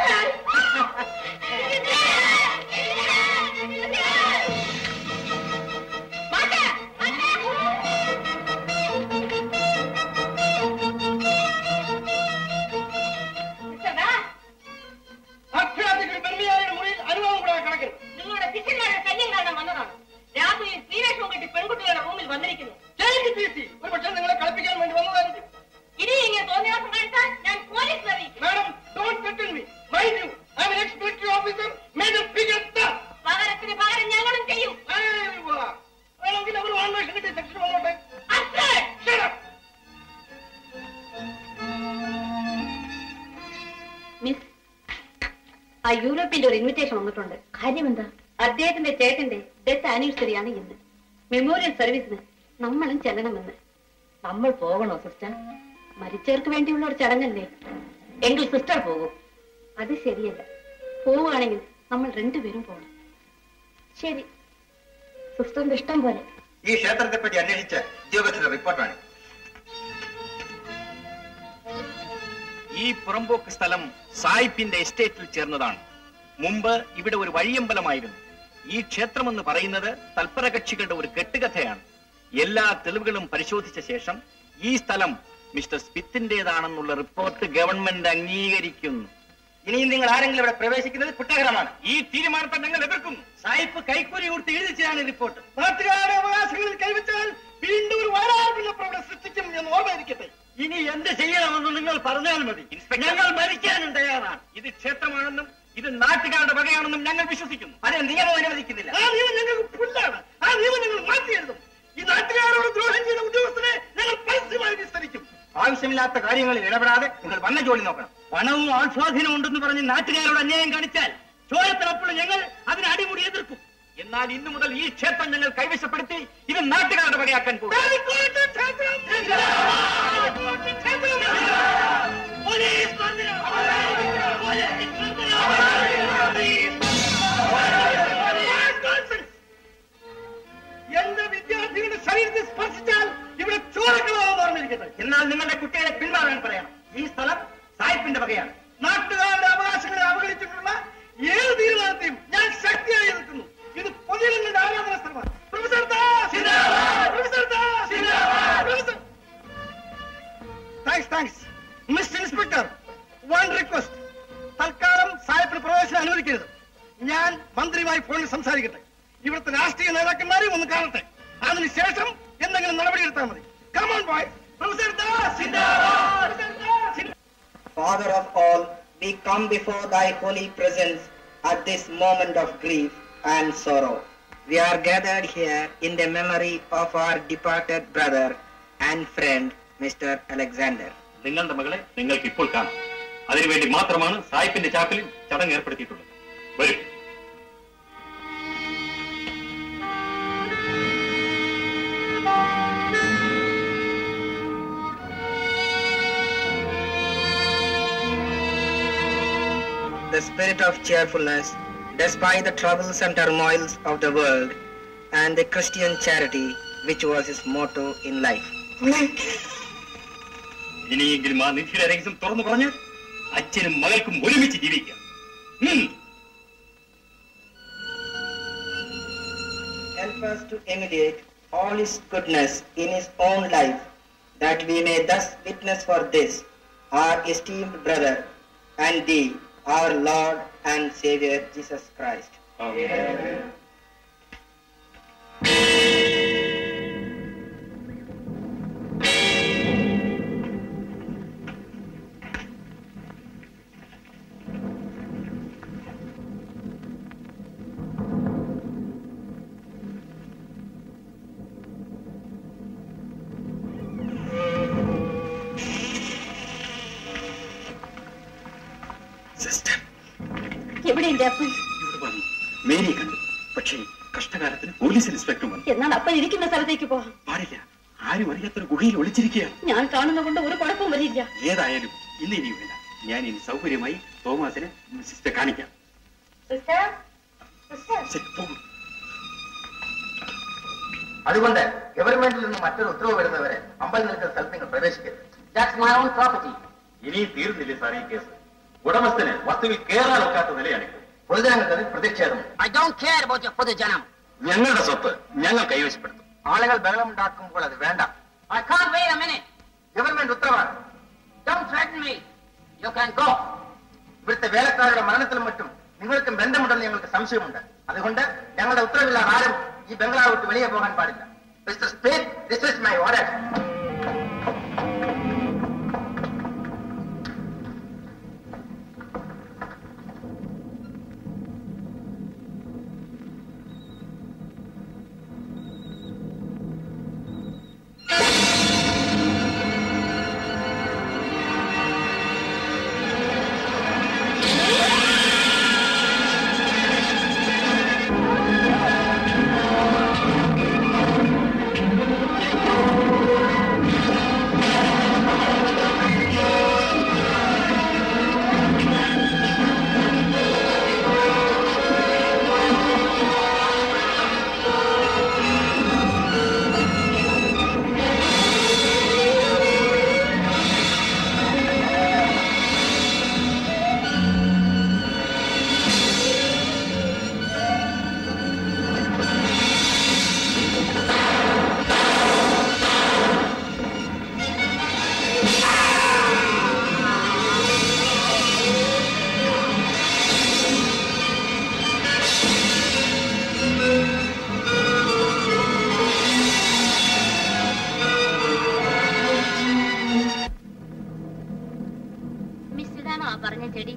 അക്ഷരാർത്ഥികൾ പെൺമിയാരുടെ മുറിയിൽ അനുഭവം കൂടാതെ കിടക്കരുത് നിങ്ങളുടെ ശിഷ്യന്മാരുടെ ശല്യം കാരണം വന്നതാണ് രാത്രിയിൽ ശ്രീവേഷവും കെട്ടി പെൺകുട്ടികളുടെ റൂമിൽ വന്നിരിക്കുന്നു ശരിക്ക് തീർത്തി ഒരു പക്ഷേ നിങ്ങളെ കളിപ്പിക്കാൻ വേണ്ടി വന്നതായിരിക്കും ഇനി ഇങ്ങനെ തോന്നിയാസം കാണിച്ചാൽ ഞാൻ പോലീസ് അറിയിക്കും madam don't threaten me mind you I'm ex military officer major figure പകരത്തിന് പകരം ഞങ്ങളും ചെയ്യും വേണമെങ്കിൽ അവർ വാൺവേഷം കിട്ടി സെക്ഷൻ വന്നോട്ടെ Shut up. മിസ് ആ യൂറോപ്പിന്റെ ഒരു ഇൻവിറ്റേഷൻ വന്നിട്ടുണ്ട് കാര്യം എന്താ അദ്ദേഹത്തിന്റെ ചേട്ടന്റെ ഡെത്ത് ആനിവേഴ്സറിയാണ് ഇന്ന് മെമ്മോറിയൽ സർവീസിന് നമ്മളും ചെല്ലണമെന്ന് നമ്മൾ പോകണോ സിസ്റ്റർ മരിച്ചവർക്ക് വേണ്ടിയുള്ള ഒരു ചടങ്ങല്ലേ എങ്കിൽ സിസ്റ്റർ പോകും അത് ശരിയല്ല പോവുകയാണെങ്കിൽ നമ്മൾ രണ്ടുപേരും പോകണം ശരി സിസ്റ്ററിന്റെ ഇഷ്ടം പോലെ ഈ ക്ഷേത്രത്തെ പറ്റി അന്വേഷിച്ച ഉദ്യോഗസ്ഥരുടെ റിപ്പോർട്ടാണ് ഈ പുറമ്പോക്ക് സ്ഥലം സായിപ്പിന്റെ എസ്റ്റേറ്റിൽ ചേർന്നതാണ് മുമ്പ് ഇവിടെ ഒരു വഴിയമ്പലമായിരുന്നു ഈ ക്ഷേത്രമെന്ന് പറയുന്നത് തൽപര കക്ഷികളുടെ ഒരു കെട്ടുകഥയാണ് എല്ലാ തെളിവുകളും പരിശോധിച്ച ശേഷം ഈ സ്ഥലം മിസ്റ്റർ സ്മിത്തിന്റേതാണെന്നുള്ള റിപ്പോർട്ട് ഗവൺമെന്റ് അംഗീകരിക്കുന്നു ഇനിയും നിങ്ങൾ ആരെങ്കിലും ഇവിടെ പ്രവേശിക്കുന്നത് കുറ്റകരമാണ് ഈ തീരുമാനത്തെ ഞങ്ങൾ എതിർക്കുന്നു സായിപ്പ് കൈക്കൂലി കൊടുത്ത് എഴുതിച്ചാണ് റിപ്പോർട്ട് നാട്ടുകാരുടെ അവകാശങ്ങളിൽ കൈവച്ചാൽ വീണ്ടും ഒരു വരാറില്ല പ്രവണ സൃഷ്ടിക്കും എന്ന് ഓർമ്മയിരിക്കട്ടെ ഇനി എന്ത് ചെയ്യണമെന്ന് നിങ്ങൾ പറഞ്ഞാൽ മതി ഞങ്ങൾ മരിക്കാനും തയ്യാറാണ് ഇത് ക്ഷേത്രമാണെന്നും ഇത് നാട്ടുകാരുടെ വകയാണെന്നും ഞങ്ങൾ വിശ്വസിക്കുന്നു അതിന് നിയമം അനുവദിക്കുന്നില്ല ആ നിയമം ഞങ്ങൾക്ക് പുല്ലാണ് ആ നിയമം ഞങ്ങൾ മാറ്റി എഴുതും ഈ നാട്ടുകാരോട് ദ്രോഹം ചെയ്ത ഉദ്യോഗസ്ഥരെ ഞങ്ങൾ പരസ്യമായി വിസ്തരിക്കും ആവശ്യമില്ലാത്ത കാര്യങ്ങളിൽ ഇടപെടാതെ നിങ്ങൾ വന്ന ജോലി നോക്കണം പണവും ആസ്വാധീനവും ഉണ്ടെന്ന് പറഞ്ഞ് നാട്ടുകാരോട് അന്യായം കാണിച്ചാൽ ചോരത്തിനപ്പോൾ ഞങ്ങൾ അതിന് അടിമുടി എതിർക്കും എന്നാൽ ഇന്നു മുതൽ ഈ ക്ഷേത്രം ഞങ്ങൾ കൈവശപ്പെടുത്തി ഇത് നാട്ടുകാരുടെ വകയാക്കാൻ പോകും എന്റെ വിദ്യാർത്ഥികളുടെ ശരീരത്തിൽ സ്പർശിച്ചാൽ ഇവിടെ ചോരക്കളാവെന്ന് ഓർമ്മിരിക്കട്ടെ എന്നാൽ നിങ്ങളുടെ കുട്ടികളെ പിന്മാറാൻ പറയണം ഈ സ്ഥലം സായിപ്പിന്റെ വകയാണ് നാട്ടുകാരുടെ അവകാശങ്ങളെ അവഗണിച്ചിട്ടുള്ള ഏത് തീരുമാനത്തെയും ഞാൻ ശക്തിയായി എതിർക്കുന്നു ഇത് പൊതുജനങ്ങളുടെ ആരാധന സ്ഥലമാണ് professor Das professor Das professor thanks thanks mister inspector one request തൽക്കാലം സാഹിബിന് പ്രവേശനം അനുവദിക്കരുത് ഞാൻ മന്ത്രിയുമായി ഫോണിൽ സംസാരിക്കട്ടെ ഇവിടുത്തെ രാഷ്ട്രീയ നേതാക്കന്മാരെയും ഒന്ന് കാണട്ടെ അതിനുശേഷം എന്തെങ്കിലും നടപടിയെടുത്താൽ മതി come on boy professor Das professor Das Father of all, we come before thy holy presence at this moment of grief and sorrow. We are gathered here in the memory of our departed brother and friend, Mr. Alexander. നിങ്ങളുടെ മകളെ നിങ്ങൾക്ക് ഇപ്പോൾ കാണാം അതിനുവേണ്ടി മാത്രമാണ് സായിപ്പിന്റെ ചാപ്പലിൽ ചടങ്ങ് ഏർപ്പെടുത്തിയിട്ടുള്ളത് വരും The spirit of cheerfulness, despite the troubles and turmoils of the world, and the Christian charity, which was his motto in life. ഇനിയെങ്കിലും ആ നിധിയുടെ രഹസ്യം തുറന്നു പറഞ്ഞ് അച്ഛനും മകൾക്കും ഒരുമിച്ച് ജീവിക്കാം ഉം. Help us to emulate all his goodness in his own life, that we may thus witness for this, our esteemed brother, and thee, our Lord and Savior Jesus Christ. Sister എവിടെ എന്റെ അപ്പൻ ഇവിടെ വന്നു മേരിയെ കണ്ടു പക്ഷേ കഷ്ടകാലത്തിന് പോലീസ് ഇൻസ്പെക്ടർ വന്നു എന്നാൽ അപ്പൻ ഇരിക്കുന്ന സ്ഥലത്തേക്ക് പോകാം പാടില്ല ആരും അറിയാത്തൊരു ഗുഹയിൽ ഒളിച്ചിരിക്കുകയാണ് ഞാൻ കാണുന്ന കൊണ്ട് ഒരു കുഴപ്പവും വരില്ല ഏതായാലും ഇന്ന് ഇനി വേണ്ട ഞാൻ ഇനി സൗകര്യമായി തോമാസിനെ സിസ്റ്റർ കാണിക്കാം സിസ്റ്റർ സിസ്റ്റർ ശരി, പോകൂ. അതുകൊണ്ട് ഗവൺമെന്റിൽ നിന്ന് മറ്റൊരു ഉത്തരവ് വരുന്നവരെ അമ്പൽ നിൽക്കുന്ന സ്ഥലത്ത് നിങ്ങൾ പ്രവേശിക്കരുത് That's my own property. ഇനിയും തീർന്നില്ലേ സാർ ഈ കേസ് ഉടമസ്ഥന് വസ്തുവിൽ കയറാനൊക്കാത്ത നിലയാണിത് പൊതുജനങ്ങൾക്ക് അതിൽ പ്രതിഷേധം I don't care about your Pudujanam. ഞങ്ങളുടെ സ്വത്ത് ഞങ്ങൾ കൈവശപ്പെടുത്തും ആളുകൾ ബഹളമുണ്ടാക്കുമ്പോൾ അത് വേണ്ട I can't wait a minute. Government ഉത്തരവാണ് Don't threaten me. You can go. ഇവിടുത്തെ വേലക്കാരുടെ മരണത്തിലും മറ്റും നിങ്ങൾക്കും ബന്ധമുണ്ടെന്ന് ഞങ്ങൾക്ക് സംശയമുണ്ട് അതുകൊണ്ട് ഞങ്ങളുടെ ഉത്തരവില്ലാതെ ആരും ഈ ബംഗ്ലാവ് വിട്ട് വെളിയെ പോകാൻ പാടില്ല mister speed this is my order Thank miss ഇതാണോ ആ പറഞ്ഞ ചെടി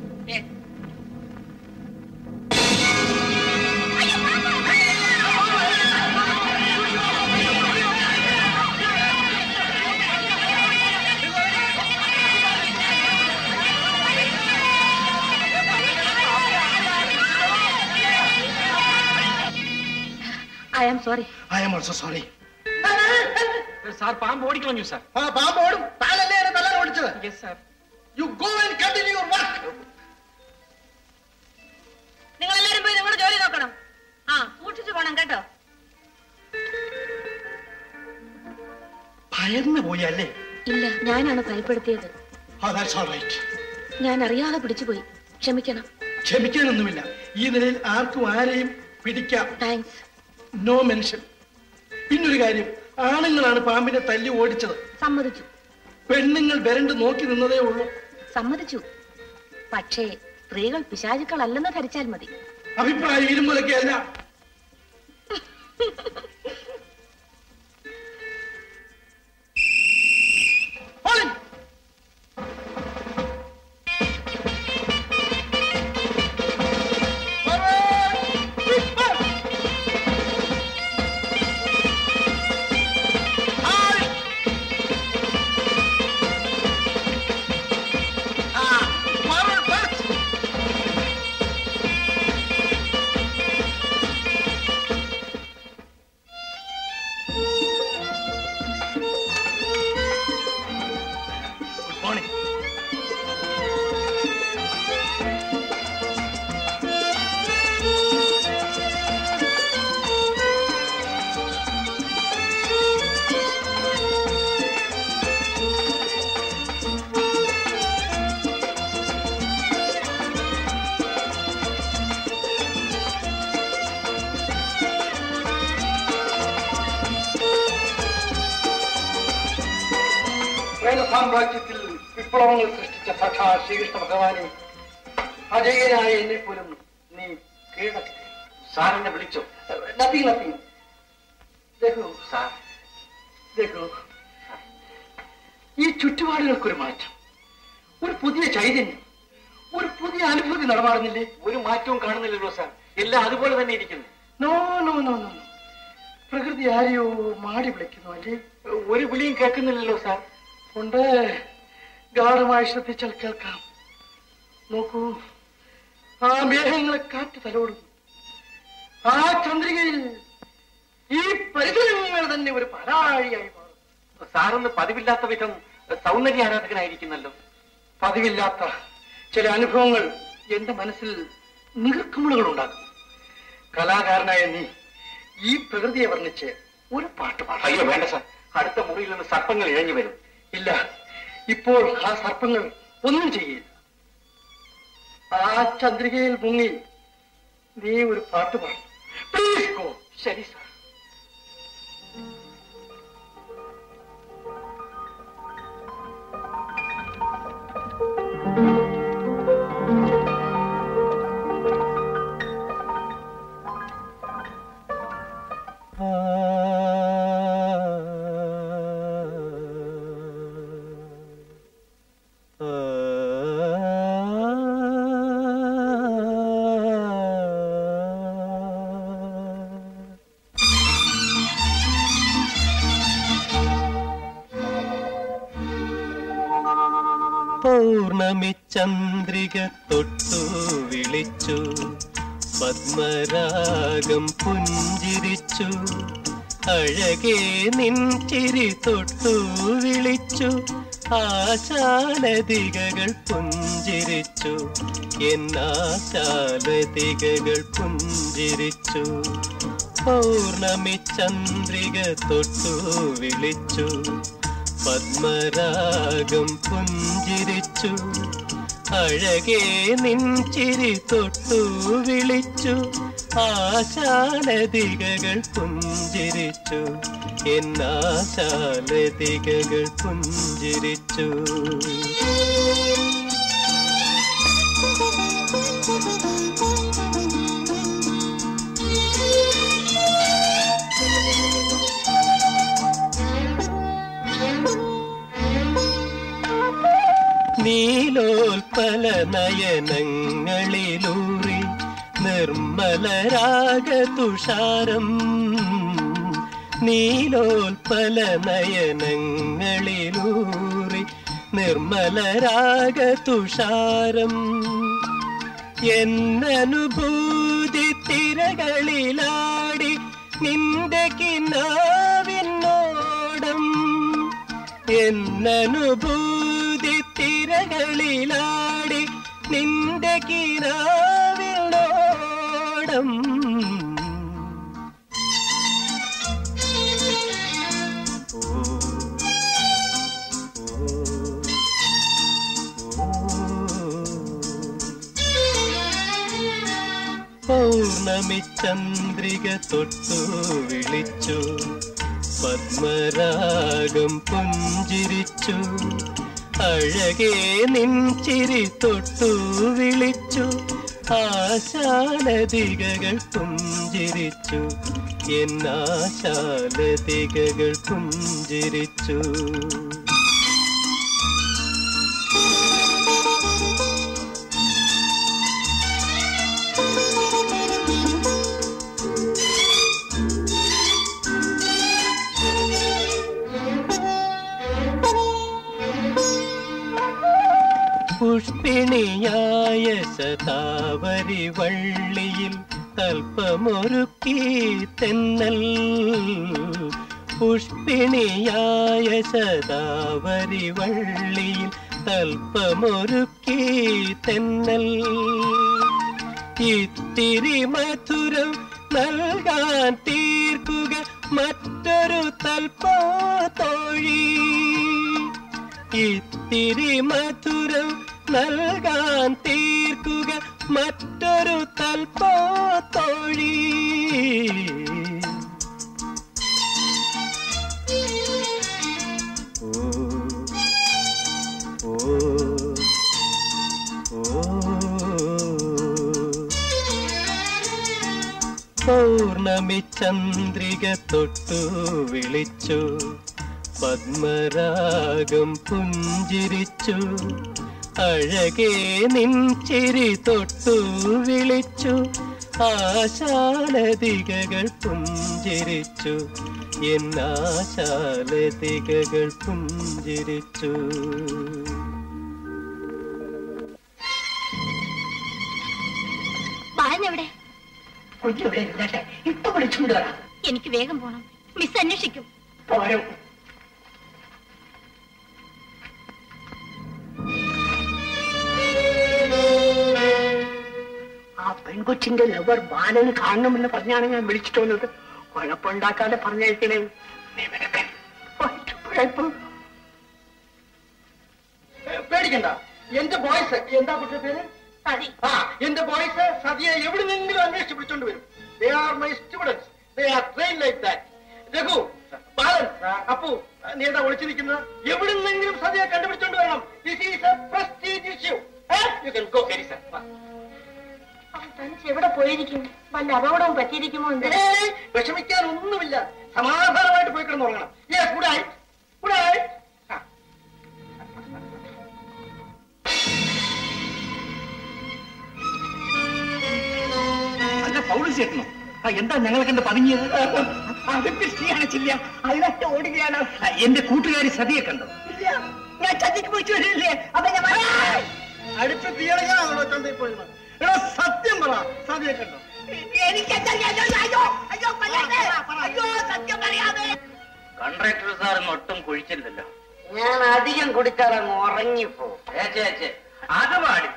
I am sorry I am also sorry sir പാമ്പ് ഓടിക്കളഞ്ഞു സാർ ആ പാമ്പ് ഓടും താനല്ലേ എന്നെ തല്ലാൻ ഓടിച്ചത് yes sir you go and continue your work നിങ്ങൾ എല്ലാരും പോയി നിങ്ങളുടെ ജോലി നോക്കണം ആ സൂക്ഷിച്ചു പോണം കേട്ടോ ഭയന്ന് പോയി അല്ലേ ഇല്ല ഞാനാണ് ഭയപ്പെടുത്തിയത് ആ ദാറ്റ്സ് ഓൾ റൈറ്റ് ഞാൻ അറിയാതെ പിടിച്ചുപോയി ക്ഷമിക്കണം ക്ഷമിക്കാനൊന്നുമില്ല ഈ നിലയിൽ ആർക്കും ആരെയും പിടിക്കാം താങ്ക്സ് നോ മെൻഷൻ പിന്നൊരു കാര്യം ആണുങ്ങളാണ് പാമ്പിനെ തല്ലി ഓടിച്ചത് സമ്മതിച്ചു പെണ്ണുങ്ങൾ വരണ്ട് നോക്കി നിന്നതേ ഉള്ളൂ സമ്മതിച്ചു പക്ഷേ സ്ത്രീകൾ പിശാചുക്കളല്ലെന്ന് ധരിച്ചാൽ മതി അഭിപ്രായം ഇരുമ്പലൊക്കെ അല്ല ഗുഡ് മോർണിംഗ് പ്രേമ സാമ്രാജ്യത്തിൽ വിപ്ലവങ്ങൾ സൃഷ്ടിച്ച സഖാ ശ്രീകൃഷ്ണ ഭഗവാനെ അജയനായ എന്നെ പോലും നീ കീഴടക്കി സാറിനെ വിളിച്ചോ നത്തിങ് നത്തിങ് ദേഖോ സാർ ദേഖോ ഈ ചുറ്റുപാടുകൾക്കൊരു മാറ്റം ഒരു പുതിയ ചൈതന്യം ഒരു പുതിയ അനുഭൂതി നടമാടുന്നില്ലേ ഒരു മാറ്റവും കാണുന്നില്ലല്ലോ സാർ എല്ലാം അതുപോലെ തന്നെ ഇരിക്കുന്നു നോ നോ നോ നോ പ്രകൃതി ആരെയോ മാടി വിളിക്കുന്നു അല്ലേ ഒരു വിളിയും കേൾക്കുന്നില്ലല്ലോ സാർ ഉണ്ട് ഗാഠമായി ശ്രദ്ധിച്ചാൽ കേൾക്കാം നോക്കൂ ആ മേഘങ്ങളെ കാറ്റ് തലോടുന്നു ആ ചന്ദ്രികയിൽ ഈ പരിസരങ്ങൾ തന്നെ ഒരു പരാഴിയായി മാറും സാറൊന്ന് പതിവില്ലാത്ത വിധം സൗന്ദര്യ ആരാധകനായിരിക്കുന്നല്ലോ പതിവില്ലാത്ത ചില അനുഭവങ്ങൾ എന്റെ മനസ്സിൽ നീർക്കുമുളുകൾ ഉണ്ടാക്കും കലാകാരനായ നീ ഈ പ്രകൃതിയെ വർണ്ണിച്ച് ഒരു പാട്ട് പാടാം അയ്യോ വേണ്ട സാർ അടുത്ത മുറിയിൽ നിന്ന് സർപ്പങ്ങൾ ഇഴഞ്ഞു വരും ഇല്ല ഇപ്പോൾ ആ സർപ്പങ്ങൾ ഒന്നും ചെയ്യില്ല ആ ചന്ദ്രികയിൽ മുങ്ങി നീ ഒരു പാട്ട് പാടും പ്ലീസ് ഗോ ശരി സാർ പൗർണമി ചന്ദ്രിക തൊട്ടു വിളിച്ചു പത്മരാഗം പുഞ്ചിരിച്ചു അഴകേ നിൻ ചിരി തൊട്ടു വിളിച്ചു ആശാലതികകൾ പുഞ്ചിരിച്ചു എന്നാശാലതികകൾ പുഞ്ചിരിച്ചു പൗർണമി ചന്ദ്രിക തൊട്ടു വിളിച്ചു പത്മരാഗം പുഞ്ചിരിച്ചു അഴകേ നിൻ ചിരി തൊട്ടു വിളിച്ചു ആശാലതികകൾ പുഞ്ചിരിച്ചു എന്നാശാലതികകൾ പുഞ്ചിരിച്ചു നീലോൽപല നയനങ്ങളിലൂറി നിർമ്മലരാഗ തുഷാരം നീലോൽപല നയനങ്ങളിലൂറി നിർമ്മലരാഗ തുഷാരം എന്നനുഭൂതി തിരകളിലാടി നിന്റെ കിനാവിനോടം എന്നനുഭൂതി തിരകളിലാടി നിന്റെ കിനാവിനോടം പൗർണമി ചന്ദ്രിക തൊട്ടു വിളിച്ചു പത്മരാഗം പുഞ്ചിരിച്ചു അഴകേ നിൻചിരി തൊട്ടു വിളിച്ചു ആശാലതികകൾ പുഞ്ചിരിച്ചു എന്നാശാലതികകൾ പുഞ്ചിരിച്ചു പുഷ്പിണിയായ ശതാവരി വള്ളിയിൽ തൽപ്പമൊരുക്കി തെന്നൽ പുഷ്പിണിയായ ശതാവരി വള്ളിയിൽ തൽപ്പമൊരുക്കി തെന്നൽ ഇത്തിരി മധുരം നൽകാൻ തീർക്കുക മറ്റൊരു തൽപ്പോ തോഴി ഇത്തിരി മധുരം നൽകാൻ തീർക്കുക മറ്റൊരു തൽപ്പോ തോഴി ഓ ഓ പൗർണമി ചന്ദ്രിക തൊട്ടു വിളിച്ചു പത്മരാഗം പുഞ്ചിരിച്ചു അഴകേ നിൻചിരി തൊട്ടു വിളിച്ചു ആശാലതികകൾ പുഞ്ചിരിച്ചു എന്നാശാലതികകൾ പുഞ്ചിരിച്ചു ബാലനെവിടെ കുഞ്ഞിവിടെ ഇരുന്നട്ടെ ഇപ്പൊ വിളിച്ചുകൊണ്ട് വരാം എനിക്ക് വേഗം പോണം മിസ് അന്വേഷിക്കും പോരും ആ പെൺകൊച്ചിന്റെ ലവർ ബാലന് കാണണമെന്ന് പറഞ്ഞാണ് ഞാൻ വിളിച്ചിട്ട് വന്നത് കുഴപ്പമുണ്ടാക്കാതെ പറഞ്ഞയക്കണേ നിനക്കൻ വയറ്റുപിഴപ്പ്. പേടിക്കണ്ട എന്റെ ബോയ്സ് എന്താ കുട്ടിയുടെ പേര് സതി ആ എന്റെ ബോയ്സ് സതിയെ എവിടുന്നെങ്കിലും അന്വേഷിച്ച് വിളിച്ചോണ്ട് വരും they are my students they are train like that Raghu Balan Appu നീ എന്താ ഒളിച്ചു നിൽക്കുന്നത് എവിടുന്നെങ്കിലും സതിയെ കണ്ടുപിടിച്ചോണ്ട് വരണം this is a prestige issue you can go ശരി സർ അവൻ തനിച്ച് എവിടെ പോയിരിക്കും വല്ല അപകടവും പറ്റിയിരിക്കുമോ എന്ന് ഏയ്, വിഷമിക്കാൻ ഒന്നുമില്ല സമാധാനമായിട്ട് പോയി കിടന്നുറങ്ങണം yes good night good night അല്ല പൗളി ചേട്ടനോ ആ എന്താ ഞങ്ങളെ കണ്ട് പതുങ്ങിയത് അത് കൃഷിയാണ് ചില്ല അതിനൊക്കെ ഓടുകയാണ് ആ, എന്റെ കൂട്ടുകാരി സതിയെ കണ്ടോ ഇല്ല ഞാൻ ചതിക്ക് പോയിട്ട് വരില്ലേ അപ്പൊ ഞാൻ വരാം. അടുത്ത തീയണയാണല്ലോ ചന്തയിൽ പോയിരുന്നത് എടോ സത്യം പറ സതിയെ കണ്ടോ എനിക്കെന്തറിയാം? അയ്യോ, അയ്യോ, അയ്യോ, പറയട്ടെ. അയ്യോ, സത്യം പറയാതെ കൺട്രാക്ടർ സാറിന് ഒട്ടും കുഴിച്ചില്ലല്ലോ ഞാൻ അധികം കുടിച്ചാൽ അങ്ങ് ഉറങ്ങിപ്പോ ഏച്ചേ ഏച്ചേ അത് പാടില്ല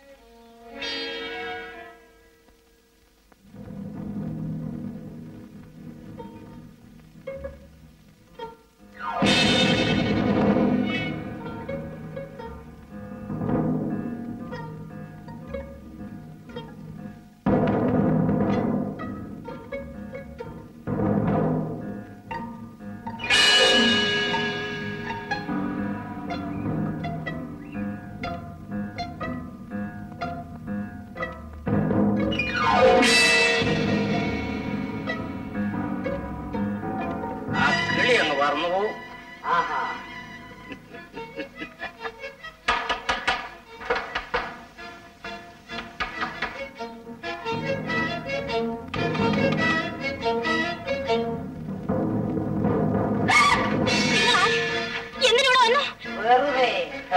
ആ കിളി അങ്ങ് പറന്നു പോവും ആഹാ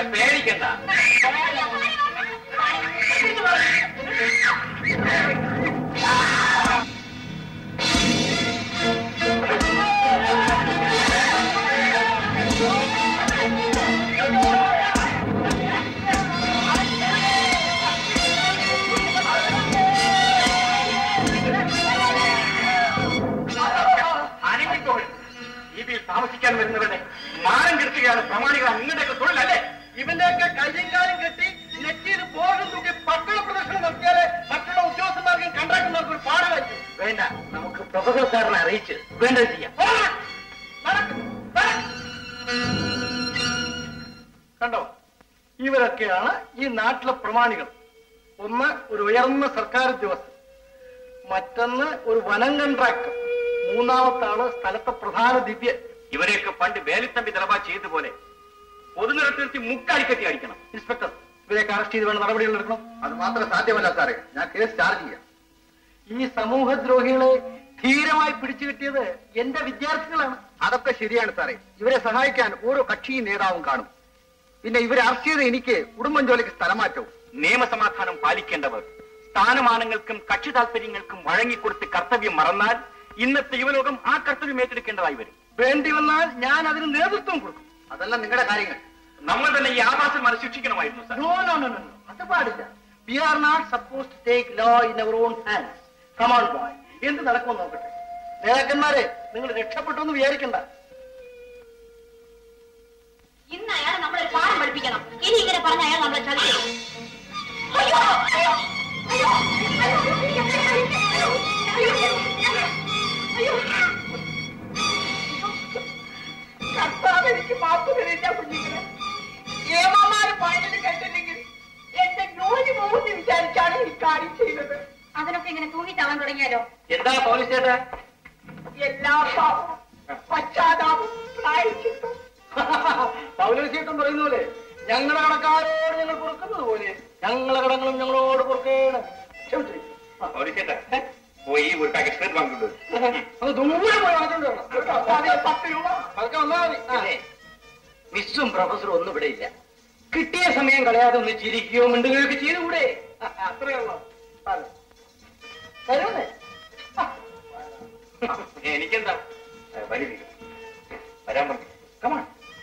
പേടിക്കണ്ട അനങ്ങിക്കോൾ ഇതിൽ താമസിക്കാൻ വരുന്നവരുടെ മാനം കെടുത്തുകയാണ് പ്രമാണികളാണ് നിങ്ങളുടെയൊക്കെ തൊഴിലല്ലേ ഇവന്റെയൊക്കെ കയ്യും കാലും കെട്ടി നെറ്റിയിൽ ബോർഡും തൂക്കി പട്ടണ പ്രദർശനം നടത്തിയാലേ മറ്റുള്ള ഉദ്യോഗസ്ഥന്മാർക്കും കൺട്രാക്ടർമാർക്കും ഒരു പാഠം വെച്ചു വേണ്ട നമുക്ക് പ്രൊഫസർ സാറിനെ അറിയിച്ച് വേണ്ടത് ചെയ്യാം കണ്ടോ ഇവരൊക്കെയാണ് ഈ നാട്ടിലെ പ്രമാണികൾ ഒന്ന് ഒരു ഉയർന്ന സർക്കാർ ഉദ്യോഗസ്ഥൻ മറ്റൊന്ന് ഒരു വനം കൺട്രാക്ടർ മൂന്നാമത്തെ ആള് സ്ഥലത്തെ പ്രധാന ദിവ്യ ഇവരെയൊക്കെ പണ്ട് വേലിത്തമ്പി തലബ ചെയ്തതുപോലെ പൊതുനിരത്തിൽ മുക്കാലിക്കത്തി അടിക്കണം ഇൻസ്പെക്ടർ ഇവരെയൊക്കെ അറസ്റ്റ് ചെയ്ത് വേണം നടപടികൾ എടുക്കണം അത് മാത്രം സാധ്യമല്ല സാറേ ഞാൻ കേസ് ചാർജ് ചെയ്യാം ഈ സമൂഹദ്രോഹികളെ ധീരമായി പിടിച്ചു കിട്ടിയത് എന്റെ വിദ്യാർത്ഥികളാണ് അതൊക്കെ ശരിയാണ് സാറേ ഇവരെ സഹായിക്കാൻ ഓരോ കക്ഷിയും നേതാവും കാണും പിന്നെ ഇവരെ അറസ്റ്റ് ചെയ്ത എനിക്ക് കുടുംബം ജോലിക്ക് സ്ഥലമാറ്റവും നിയമസമാധാനം പാലിക്കേണ്ടവർ സ്ഥാനമാനങ്ങൾക്കും കക്ഷി താല്പര്യങ്ങൾക്കും വഴങ്ങിക്കൊടുത്ത് കർത്തവ്യം മറന്നാൽ ഇന്നത്തെ യുവലോകം ആ കർത്തവ്യം ഏറ്റെടുക്കേണ്ടതായി വരും വേണ്ടി വന്നാൽ ഞാൻ അതിന് നേതൃത്വം കൊടുക്കും അതല്ല നിങ്ങളുടെ കാര്യങ്ങൾ നമ്മൾ തന്നെ ഈ ആവാസന്മാരെ ശിക്ഷിക്കണമായിരുന്നു sir no no no no അത് പാടില്ല we are not suppose to take law in our own hands come on boy എന്ത് നടക്കുമെന്ന് നോക്കട്ടെ നേതാക്കന്മാരെ നിങ്ങൾ രക്ഷപ്പെട്ടു എന്ന് വിചാരിക്കണ്ട ഇന്ന് അയാളെ നമ്മളൊരു പാഠം പഠിപ്പിക്കണം ഇനി ഇങ്ങനെ പറഞ്ഞ അയാൾ നമ്മളെ ചതിക്കണം അയ്യോ അയ്യോ അയ്യോ കർത്താവ് എനിക്ക് മാപ്പ് തരില്ല കുഞ്ഞുങ്ങളെ ഏമാമാര് പണിയിൽ കണ്ടില്ലെങ്കിൽ എന്റെ ജോലി പോകുമെന്ന് വിചാരിച്ചാണ് ഈ കാര്യം ചെയ്തത് അതിനൊക്കെ ഇങ്ങനെ തൂങ്ങിച്ചാവാൻ തുടങ്ങിയാലോ എന്താ പോലീസ് ചേട്ടാ എല്ലാ പാപവും പശ്ചാത്താപവും പ്രായച്ചിട്ടും പൗലോസ് ചേട്ടൻ പറയുന്ന പോലെ ഞങ്ങളുടെ കടക്കാരോട് ഞങ്ങൾ പൊറുക്കുന്നത് പോലെ ഞങ്ങളെ കടങ്ങളും ഞങ്ങളോട് പൊറുക്കേണം ക്ഷമിച്ചിരിക്കും. പോയി ഒരു പാക്കറ്റ് സിഗരറ്റ് വാങ്ങിക്കൊണ്ടു അത് ദൂരെ പോയി വാങ്ങിക്കൊണ്ട് വരണം. കേട്ടോ? അതെ, പത്ത് രൂപ അതൊക്കെ വന്നാൽ മതി ആ. മിസ്സും പ്രൊഫസറും ഒന്നും ഇവിടെ ഇല്ല കിട്ടിയ സമയം കളയാതെ ഒന്ന് ചിരിക്കുകയോ മിണ്ടുകയോ ഒക്കെ ചെയ്തുകൂടെ ആ, അത്രേ ഉള്ളൂ അതെ. വരുമെന്നേ എനിക്കെന്താ ഏ, വരി നീ. വരാൻ പറഞ്ഞു കമാ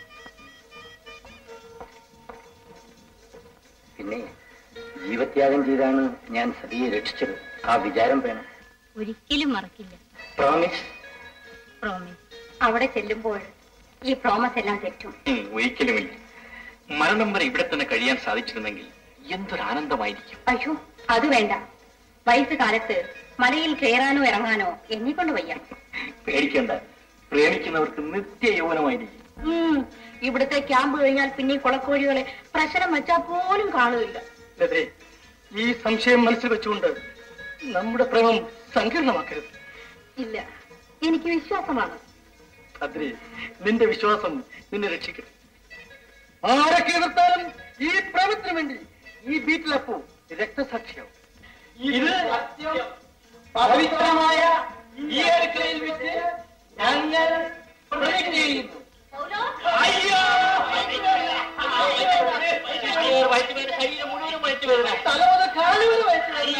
പിന്നെ ജീവത്യാഗം ചെയ്താണ് ഞാൻ സതിയെ രക്ഷിച്ചത് ആ വിചാരം വേണം ഒരിക്കലും മറക്കില്ല പ്രോമിസ് പ്രോമിസ് അവിടെ ചെല്ലുമ്പോൾ ഈ പ്രോമിസ് എല്ലാം തെറ്റും ഉം, ഒരിക്കലുമില്ല മരണം വരെ ഇവിടെ തന്നെ കഴിയാൻ സാധിച്ചിരുന്നെങ്കിൽ എന്തൊരു ആനന്ദമായിരിക്കും അയ്യോ അത് വേണ്ട വയസ്സുകാലത്ത് മലയിൽ കയറാനോ ഇറങ്ങാനോ എന്നെ കൊണ്ട് വയ്യ പേടിക്കണ്ട പ്രേമിക്കുന്നവർക്ക് നിത്യ യൗവനമായിരിക്കും ഉം, ഇവിടുത്തെ ക്യാമ്പ് കഴിഞ്ഞാൽ പിന്നെ ഈ കുളക്കോഴികളെ പ്രശ്നം വെച്ചാൽ പോലും കാണുകയില്ല അതെ ഈ സംശയം മനസ്സിൽ വെച്ചുകൊണ്ട് നമ്മുടെ പ്രേമം സങ്കീർണമാക്കരുത് ഇല്ല എനിക്ക് വിശ്വാസമാണ് അദ്രി നിന്റെ വിശ്വാസം നിന്നെ രക്ഷിക്കട്ടെ ആരൊക്കെ എതിർത്താലും ഈ പ്രേമത്തിന് വേണ്ടി ഈ ബീറ്റിലപ്പോ രക്തസാക്ഷിയാവും ഇത് പവിത്രമായ ഈ അടുക്കളയിൽ വെച്ച് ഞങ്ങൾ പ്രതിജ്ഞ ചെയ്യുന്നു അയ്യോ ശരീരം മുഴുവനും വയറ്റ് വേദന തലമുറ കാലുവരെ വയറ്റില്ല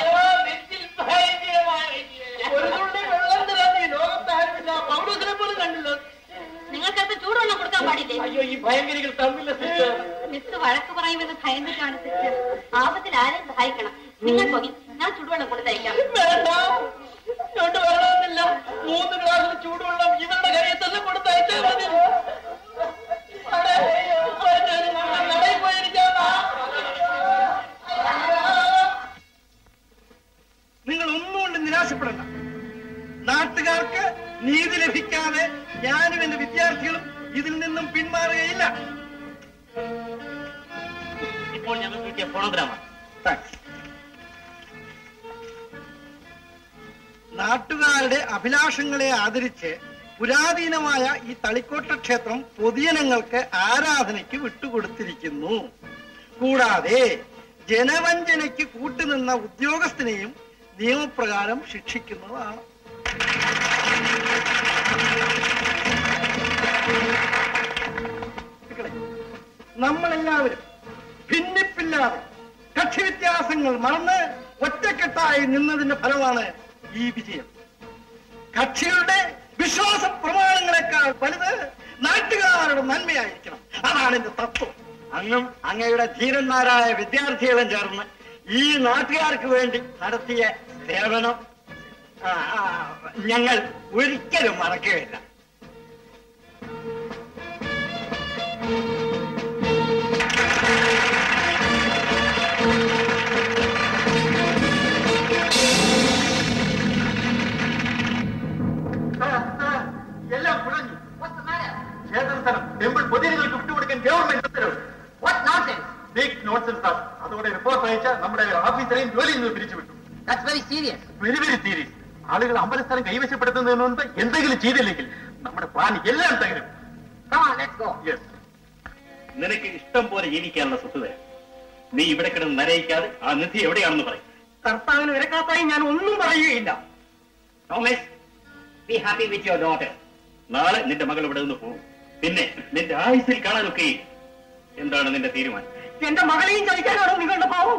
ഒരു തുള്ളി വെള്ളം തരാൻ ഈ ലോകത്ത് ആരുമില്ല പൗരസിനെ പോലും കണ്ടില്ല നിങ്ങൾക്കത് ചൂടുവെള്ളം കൊടുക്കാൻ പാടില്ലേ അയ്യോ ഈ ഭയങ്കരികൾ തമ്മില്ല സിസ്റ്റർ മിസ് വഴക്ക് പറയുമെന്ന് ഭയന്നിട്ടാണ് സിസ്റ്റർ ആപത്തിൽ ആരെയും സഹായിക്കണം നിങ്ങൾ പോയി ഞാൻ ചൂടുവെള്ളം കൊടുത്തയക്കാം വേണ്ട ഇങ്ങോട്ട് വരണമെന്നില്ല മൂന്ന് ഗ്ലാസ്സിൽ ചൂടുവെള്ളം ഇവരുടെ കയ്യിൽ തന്നെ കൊടുത്തയച്ചാൽ മതി അവിടെ, അവിടെ, നടയിൽ പോയിരിക്കാം നിങ്ങൾ ഒന്നുകൊണ്ട് നിരാശപ്പെടണ്ട നാട്ടുകാർക്ക് നീതി ലഭിക്കാതെ ഞാനും എന്റെ വിദ്യാർത്ഥികളും ഇതിൽ നിന്നും പിന്മാറുകയില്ല ഇപ്പോൾ ഞങ്ങൾ കിട്ടിയ ഫോണോഗ്രാമാണ് നാട്ടുകാരുടെ അഭിലാഷങ്ങളെ ആദരിച്ച് പുരാതനമായ ഈ തളിക്കോട്ട ക്ഷേത്രം പൊതുജനങ്ങൾക്ക് ആരാധനയ്ക്ക് വിട്ടുകൊടുത്തിരിക്കുന്നു കൂടാതെ ജനവഞ്ചനയ്ക്ക് കൂട്ടുനിന്ന ഉദ്യോഗസ്ഥനെയും നിയമപ്രകാരം ശിക്ഷിക്കുന്നതാണ് മക്കളെ, നമ്മളെല്ലാവരും ഭിന്നിപ്പില്ലാതെ കക്ഷി വ്യത്യാസങ്ങൾ മറന്ന് ഒറ്റക്കെട്ടായി നിന്നതിന്റെ ഫലമാണ് ഈ വിജയം കക്ഷികളുടെ വിശ്വാസ പ്രമാണങ്ങളെക്കാൾ വലുത് നാട്ടുകാരുടെ നന്മയായിരിക്കണം അതാണ് എന്റെ തത്വം അങ്ങും അങ്ങയുടെ ധീരന്മാരായ വിദ്യാർത്ഥികളും ചേർന്ന് ഈ നാട്ടുകാർക്ക് വേണ്ടി നടത്തിയ സേവനം ആ, ആ, ഞങ്ങൾ ഒരിക്കലും മറക്കുകയില്ല എല്ലാം കുഴഞ്ഞു ക്ഷേത്രസ്ഥലം ടെമ്പിൾ പൊതുജനങ്ങൾക്ക് വിട്ടുകൊടുക്കാൻ ഗവൺമെന്റ് ഉത്തരവ് ബിഗ് നോൺസെൻസ് സാർ അതോടെ റിപ്പോർട്ട് അയച്ച നമ്മുടെ ഓഫീസറെയും ജോലിയിൽ നിന്ന് പിരിച്ചുവിട്ടു വെരി വെരി സീരിയസ് ആളുകൾ അമ്പലസ്ഥലം കൈവശപ്പെടുത്തുന്നതിന് മുൻപ് എന്തെങ്കിലും ചെയ്തില്ലെങ്കിൽ നമ്മുടെ പ്ലാൻ എല്ലാം തകരും Yes. നിനക്ക് ഇഷ്ടം പോലെ ജീവിക്കാനുള്ള സ്വത്ത് തരാം നീ ഇവിടെ കിടന്ന് നരയിക്കാതെ ആ നിധി എവിടെയാണെന്ന് പറയും കർത്താവിന് വിലക്കാത്തായി ഞാൻ ഒന്നും പറയുകയില്ല Thomas be happy with your daughter നാളെ നിന്റെ മകൾ ഇവിടെ നിന്ന് പോകും പിന്നെ നിന്റെ ആയുസിൽ കാണാനൊക്കെ എന്താണ് നിന്റെ തീരുമാനം എന്റെ മകളെയും ചതിക്കാനാണോ നിങ്ങളുടെ പാവം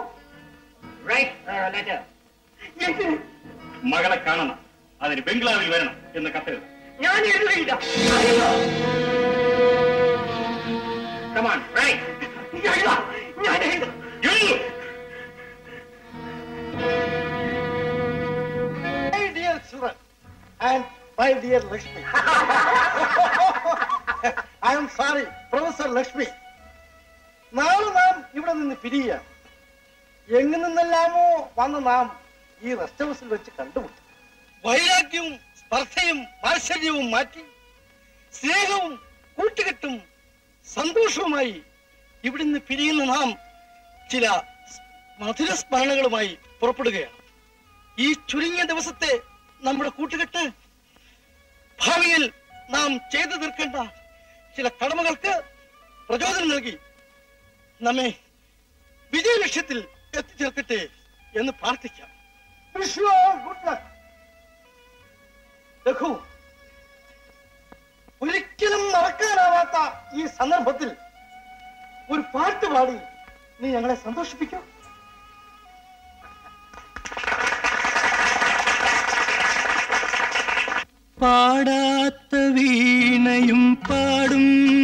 മകളെ കാണണം അതിന് ബംഗ്ലാവിൽ വരണം എന്ന് കത്തെഴുത ഞാൻ എഴുതുകയില്ല കമാൺ എഴുതാം ഞാൻ എഴുതാം My dear children and my dear Lakshmi. I am sorry, Professor Lakshmi. നാളെ നാം ഇവിടെ നിന്ന് പിരിയുക എങ്ങു നിന്നെല്ലാമോ വന്ന് നാം ഈ റെസ്റ്റ് ഹൗസിൽ വെച്ച് കണ്ടുമുട്ടും വൈരാഗ്യവും സ്പർദ്ധയും വാത്സല്യവും മാറ്റി സ്നേഹവും കൂട്ടുകെട്ടും സന്തോഷവുമായി ഇവിടുന്ന് പിരിയുന്ന നാം ചില മധുര സ്മരണകളുമായി പുറപ്പെടുകയാണ് ഈ ചുരുങ്ങിയ ദിവസത്തെ നമ്മുടെ കൂട്ടുകെട്ട് ഭാവിയിൽ നാം ചെയ്തു തീർക്കേണ്ട ചില കടമകൾക്ക് പ്രചോദനം നൽകി നമ്മെ വിജയലക്ഷ്യത്തിൽ എത്തിച്ചേർക്കട്ടെ എന്ന് പ്രാർത്ഥിക്കാം Wish you all good luck. Raghu ഒരിക്കലും മറക്കാനാവാത്ത ഈ സന്ദർഭത്തിൽ ഒരു പാട്ട് പാടി നീ ഞങ്ങളെ സന്തോഷിപ്പിക്കൂ പാടാത്ത വീണയും പാടും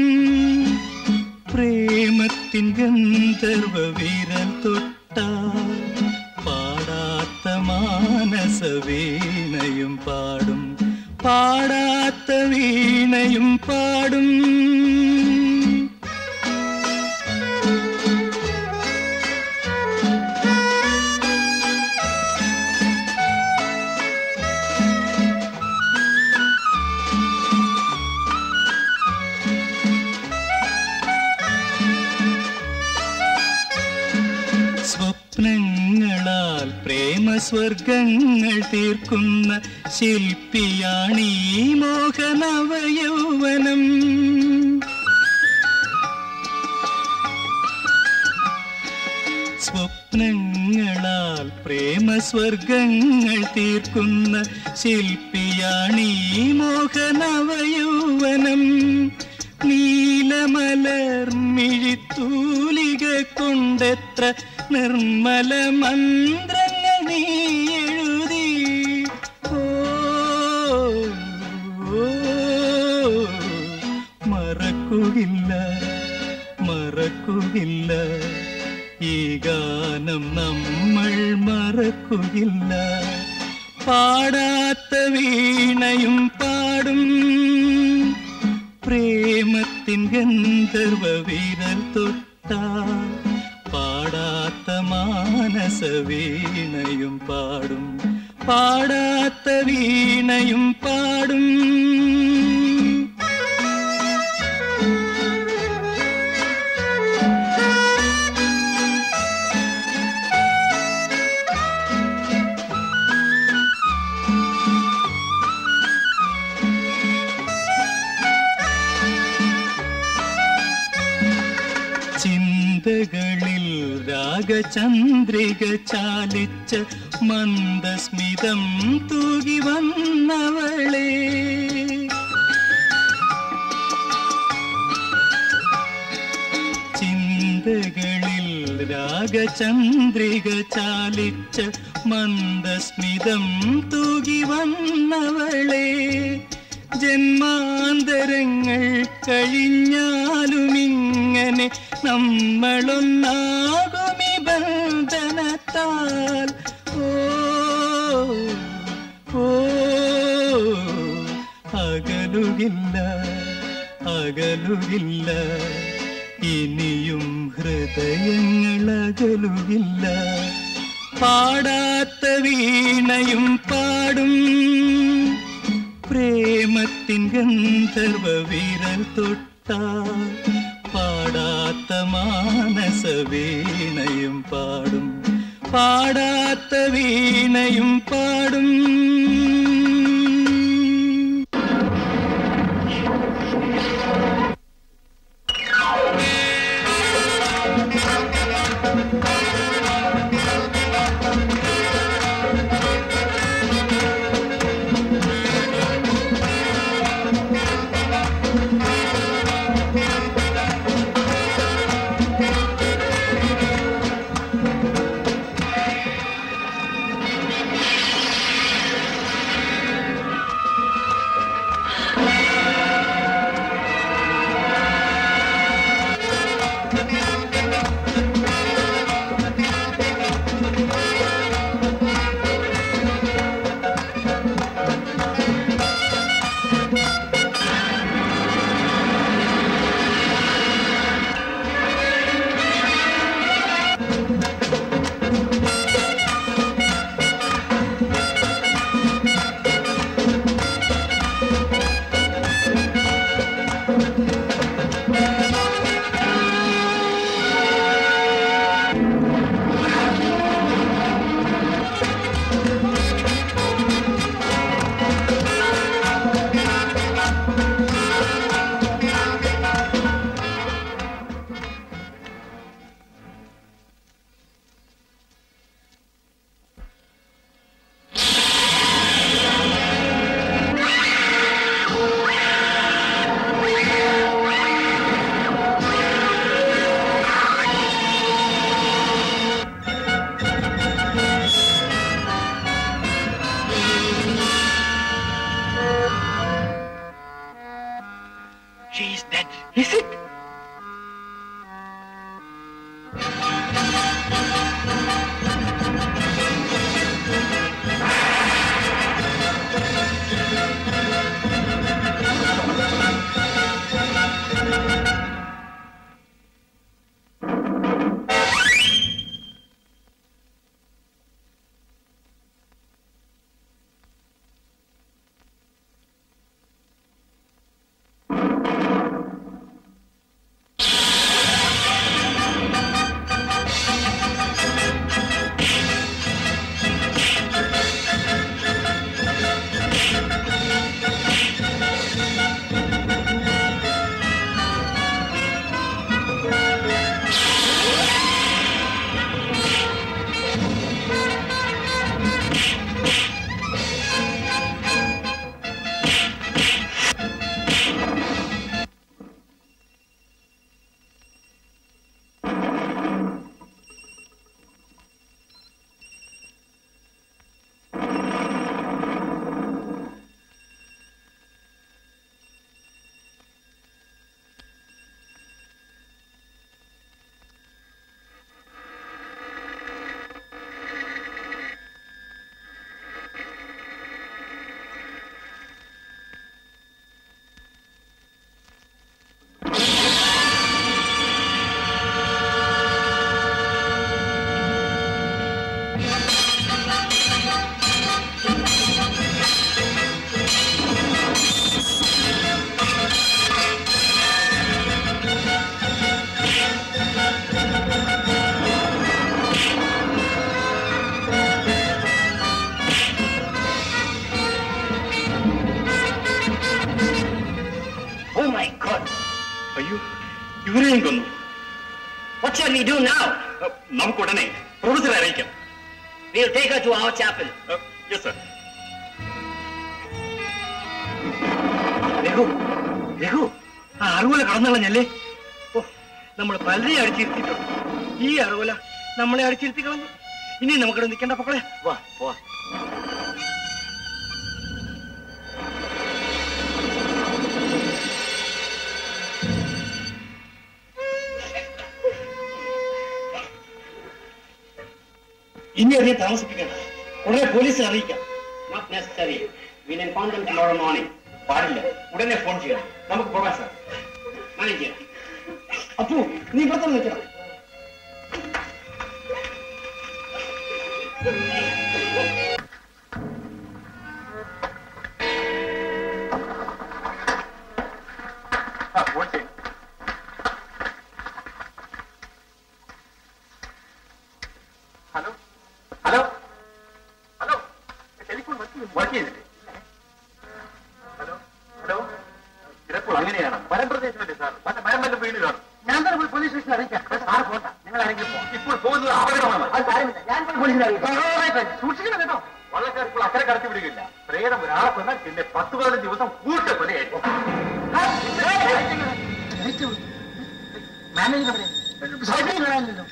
പ്രേമത്തിൻ ഗന്ധർവ വിരൽ തൊട്ടാൽ പാടാത്ത മാനസ വീണയും പാടും പാടാത്ത വീണയും പാടും സ്വപ്നങ്ങളാൽ പ്രേമസ്വർഗങ്ങൾ തീർക്കുന്ന ശില്പിയാണീ മോഹനവയൗവനം സ്വപ്നങ്ങളാൽ പ്രേമസ്വർഗങ്ങൾ തീർക്കുന്ന ശില്പിയാണീ മോഹനവയൗവനം നീലമലർമിഴിത്തൂലിക കൊണ്ടെത്ര നിർമ്മല മന്ത്രങ്ങൾ നീ എഴുതി ഓ, ഓ, മറക്കുകയില്ല മറക്കുകയില്ല ഈ ഗാനം നമ്മൾ മറക്കുകയില്ല പാടാത്ത വീണയും പാടും പ്രേമത്തിൻ ഗന്ധർവ വിരൽ തൊട്ടാൽ പാടാത്ത മാനസ വീണയും പാടും പാടാത്ത വീണയും പാടും ചിന്തകളിൽ രാഗചന്ദ്രിക ചാലിച്ച മന്ദസ്മിതം തൂകി വന്നവളെ ചിന്തകളിൽ രാഗചന്ദ്രിക ചാലിച്ച മന്ദസ്മിതം തൂകി വന്നവളെ ജന്മാന്തരങ്ങൾ കഴിഞ്ഞാലുമിങ്ങനെ നമ്മളൊന്നാകുമി ബന്ധനത്താൽ ഓ ഓ അകലുകില്ല അകലുകില്ല ഇനിയും ഹൃദയങ്ങൾ അകലുകില്ല പാടാത്ത വീണയും പാടും പ്രേമത്തിൻ ഗന്ധർവ വിരൽ തൊട്ടാൽ പാടാത്ത മാനസ വീണയും പാടും പാടാത്ത വീണയും പാടും She is dead. Is it? Oh my God! അയ്യോ ഇവരെയും കൊന്നു What shall we do now? നമുക്ക് ഉടനെ പ്രൊഫസറെ അറിയിക്കാം We'll take her to our chapel. Yes sir Raghu Raghu ആ അറുകൊല കടന്നുകളഞ്ഞല്ലേ ഓ നമ്മൾ പലരെയും അടിച്ചിരുത്തിയിട്ടുണ്ട് ഈ അറുകൊല നമ്മളെ അടിച്ചിരുത്തി കളഞ്ഞു ഇനി നമുക്കിവിടെ നിൽക്കേണ്ട പൊക്കളെ വാ വാ ഇനി അധികം താമസിപ്പിക്കണ്ട ഉടനെ പോലീസ് അറിയിക്കാം not necessary will inform them tomorrow morning പാടില്ല ഉടനെ ഫോൺ ചെയ്യണം നമുക്ക് പോകാം സാർ മാനേജ് അപ്പു നീ ഇവിടെ തന്നെ നിൽക്കണം hello hello hello telephone work ചെയ്തില്ലേ ഹലോ ഹലോ ചിലപ്പോൾ അങ്ങനെയാണ് മലമ്പ്രദേശമല്ലേ സാർ മറ്റേ മരം വല്ല വീട് കാണും ഞാൻ തന്നെ പോയി പോലീസ് സ്റ്റേഷനിൽ അറിയിക്കാം സാർ പോണ്ട നിങ്ങൾ ആരെങ്കിലും പോ. ഇപ്പോൾ പോകുന്നത് അപകടമാണ് അത് കാര്യമില്ല ഞാൻ പോയി പോലീസിനെ അറിയിക്കാം സൂക്ഷിക്കണം കേട്ടോ വള്ളക്കാർ ഇപ്പോൾ അക്കരെ കടത്തി വിടുകയില്ല പ്രേതം ഒരാളെ കൊന്നാൽ പിന്നെ പത്ത് പതിനഞ്ച് ദിവസം കൂട്ട കൊലയായിരിക്കും മാനേജർ സൈക്കിൾ കാണാനില്ലല്ലോ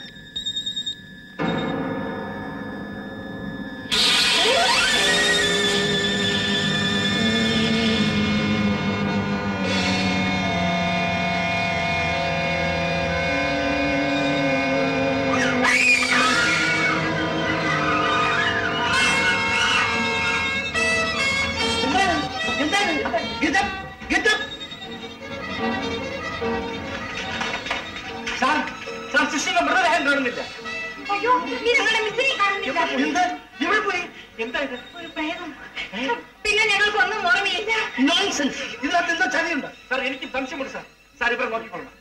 സാർ സാർ ശിഷ്യന്റെ മൃതദേഹം കാണുന്നില്ല അയ്യോ നീ ഞങ്ങളുടെ മിസ്സിനെ കാണുന്നില്ല എന്താ എവിടെ പോയി എന്താ ഇത് ഒരു പ്രേതം പിന്നെ ഞങ്ങൾക്കൊന്നും ഓർമ്മയില്ല നോൺസെൻസ് ഇതിനകത്ത് എന്തോ ചതിയുണ്ട് സാർ എനിക്ക് സംശയമുണ്ട് സാർ സാർ ഇവരെ നോക്കിക്കൊള്ളണം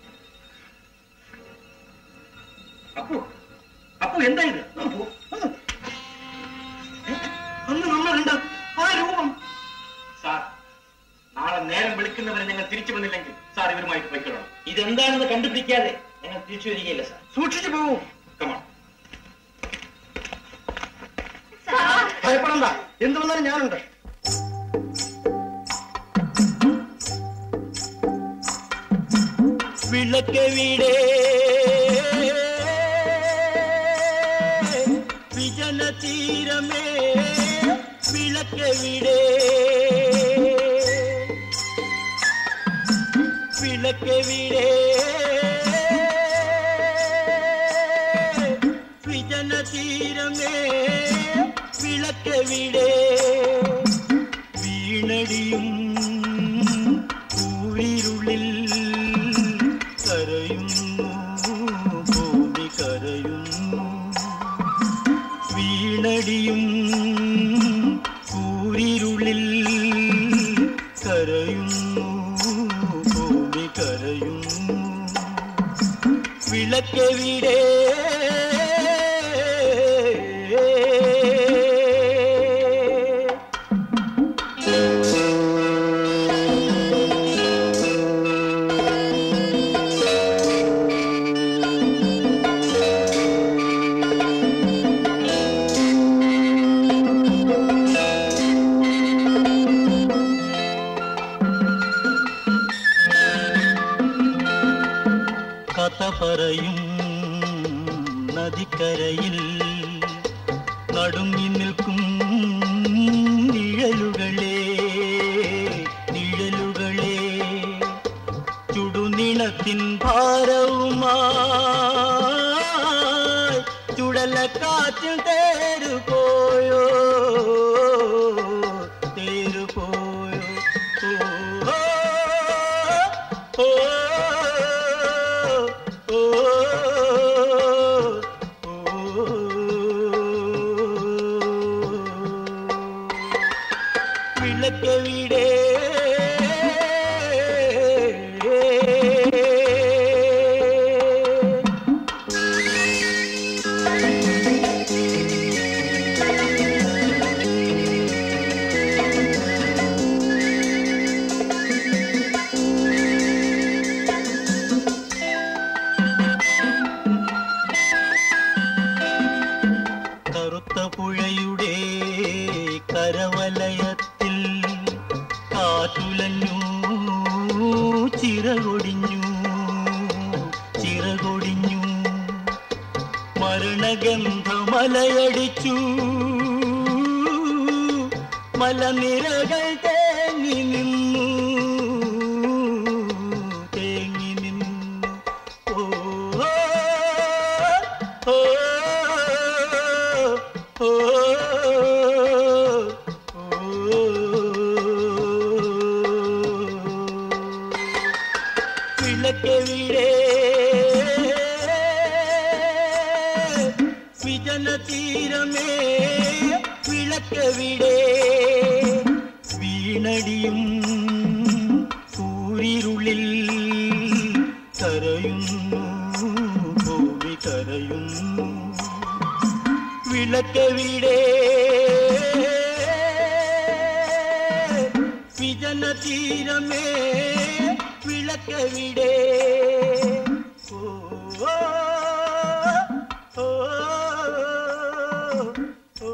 അപ്പു അപ്പു എന്താ ഇത് അപ്പു, ആ. ഏ, അന്ന് നമ്മൾ കണ്ട ആ രൂപം സാർ നാളെ നേരം വിളിക്കുന്നവരെ ഞങ്ങൾ തിരിച്ചു വന്നില്ലെങ്കിൽ സാർ ഇവരുമായിട്ട് പൊയ്ക്കൊള്ളണം ഇതെന്താണെന്ന് കണ്ടുപിടിക്കാതെ ഞങ്ങൾ തിരിച്ചു വരികയില്ല സാർ സൂക്ഷിച്ചു പോകൂ കമാൺ ഭയപ്പെടണ്ട എന്ത് വന്നാലും ഞാനുണ്ട് വിളക്കെവിടെ വിജന തീരമേ വിളക്കെവിടെ വിളക്കെവിടെ വിജന തീരമേ വിളക്കെവിടെ വീണടിയും കൂരിരുളിൽ കരയുന്നു ഭൂമി കരയുന്നു വീണടിയും കൂരിരുളിൽ കരയുന്നു ഭൂമി കരയുന്നു വിളക്കെവിടെ കഥ പറയും നദിക്കരയിൽ നടുങ്ങി നിൽക്കും നിഴലുകളെ നിഴലുകളെ ചുടുനിണത്തിൻ ഭാരവുമായി ചുടലക്കാറ്റിൽ തേരുപോയോ തേരുപോയോ ഓ ഓ ഓ വിളക്കെവിടെ കറുത്ത പുഴയുടെ കരവലയത്തിൽ കാറ്റുലഞ്ഞ അലയടിച്ചു മലനിരകൾ തേങ്ങി നിന്നു തേങ്ങി നിന്നു ഓ ഓ ഓ വിളക്കെവിടെ വിജന തീരമേ വിളക്കെവിടെ വീണടിയും സൂര്യരുളിൽ കരയുന്നു ഭൂമി കരയുന്നു വിളക്കെവിടെ വിജന തീരമേ വിളക്കെവിടെ ഓ ഓ, ഓ, ഓ.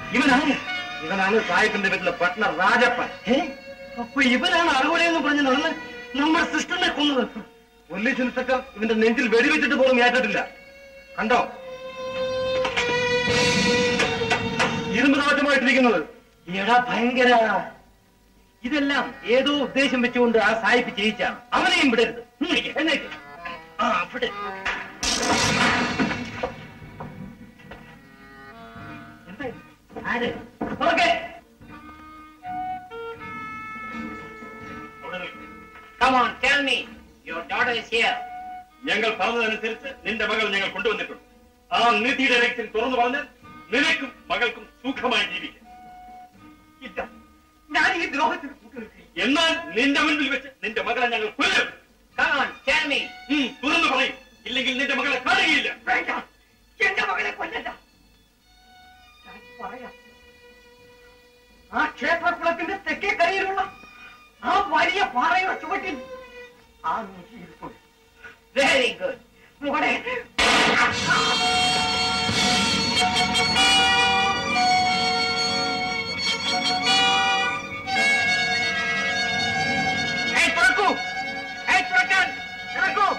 ഇവനാണ് ഇവനാണ് സാഹിബിന്റെ വീട്ടിലെ പട്ട്ണർ രാജപ്പൻ അപ്പൊ ഇവനാണ് അറുപടെന്ന് പറഞ്ഞ് നടന്ന് നമ്മുടെ സിസ്റ്ററിനെ കൊന്നത് പോലീസ് ഇൻസ്പെക്ടർ ഇവന്റെ നെഞ്ചിൽ വെടിവെച്ചിട്ട് പോലും ഏറ്റിട്ടില്ല കണ്ടോ ഇരുമ്പ് നാട്ടമായിട്ടിരിക്കുന്നത് എടാ ഭയങ്കര ഇതെല്ലാം ഏതോ ഉദ്ദേശം വെച്ചുകൊണ്ട് ആ സായിപ്പ് ചെയ്യിച്ചാണ് അവനെയും വിടരുത് ഉം, നിക്ക്, എഴുന്നേക്ക്. ആ അവിടെ എന്താ ഇത്? ആര് okay Come on, tell me. Your daughter is here. ഞങ്ങൾ പറഞ്ഞതനുസരിച്ച് നിന്റെ മകൾ ഞങ്ങൾ കൊണ്ടുവന്നിട്ടുണ്ട് ആ നിധിയുടെ രക്തം തുറന്നു പറഞ്ഞാൽ നിനക്കും മകൾക്കും സുഖമായി ജീവിക്കാം ഇല്ല ഞാൻ ഈ ദ്രോഹത്തിന് കൂട്ടുനിൽക്കില്ല എന്നാൽ നിന്റെ മുൻപിൽ വെച്ച് നിന്റെ മകളെ ഞങ്ങൾ കൊല്ലും Come on, tell me. ഉം, തുറന്നു പറയും ഇല്ലെങ്കിൽ നിന്റെ മകളെ കാണുകയില്ല വേണ്ട എന്റെ മകളെ കൊല്ലണ്ട ഞാൻ പറയാം ആ ക്ഷേത്രക്കുളത്തിന്റെ തെക്കേ കരയിലുള്ള ആ വലിയ പാറയുടെ ചുവട്ടിൽ ആ നിധി ഇരിപ്പുണ്ട് Very good. മോളെ ഏയ്, തുറക്കൂ ഏയ്, തുറക്കാൻ തുറക്കൂ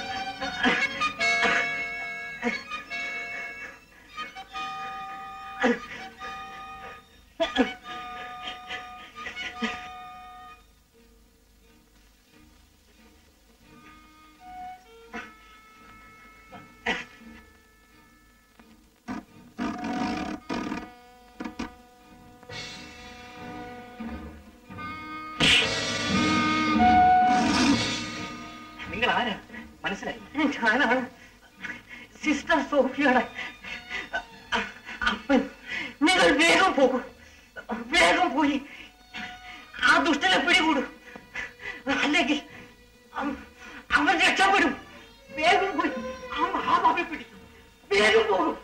നിങ്ങൾ ആരാ മനസ്സിലായി ഞാനാണ് സിസ്റ്റർ സോഫിയുടെ അപ്പൻ നിങ്ങൾ വേഗം പോകും വേഗം പോയി ആ ദുഷ്ടനെ പിടികൂടും അല്ലെങ്കിൽ അവ- അവൻ രക്ഷപ്പെടും വേഗം പോയി ആ മഹാഭാവി പിടിക്കും വേഗം പോകും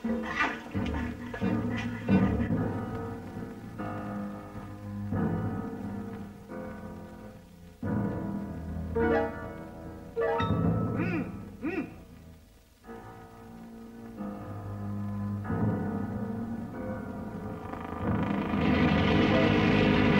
ആ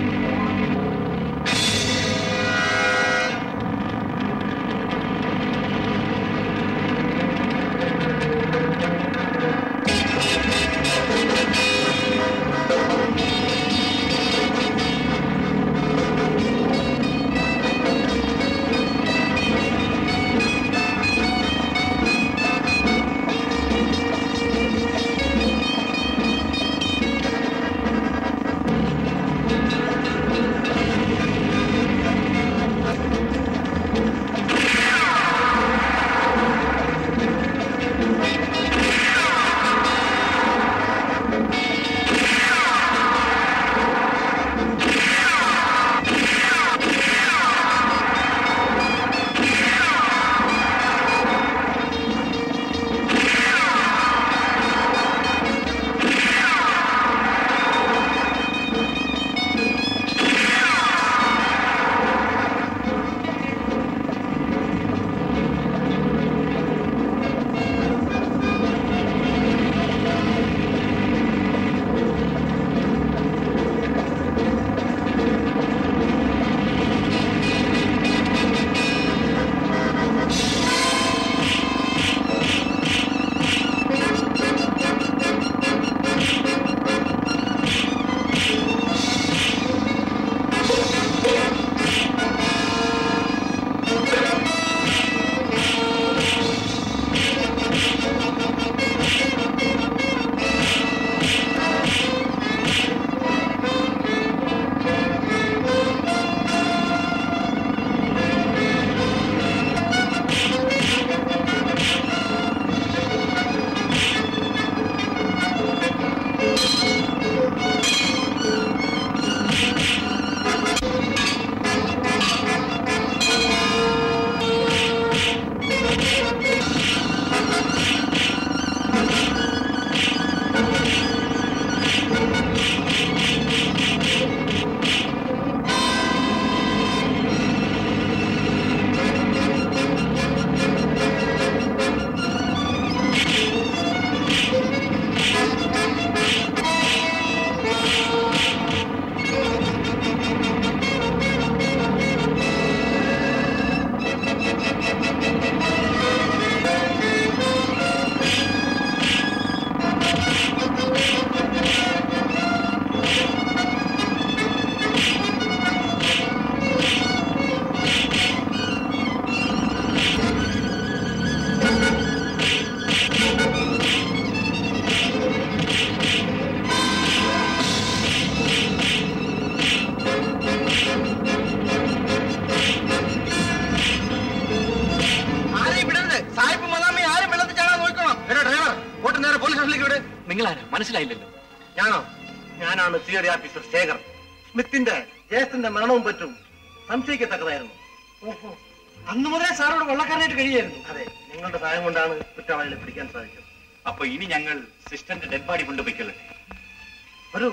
മനസ്സിലായില്ലല്ലോ ഞാനോ ഞാനാണ് തിയറി ഓഫീസർ ശേഖർ സ്മിത്തിന്റെ ജ്യേഷ്ഠന്റെ മരണവും പറ്റും സംശയിക്കത്തക്കതായിരുന്നു ഓഹോ അന്ന് മുതലേ സാറോട് വെള്ളക്കാരനായിട്ട് കഴിയായിരുന്നു അതെ നിങ്ങളുടെ സഹായം കൊണ്ടാണ് കുറ്റവാളികളെ പിടിക്കാൻ സാധിച്ചത് അപ്പൊ ഇനി ഞങ്ങൾ സിസ്റ്ററിന്റെ ഡെഡ് ബോഡി കൊണ്ടുപോയിക്കൊള്ളട്ടെ വരൂ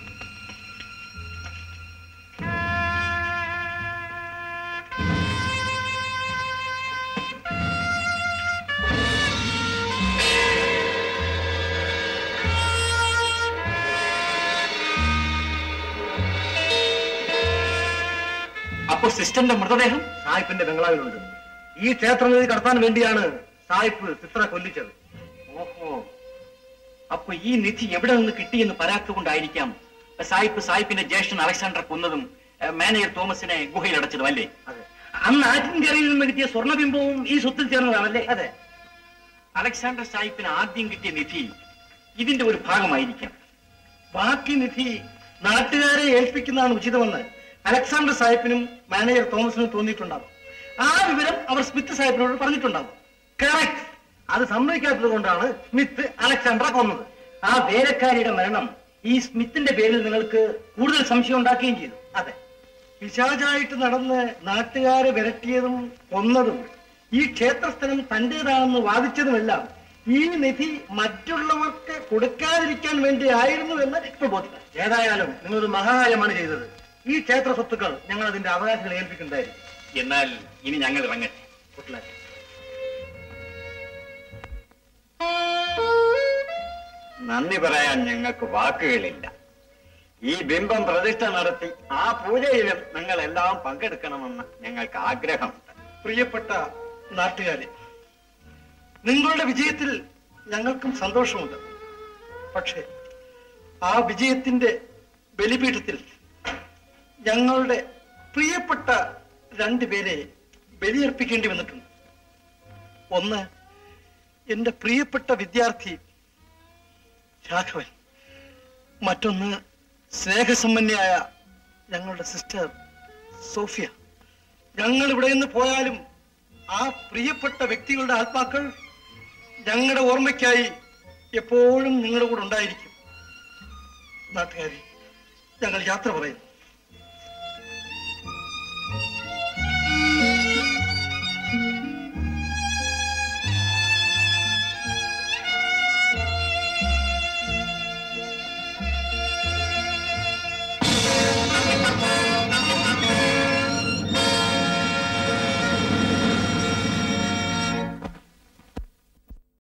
അപ്പൊ സിസ്റ്ററിന്റെ മൃതദേഹം സായിപ്പിന്റെ ബംഗ്ലാവിലുണ്ട് ഈ ക്ഷേത്രം നിധി കടത്താൻ വേണ്ടിയാണ് സായിപ്പ് ചിത്ര കൊല്ലിച്ചത് ഓഹോ അപ്പൊ ഈ നിധി എവിടെ നിന്ന് കിട്ടിയെന്ന് പരാത്തുകൊണ്ടായിരിക്കാം സായിപ്പ് സായിപ്പിന്റെ ജ്യേഷ്ഠൻ അലക്സാണ്ടർ കൊന്നതും ഏഹ്, മാനേജർ തോമസിനെ ഗുഹയിൽ അടച്ചതും അല്ലേ അതെ അന്ന് ആറ്റിൻകരയിൽ നിന്ന് കിട്ടിയ സ്വർണ്ണബിംബവും ഈ സ്വത്തിൽ ചേർന്നതാണല്ലേ അതെ അലക്സാണ്ടർ സായിപ്പിന് ആദ്യം കിട്ടിയ നിധി ഇതിന്റെ ഒരു ഭാഗമായിരിക്കാം ബാക്കി നിധി നാട്ടുകാരെ ഏൽപ്പിക്കുന്നതാണ് ഉചിതമെന്ന് അലക്സാണ്ടർ സാഹിബിനും മാനേജർ തോമസിനും തോന്നിയിട്ടുണ്ടാകും ആ വിവരം അവർ സ്മിത്ത് സാഹിബിനോട് പറഞ്ഞിട്ടുണ്ടാകും കറക്റ്റ് അത് സമ്മതിക്കാത്തത് കൊണ്ടാണ് സ്മിത്ത് അലക്സാണ്ടറെ കൊന്നത് ആ വേലക്കാരിയുടെ മരണം ഈ സ്മിത്തിന്റെ പേരിൽ നിങ്ങൾക്ക് കൂടുതൽ സംശയം ഉണ്ടാക്കുകയും ചെയ്തു അതെ പിശാചായിട്ട് നടന്ന് നാട്ടുകാരെ വിരട്ടിയതും കൊന്നതും ഈ ക്ഷേത്രസ്ഥലം തന്റേതാണെന്ന് വാദിച്ചതുമെല്ലാം ഈ നിധി മറ്റുള്ളവർക്ക് കൊടുക്കാതിരിക്കാൻ വേണ്ടി ആയിരുന്നു എന്ന് ഇപ്പോൾ ബോധ്യം ഏതായാലും നിങ്ങളൊരു മഹാകാര്യമാണ് ചെയ്തത് ഈ ക്ഷേത്ര സ്വത്തുക്കൾ ഞങ്ങൾ അതിന്റെ അവകാശങ്ങൾ ഏൽപ്പിക്കുന്നതായിരിക്കും എന്നാൽ ഇനി ഞങ്ങൾ ഇറങ്ങട്ടെ Good luck. നന്ദി പറയാൻ ഞങ്ങൾക്ക് വാക്കുകളില്ല ഈ ബിംബം പ്രതിഷ്ഠ നടത്തി ആ പൂജയിലും നിങ്ങൾ എല്ലാം പങ്കെടുക്കണമെന്ന് ഞങ്ങൾക്ക് ആഗ്രഹമുണ്ട് പ്രിയപ്പെട്ട നാട്ടുകാരെ നിങ്ങളുടെ വിജയത്തിൽ ഞങ്ങൾക്കും സന്തോഷമുണ്ട് പക്ഷേ ആ വിജയത്തിന്റെ ബലിപീഠത്തിൽ ഞങ്ങളുടെ പ്രിയപ്പെട്ട രണ്ടുപേരെ ബലിയർപ്പിക്കേണ്ടി വന്നിട്ടുണ്ട് ഒന്ന് എന്റെ പ്രിയപ്പെട്ട വിദ്യാർത്ഥി രാഘവൻ മറ്റൊന്ന് സ്നേഹസമ്പന്നയായ ഞങ്ങളുടെ സിസ്റ്റർ സോഫിയ ഞങ്ങൾ ഇവിടെ നിന്ന് പോയാലും ആ പ്രിയപ്പെട്ട വ്യക്തികളുടെ ആത്മാക്കൾ ഞങ്ങളുടെ ഓർമ്മയ്ക്കായി എപ്പോഴും നിങ്ങളുടെ കൂടെ ഉണ്ടായിരിക്കും നാട്ടുകാരി ഞങ്ങൾ യാത്ര പറയുന്നു